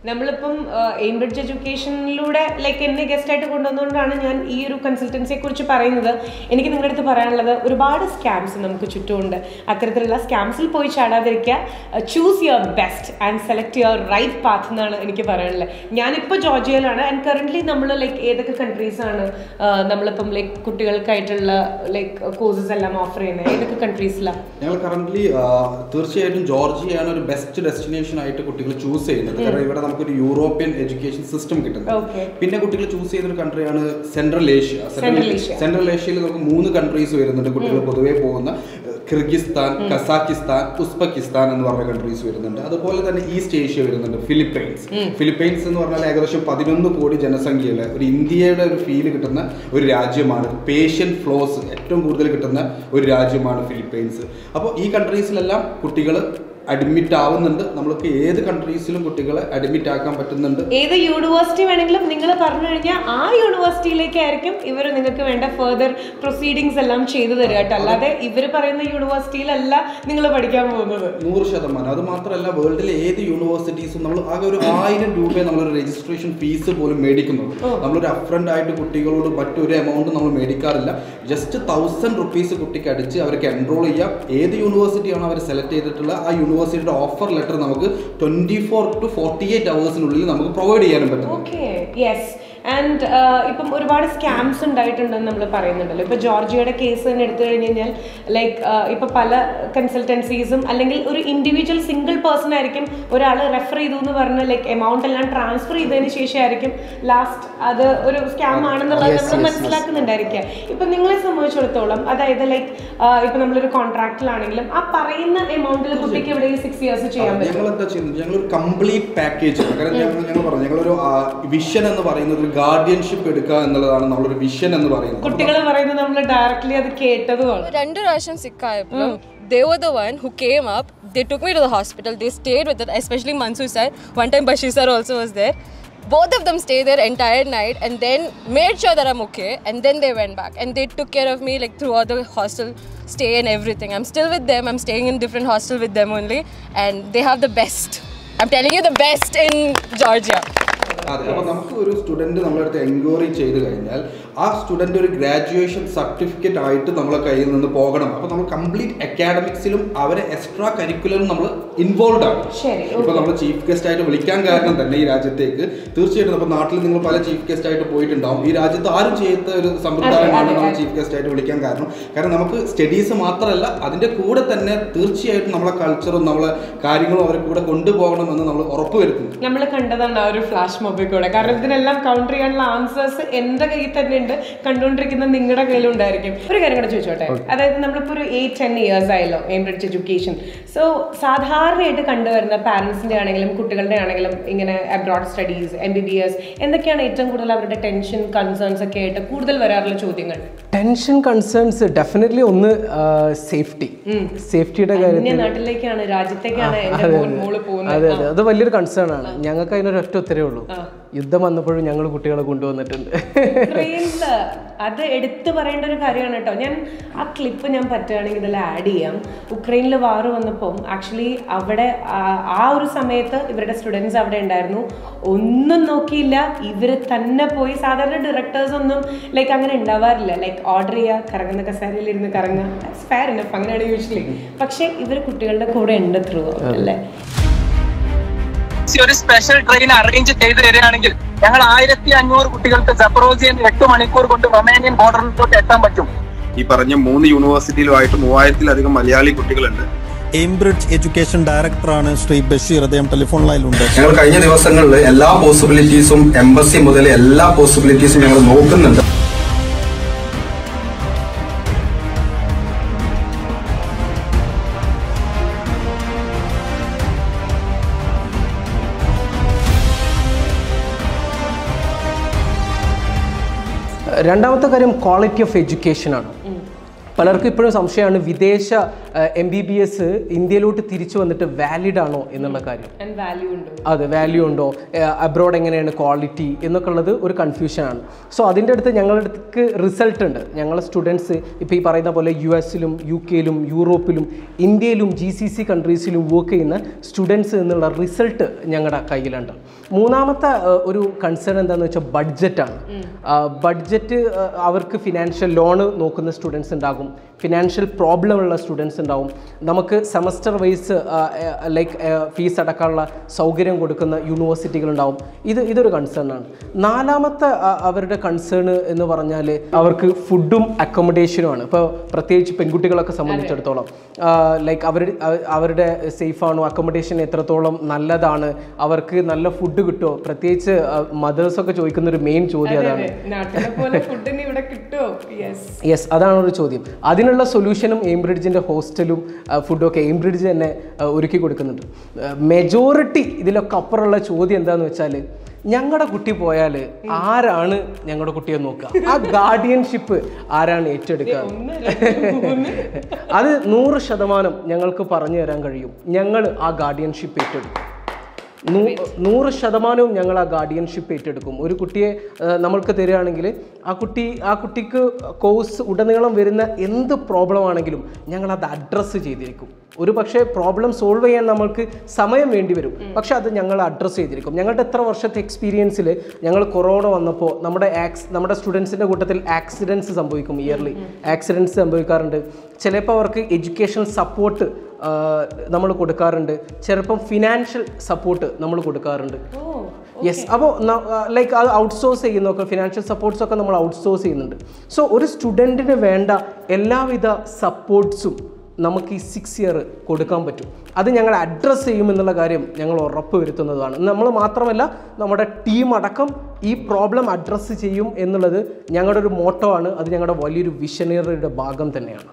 നമ്മളിപ്പം എയിംബ്രിഡ്ജ് എഡ്യൂക്കേഷനിലൂടെ ലൈക്ക് എന്നെ ഗസ്റ്റ് ആയിട്ട് കൊണ്ടുവന്നുകൊണ്ടാണ് ഞാൻ ഈ ഒരു കൺസൾട്ടൻസിയെ കുറിച്ച് പറയുന്നത് എനിക്ക് നിങ്ങളുടെ അടുത്ത് പറയാനുള്ളത് ഒരുപാട് സ്കാംസ് നമുക്ക് ചുറ്റുമുണ്ട് അത്തരത്തിലുള്ള സ്കാംസിൽ പോയി ചാടാതിരിക്കുക choose your best and select your right path എന്നാണ് എനിക്ക് പറയാനുള്ളത് ഞാനിപ്പോൾ ജോർജിയയിലാണ് ആൻഡ് കറൻ്റ്ലി നമ്മൾ ലൈക്ക് ഏതൊക്കെ കൺട്രീസാണ് നമ്മളിപ്പം ലൈക്ക് കുട്ടികൾക്കായിട്ടുള്ള ലൈക്ക് കോഴ്സസ് എല്ലാം ഓഫർ ചെയ്യുന്നത് ഏതൊക്കെ കൺട്രീസിലാണ് ഞങ്ങൾ കറന്റ് തീർച്ചയായിട്ടും ജോർജിയയാണ് ഒരു ബെസ്റ്റ് ഡെസ്റ്റിനേഷൻ ആയിട്ട് കുട്ടികൾ ചൂസ് ചെയ്യുന്നത് കാരണം ഇവിടെ നമുക്കൊരു യൂറോപ്യൻ എഡ്യൂക്കേഷൻ സിസ്റ്റം കിട്ടുന്നത് Okay. പിന്നെ കുട്ടികൾ ചൂസ് ചെയ്തൊരു കൺട്രിയാണ് Central Asia Central Asia. Central ഏഷ്യയിൽ നമുക്ക് മൂന്ന് കൺട്രീസ് വരുന്നുണ്ട് കുട്ടികൾ പൊതുവെ പോകുന്ന ഏഹ്, കിർഗിസ്ഥാൻ കസാക്കിസ്ഥാൻ ഉസ്ബെക്കിസ്ഥാൻ എന്ന് പറഞ്ഞ കൺട്രീസ് വരുന്നുണ്ട് അതുപോലെ തന്നെ ഈസ്റ്റ് ഏഷ്യ വരുന്നുണ്ട് ഫിലിപ്പൈൻസ് ഫിലിപ്പൈൻസ് എന്ന് പറഞ്ഞാൽ ഏകദേശം പതിനൊന്ന് കോടി ജനസംഖ്യയുള്ള ഒരു ഇന്ത്യയുടെ ഒരു ഫീല് കിട്ടുന്ന ഒരു രാജ്യമാണ് പേഷ്യൻ ഫ്ലോസ് ഏറ്റവും കൂടുതൽ കിട്ടുന്ന ഒരു രാജ്യമാണ് ഫിലിപ്പൈൻസ് അപ്പോൾ ഈ കൺട്രീസിലെല്ലാം കുട്ടികൾ അഡ്മിറ്റ് ആവുന്നുണ്ട് നമ്മൾക്ക് ഏത് കൺട്രീസിലും കുട്ടികളെ അഡ്മിറ്റ് ആക്കാൻ പറ്റുന്നുണ്ട് ഏത് യൂണിവേഴ്സിറ്റി വേണമെങ്കിലും നിങ്ങൾ പറഞ്ഞു കഴിഞ്ഞാൽ ആ യൂണിവേഴ്സിറ്റിയിലേക്കായിരിക്കും ഇവർ നിങ്ങൾക്ക് വേണ്ട ഫെർദർ പ്രൊസീഡിങ്സ് എല്ലാം ചെയ്തു തരിക കേട്ടോ അല്ലാതെ ഇവർ പറയുന്ന യൂണിവേഴ്സിറ്റിയിലല്ല നിങ്ങൾ പഠിക്കാൻ പോകുന്നത് നൂറ് ശതമാനം അത് മാത്രമല്ല വേൾഡിലെ ഏത് യൂണിവേഴ്സിറ്റീസും നമ്മൾ ആകെ ഒരു ആയിരം രൂപയെ നമ്മളൊരു രജിസ്ട്രേഷൻ ഫീസ് പോലും മേടിക്കുന്നുള്ളൂ നമ്മളൊരു അപ്രണ്ട് ആയിട്ട് കുട്ടികളോട് മറ്റൊരു എമൗണ്ട് നമ്മൾ മേടിക്കാറില്ല ജസ്റ്റ് തൗസൻഡ് റുപ്പീസ് കുട്ടിക്ക് അടിച്ച് അവർക്ക് എൻറോൾ ചെയ്യാം ഏത് യൂണിവേഴ്സിറ്റിയാണോ അവർ സെലക്ട് ചെയ്തിട്ടുള്ള ആ യൂണിവേഴ്സിറ്റിയുടെ ഓഫർ ലെറ്റർ നമുക്ക് twenty four to forty eight അവേഴ്സിനുള്ളിൽ നമുക്ക് പ്രൊവൈഡ് ചെയ്യാനും പറ്റും ഓക്കെ യെസ് ആൻഡ് ഇപ്പം ഒരുപാട് സ്കാംസ് ഉണ്ടായിട്ടുണ്ടെന്ന് നമ്മൾ പറയുന്നുണ്ടല്ലോ ഇപ്പൊ ജോർജിയയുടെ കേസ് തന്നെ എടുത്തു കഴിഞ്ഞ് കഴിഞ്ഞാൽ ലൈക്ക് ഇപ്പൊ പല കൺസൾട്ടൻസീസും അല്ലെങ്കിൽ ഒരു ഇൻഡിവിജ്വൽ സിംഗിൾ പേഴ്സൺ ആയിരിക്കും ഒരാൾ റെഫർ ചെയ്തു എന്ന് പറഞ്ഞ് ലൈക്ക് എമൗണ്ട് എല്ലാം ട്രാൻസ്ഫർ ചെയ്തതിന് ശേഷമായിരിക്കും ലാസ്റ്റ് അത് ഒരു സ്കാം ആണെന്നുള്ളത് Yes, നമ്മൾ yes, മനസ്സിലാക്കുന്നുണ്ടായിരിക്കുക ഇപ്പൊ നിങ്ങളെ സംബന്ധിച്ചിടത്തോളം അതായത് ലൈക്ക് ഇപ്പൊ നമ്മളൊരു കോൺട്രാക്റ്റിലാണെങ്കിലും ആ പറയുന്ന എമൗണ്ടിൽ കുട്ടിക്ക് ഇവിടെ സിക്സ് ഇയേഴ്സ് ചെയ്യാൻ പറ്റും ഞങ്ങൾ എന്താ ചെയ്യുന്നത് ഞങ്ങൾ ഒരു കംപ്ലീറ്റ് പാക്കേജ് കാരണം ഞങ്ങൾ ഞങ്ങൾ പറഞ്ഞു ഞങ്ങളൊരു വിഷൻ എന്ന് പറയുന്നത് ഒരു ഗാർഡിയൻഷിപ്പ് എടുക്കുക എന്നുള്ളതാണ് നമ്മളൊരു വിഷൻ എന്ന് പറയുന്നത് കുട്ടികൾ പറയുന്നത് നമ്മൾ ഡയറക്ട്ലി അത് കേട്ടതുമാണ് രണ്ട് പ്രാവശ്യം സിക്കായപ്പോൾ they were the one who came up they took me to the hospital they stayed with it especially Mansoor sir one time Bashir sir also was there both of them stayed there entire night and then made sure that I'm okay and then they went back and they took care of me like throughout the hostel stay and everything I'm still with them I'm staying in different hostel with them only and they have the best I'm telling you the best in Georgia അതെ അപ്പോൾ നമുക്ക് ഒരു student നമ്മളടുത്ത് enquiry ചെയ്ത് കഴിഞ്ഞാൽ ആ student ഒരു graduation certificate ആയിട്ട് നമ്മളെ കയ്യിൽ നിന്ന് പോകണം അപ്പോൾ നമ്മൾ കംപ്ലീറ്റ് അക്കാഡമിക്സിലും അവരെ എക്സ്ട്രാ കരിക്കുലറും നമ്മൾ ഇൻവോൾവ് ആണ് ശരി ഇപ്പോൾ നമ്മൾ ചീഫ് ഗസ്റ്റ് ആയിട്ട് വിളിക്കാൻ കാരണം തന്നെ ഈ രാജ്യത്തേക്ക് തീർച്ചയായിട്ടും അപ്പോൾ നാട്ടിൽ നിങ്ങൾ പല ചീഫ് ഗസ്റ്റ് ആയിട്ട് പോയിട്ടുണ്ടാവും ഈ രാജ്യത്ത് ആരും ചെയ്യാത്ത ഒരു സമ്പ്രദായമാണ് നമ്മൾ ചീഫ് ഗസ്റ്റ് ആയിട്ട് വിളിക്കാൻ കാരണം കാരണം നമുക്ക് സ്റ്റഡീസ് മാത്രമല്ല അതിൻ്റെ കൂടെ തന്നെ തീർച്ചയായിട്ടും നമ്മളെ കൾച്ചറും നമ്മളെ കാര്യങ്ങളും അവരെ കൂടെ കൊണ്ടുപോകണമെന്ന് നമ്മൾ ഉറപ്പുവരുത്തുന്നു നമ്മൾ കണ്ടതാണ് ആ ഒരു ഫ്ലാഷ് മൊബൈൽ കൂടെ കാരണം ഇതിനെല്ലാം കൗണ്ടർ ചെയ്യാനുള്ള ആൻസേഴ്സ് എന്റെ കയ്യിൽ തന്നെ ഉണ്ട് കണ്ടുകൊണ്ടിരിക്കുന്ന നിങ്ങളുടെ കയ്യിലുണ്ടായിരിക്കും ഒരു കാര്യം കൂടെ ചോദിച്ചോട്ടെ അതായത് നമ്മളിപ്പോൾ ഒരു എയ്റ്റ് ടെൻ ഇയേഴ്സ് ആയല്ലോ എംബ്രിഡ്ജ് എഡ്യൂക്കേഷൻ സോ സാധാരണയായിട്ട് കണ്ടുവരുന്ന പാരൻസിന്റെ ആണെങ്കിലും കുട്ടികളുടെ ആണെങ്കിലും ഇങ്ങനെ abroad studies M B B S എന്തൊക്കെയാണ് ഏറ്റവും കൂടുതൽ അവരുടെ ടെൻഷൻ കൺസേൺസ് ഒക്കെ ആയിട്ട് കൂടുതൽ വരാറുള്ള ചോദ്യങ്ങൾ ടെൻഷൻ കൺസേൺസ് ഡെഫിനറ്റ്ലി ഒന്ന് സേഫ്റ്റി സേഫ്റ്റിയുടെ അന്യ കാര്യത്തിൽ നാട്ടിലേക്കാണ് രാജ്യത്തേക്കാണ് എന്റെ അതെ മോൻ മോള് അതെ പോകുന്നത് അതെ അത് വലിയൊരു കൺസേൺ ആണ് ഞങ്ങൾക്ക് അതിനൊരു ഒറ്റ ഉത്തരവേ ഉള്ളൂ യുദ്ധം വന്നപ്പോഴും ഞങ്ങൾ കുട്ടികളെ കൊണ്ടുവന്നിട്ടുണ്ട് ക്രേസ് അത് എടുത്തു പറയേണ്ട ഒരു കാര്യമാണ് കേട്ടോ ഞാൻ ആ ക്ലിപ്പ് ഞാൻ പറ്റുകയാണെങ്കിൽ ഇതിൽ ആഡ് ചെയ്യാം ഉക്രൈനിൽ വാറ് വന്നപ്പോൾ ആക്ച്വലി അവിടെ ആ- ആ ഒരു സമയത്ത് ഇവരുടെ സ്റ്റുഡൻസ് അവിടെ ഉണ്ടായിരുന്നു ഒന്നും നോക്കിയില്ല ഇവർ തന്നെ പോയി സാധാരണ ഡയറക്ടേഴ്സ് ഒന്നും ലൈക്ക് അങ്ങനെ ഉണ്ടാവാറില്ല ലൈക്ക് ഓർഡർ ചെയ്യുക കറങ്ങുന്ന കസേരയിൽ ഇരുന്ന് കറങ്ങുക ഫെയർ ഇനഫ് അങ്ങനെയാണ് യൂഷ്വലി പക്ഷേ ഇവർ കുട്ടികളുടെ കൂടെ ഉണ്ട് ത്രൂ അല്ലേ ഈ ഒരു സ്പെഷ്യൽ ട്രെയിൻ അറേഞ്ച് ചെയ്ത് തരികയാണെങ്കിൽ ഞങ്ങൾ ആയിരത്തി അഞ്ഞൂറ് കുട്ടികൾക്ക് സപ്രോസിയൻ എട്ട് മണിക്കൂർ കൊണ്ട് റൊമേനിയൻ ബോർഡറിലോട്ട് എത്താൻ പറ്റും ഈ പറഞ്ഞ മൂന്ന് യൂണിവേഴ്സിറ്റിയിലുമായിട്ട് മൂവായിരത്തിലധികം മലയാളി കുട്ടികളുണ്ട് എയിംബ്രിഡ്ജ് എഡ്യൂക്കേഷൻ ഡയറക്ടറാണ് ശ്രീ ബഷീർ അദ്ദേഹം ടെലിഫോൺ ലൈനിലുണ്ട് ഞങ്ങൾ കഴിഞ്ഞ ദിവസങ്ങളിൽ എല്ലാ പോസിബിലിറ്റീസും എംബസി മുതൽ എല്ലാ പോസിബിലിറ്റീസും ഞങ്ങൾ നോക്കുന്നുണ്ട് രണ്ടാമത്തെ കാര്യം ക്വാളിറ്റി ഓഫ് എഡ്യൂക്കേഷൻ ആണ് പലർക്കും ഇപ്പോഴും സംശയമാണ് വിദേശ എം ബി ബി എസ് ഇന്ത്യയിലോട്ട് തിരിച്ചു വന്നിട്ട് വാലിഡ് ആണോ എന്നുള്ള കാര്യം ആൻഡ് വാല്യൂ ഉണ്ടോ അതെ വാല്യൂ ഉണ്ടോ അബ്രോഡ് എങ്ങനെയാണ് ക്വാളിറ്റി എന്നൊക്കെ ഉള്ളത് ഒരു കൺഫ്യൂഷനാണ് സോ അതിൻ്റെ അടുത്ത് ഞങ്ങളുടെ അടുത്ത് റിസൾട്ട് ഉണ്ട് ഞങ്ങളെ സ്റ്റുഡൻസ് ഇപ്പോൾ ഈ പറയുന്ന പോലെ യു എസിലും യു കെയിലും യൂറോപ്പിലും ഇന്ത്യയിലും ജി സി സി കൺട്രീസിലും വർക്ക് ചെയ്യുന്ന സ്റ്റുഡൻസ് എന്നുള്ള റിസൾട്ട് ഞങ്ങളുടെ കയ്യിലുണ്ട് മൂന്നാമത്തെ ആ, ഒരു കൺസേൺ എന്താണെന്ന് വെച്ചാൽ ബഡ്ജറ്റാണ് ബഡ്ജറ്റ് അവർക്ക് ഫിനാൻഷ്യൽ ലോണ് നോക്കുന്ന സ്റ്റുഡൻസ് ഉണ്ടാകും ഫിനാൻഷ്യൽ പ്രോബ്ലം ഉള്ള സ്റ്റുഡൻസ് ഉണ്ടാവും നമുക്ക് സെമസ്റ്റർ വൈസ് ലൈക്ക് ഫീസ് അടക്കാനുള്ള സൗകര്യം കൊടുക്കുന്ന യൂണിവേഴ്സിറ്റികളുണ്ടാവും ഇത് ഇതൊരു കൺസേൺ ആണ് നാലാമത്തെ ആ, അവരുടെ കൺസേൺ എന്ന് പറഞ്ഞാൽ അവർക്ക് ഫുഡും അക്കോമഡേഷനുമാണ് ഇപ്പോൾ പ്രത്യേകിച്ച് പെൺകുട്ടികളൊക്കെ സംബന്ധിച്ചിടത്തോളം ലൈക്ക് അവർ അവരുടെ സേഫാണോ അക്കോമഡേഷൻ എത്രത്തോളം നല്ലതാണ് അവർക്ക് നല്ല ഫുഡ് കിട്ടുമോ പ്രത്യേകിച്ച് മദേഴ്സൊക്കെ ചോദിക്കുന്ന ഒരു മെയിൻ ചോദ്യം അതാണ് നാട്ടിലെ പോലെ ഫുഡിന് ഇവിടെ കിട്ടുമോ യെസ് യെസ് അതാണ് ഒരു ചോദ്യം അതിനുള്ള സൊല്യൂഷനും എയിംബ്രിഡ്ജിൻ്റെ ഹോസ്റ്റലും ഫുഡും ഒക്കെ എയിംബ്രിഡ്ജ് തന്നെ ആ, ഒരുക്കി കൊടുക്കുന്നുണ്ട് മെജോറിറ്റി ഇതിലൊക്കെ അപ്പുറമുള്ള ചോദ്യം എന്താണെന്ന് വെച്ചാൽ ഞങ്ങളുടെ കുട്ടി പോയാൽ ആരാണ് ഞങ്ങളുടെ കുട്ടിയെ നോക്കുക ആ ഗാർഡിയൻഷിപ്പ് ആരാണ് ഏറ്റെടുക്കുക അത് നൂറ് ശതമാനം ഞങ്ങൾക്ക് പറഞ്ഞു തരാൻ കഴിയും ഞങ്ങൾ ആ ഗാർഡിയൻഷിപ്പ് ഏറ്റെടുക്കും നൂ- നൂറ് ശതമാനവും ഞങ്ങൾ ആ ഗാർഡിയൻഷിപ്പ് ഏറ്റെടുക്കും ഒരു കുട്ടിയെ ആ, നമ്മൾക്ക് തരികയാണെങ്കിൽ ആ കുട്ടി ആ കുട്ടിക്ക് കോഴ്സ് ഉടനീളം വരുന്ന എന്ത് പ്രോബ്ലം ആണെങ്കിലും ഞങ്ങൾ അത് അഡ്രസ്സ് ചെയ്തിരിക്കും ഒരു പക്ഷേ പ്രോബ്ലം സോൾവ് ചെയ്യാൻ നമ്മൾക്ക് സമയം വേണ്ടി വരും പക്ഷെ അത് ഞങ്ങൾ അഡ്രസ്സ് ചെയ്തിരിക്കും ഞങ്ങളുടെ എത്ര വർഷത്തെ എക്സ്പീരിയൻസിൽ ഞങ്ങൾ കൊറോണ വന്നപ്പോൾ നമ്മുടെ ആക്സ് നമ്മുടെ സ്റ്റുഡൻസിൻ്റെ കൂട്ടത്തിൽ ആക്സിഡൻസ് സംഭവിക്കും ഇയർലി ആക്സിഡൻസ് സംഭവിക്കാറുണ്ട് ചിലപ്പോൾ അവർക്ക് എഡ്യൂക്കേഷൻ സപ്പോർട്ട് നമ്മൾ കൊടുക്കാറുണ്ട് ചിലപ്പം ഫിനാൻഷ്യൽ സപ്പോർട്ട് നമ്മൾ കൊടുക്കാറുണ്ട് യെസ് അപ്പോൾ ലൈക്ക് അത് ഔട്ട്സോഴ്സ് ചെയ്യുന്നൊക്കെ ഫിനാൻഷ്യൽ സപ്പോർട്ട്സ് ഒക്കെ നമ്മൾ ഔട്ട്സോഴ്സ് ചെയ്യുന്നുണ്ട് സോ ഒരു സ്റ്റുഡൻറ്റിന് വേണ്ട എല്ലാവിധ സപ്പോർട്ട്സും നമുക്ക് ഈ സിക്സ് ഇയർ കൊടുക്കാൻ പറ്റും അത് ഞങ്ങൾ അഡ്രസ്സ് ചെയ്യുമെന്നുള്ള കാര്യം ഞങ്ങൾ ഉറപ്പ് വരുത്തുന്നതാണ് നമ്മൾ മാത്രമല്ല നമ്മുടെ ടീം അടക്കം ഈ പ്രോബ്ലം അഡ്രസ്സ് ചെയ്യും എന്നുള്ളത് ഞങ്ങളുടെ ഒരു മോട്ടോ ആണ് അത് ഞങ്ങളുടെ വലിയൊരു വിഷനറിയുടെ ഭാഗം തന്നെയാണ്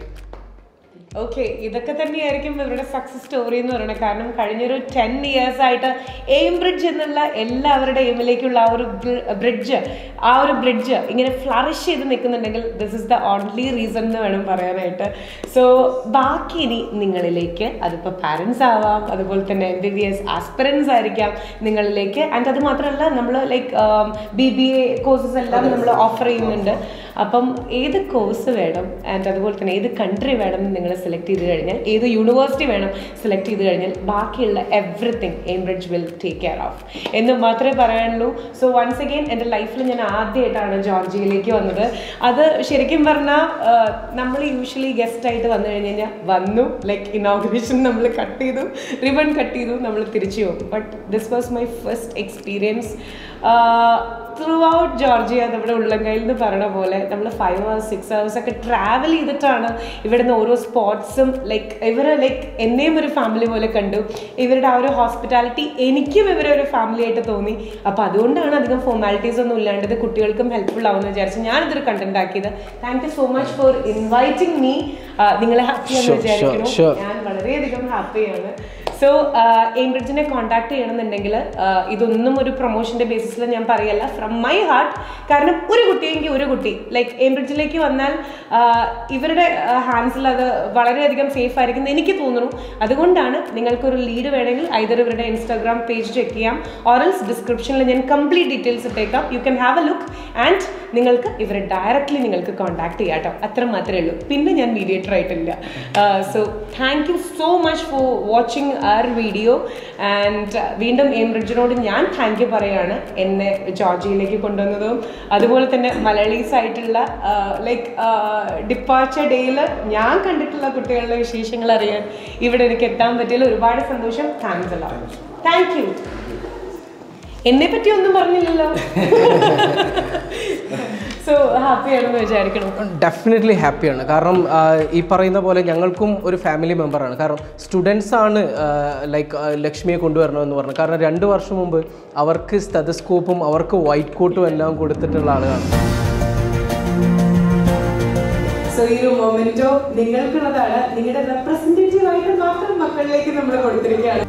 ഓക്കെ ഇതൊക്കെ തന്നെയായിരിക്കും ഇവരുടെ സക്സസ് സ്റ്റോറി എന്ന് പറയുന്നത് കാരണം കഴിഞ്ഞൊരു ടെൻ ഇയേഴ്സ് ആയിട്ട് എയിം ബ്രിഡ്ജ് എന്നുള്ള എല്ലാവരുടെ എയിമിലേക്കുള്ള ആ ഒരു ബ്രിഡ്ജ് ആ ഒരു ബ്രിഡ്ജ് ഇങ്ങനെ ഫ്ലറിഷ് ചെയ്ത് നിൽക്കുന്നുണ്ടെങ്കിൽ this is the only reason എന്ന് വേണം പറയാനായിട്ട് സോ ബാക്കി ഇനി നിങ്ങളിലേക്ക് അതിപ്പോൾ പാരൻസ് ആവാം അതുപോലെ തന്നെ M B B S aspirants ആയിരിക്കാം നിങ്ങളിലേക്ക് ആൻഡ് അത് മാത്രമല്ല നമ്മൾ like B B A courses എല്ലാം നമ്മൾ ഓഫർ ചെയ്യുന്നുണ്ട് അപ്പം ഏത് കോഴ്സ് വേണം ആൻഡ് അതുപോലെ തന്നെ ഏത് കൺട്രി വേണം എന്ന് നിങ്ങൾ സെലക്ട് ചെയ്ത് കഴിഞ്ഞാൽ ഏത് യൂണിവേഴ്സിറ്റി വേണം സെലക്ട് ചെയ്ത് കഴിഞ്ഞാൽ ബാക്കിയുള്ള everything Embridge will take care of എന്ന് മാത്രമേ പറയാനുള്ളൂ സോ വൺസ് അഗെയിൻ എൻ്റെ ലൈഫിൽ ഞാൻ ആദ്യമായിട്ടാണ് ജോർജിയയിലേക്ക് വന്നത് അത് ശരിക്കും പറഞ്ഞാൽ നമ്മൾ യൂഷ്വലി ഗസ്റ്റ് ആയിട്ട് വന്നു കഴിഞ്ഞ് കഴിഞ്ഞാൽ വന്നു ലൈക്ക് ഇനോഗ്രേഷൻ നമ്മൾ കട്ട് ചെയ്തു റിബൺ കട്ട് ചെയ്തു നമ്മൾ തിരിച്ചു പോകും but this was my first experience throughout Georgia നമ്മുടെ ഉള്ളങ്കയിൽ എന്ന് പറയണ പോലെ നമ്മൾ ഫൈവ് ഹവേഴ്സ് സിക്സ് ഹവേഴ്സ് ഒക്കെ ട്രാവൽ ചെയ്തിട്ടാണ് ഇവിടുന്ന് ഓരോ സ്പോട്ട്സും ലൈക്ക് ഇവർ ലൈക്ക് എന്നെയും ഒരു ഫാമിലി പോലെ കണ്ടു ഇവരുടെ ആ ഒരു ഹോസ്പിറ്റാലിറ്റി എനിക്കും ഇവരെ ഒരു ഫാമിലി ആയിട്ട് തോന്നി അപ്പോൾ അതുകൊണ്ടാണ് അധികം ഫോർമാലിറ്റീസ് ഒന്നും ഇല്ലാണ്ട് ഇത് കുട്ടികൾക്കും ഹെൽപ്ഫുൾ ആവുമെന്ന് വിചാരിച്ചു ഞാനിതൊരു കണ്ടന്റ് ആക്കിയത് thank you so much for inviting me നിങ്ങളെ ഹാപ്പി ആണെന്ന് Sure, sure, വിചാരിക്കുന്നു sure. ഞാൻ വളരെയധികം ഹാപ്പിയാണ് സോ എയിംബ്രിഡ്ജിനെ കോൺടാക്ട് ചെയ്യണമെന്നുണ്ടെങ്കിൽ ഇതൊന്നും ഒരു പ്രൊമോഷൻ്റെ ബേസിസിൽ ഞാൻ പറയല്ല ഫ്രം മൈ ഹാർട്ട് കാരണം ഒരു കുട്ടിയെങ്കിൽ ഒരു കുട്ടി ലൈക്ക് എയിംബ്രിഡ്ജിലേക്ക് വന്നാൽ ആ, ഇവരുടെ ഹാൻഡ്സിൽ അത് വളരെയധികം സേഫ് ആയിരിക്കും എന്ന് എനിക്ക് തോന്നുന്നു അതുകൊണ്ടാണ് നിങ്ങൾക്കൊരു ലീഡ് വേണമെങ്കിൽ ഐതർ ഇവരുടെ ഇൻസ്റ്റാഗ്രാം പേജ് ചെക്ക് ചെയ്യാം ഓറൽസ് ഡിസ്ക്രിപ്ഷനിൽ ഞാൻ കംപ്ലീറ്റ് ഡീറ്റെയിൽസ് ഇട്ടേക്കാം you can have a look and നിങ്ങൾക്ക് ഇവരെ ഡയറക്റ്റ്ലി നിങ്ങൾക്ക് കോൺടാക്ട് ചെയ്യാം കേട്ടോ അത്ര മാത്രമേ ഉള്ളൂ പിന്നെ ഞാൻ മീഡിയേറ്റർ ആയിട്ടില്ല so thank you so much for watching our video and വീണ്ടും എംബ്രിഡ്ജിനോട് ഞാൻ താങ്ക് യു പറയാണ് എന്നെ ജോർജിയയിലേക്ക് കൊണ്ടുവന്നതും അതുപോലെ തന്നെ മലയാളീസ് ആയിട്ടുള്ള ലൈക്ക് ഡിപ്പാർച്ചർ ഡേയിൽ ഞാൻ കണ്ടിട്ടുള്ള കുട്ടികളുടെ വിശേഷങ്ങൾ അറിയാൻ ഇവിടെ എനിക്ക് എത്താൻ പറ്റിയതിൽ ഒരുപാട് സന്തോഷം താങ്ക്സ് അല്ല താങ്ക് യു എന്നെ പറ്റി ഒന്നും പറഞ്ഞില്ലല്ലോ സോ ഹാപ്പിയാണെന്ന് വിചാരിക്കണം ഡെഫിനറ്റ്ലി ഹാപ്പിയാണ് കാരണം ആ, ഈ പറയുന്ന പോലെ ഞങ്ങൾക്കും ഒരു ഫാമിലി മെമ്പറാണ് കാരണം സ്റ്റുഡൻസ് ആണ് ലൈക്ക് ലക്ഷ്മിയെ കൊണ്ടുവരണമെന്ന് പറഞ്ഞു കാരണം രണ്ട് വർഷം മുമ്പ് അവർക്ക് സ്റ്റെതസ്കോപ്പും അവർക്ക് വൈറ്റ് കോട്ടും എല്ലാം കൊടുത്തിട്ടുള്ള ആളുകളാണ് സോ ഈ ഒരു മൊമെന്റോ നിങ്ങൾക്കുള്ളതാണ് നിങ്ങളുടെ റെപ്രസെന്റേറ്റീവ് ആയിട്ട് മാത്രം മക്കളിലേക്ക് നമ്മൾ കൊടുത്തിരിക്കുകയാണ്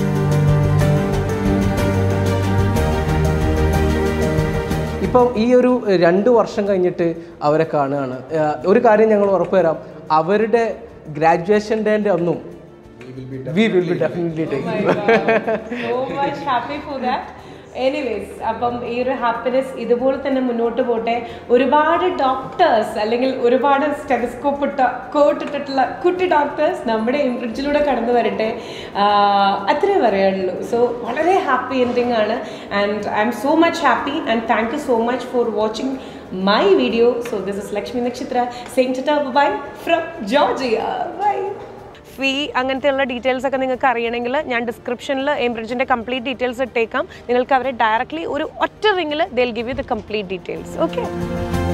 ഇപ്പം ഈ ഒരു രണ്ട് വർഷം കഴിഞ്ഞിട്ട് അവരെ കാണുകയാണ് ആ, ഒരു കാര്യം ഞങ്ങൾ ഉറപ്പുതരാം അവരുടെ ഗ്രാജുവേഷൻ ഡേൻ്റെ ഒന്നും we will be definitely so much happy for that. Anyways അപ്പം ഈ ഒരു ഹാപ്പിനെസ് ഇതുപോലെ തന്നെ മുന്നോട്ട് പോട്ടെ ഒരുപാട് ഡോക്ടേഴ്സ് അല്ലെങ്കിൽ ഒരുപാട് സ്റ്റെതസ്കോപ്പ് ഇട്ട കോട്ട് ഇട്ടിട്ടുള്ള കുട്ടി ഡോക്ടേഴ്സ് നമ്മുടെ ഇംബ്രിഡ്ജിലൂടെ കടന്നു വരട്ടെ ആഹ് അത്രേ പറയാനുള്ളൂ സോ വളരെ ഹാപ്പി എൻഡിങ് ആണ് and I'm so much happy and thank you so much for watching my video so this is Lakshmi Nakshatra saying ta bye from Georgia bye fee അങ്ങനത്തെയുള്ള ഡീറ്റെയിൽസ് ഒക്കെ നിങ്ങൾക്ക് അറിയണമെങ്കിൽ ഞാൻ ഡിസ്ക്രിപ്ഷനിൽ എംബ്രിഡ്ജിൻ്റെ കംപ്ലീറ്റ് ഡീറ്റെയിൽസ് ഇട്ടേക്കാം നിങ്ങൾക്ക് അവരെ ഡയറക്റ്റ്ലി ഒരു ഒറ്റ റിങ്ങിൽ they'll give you the complete details okay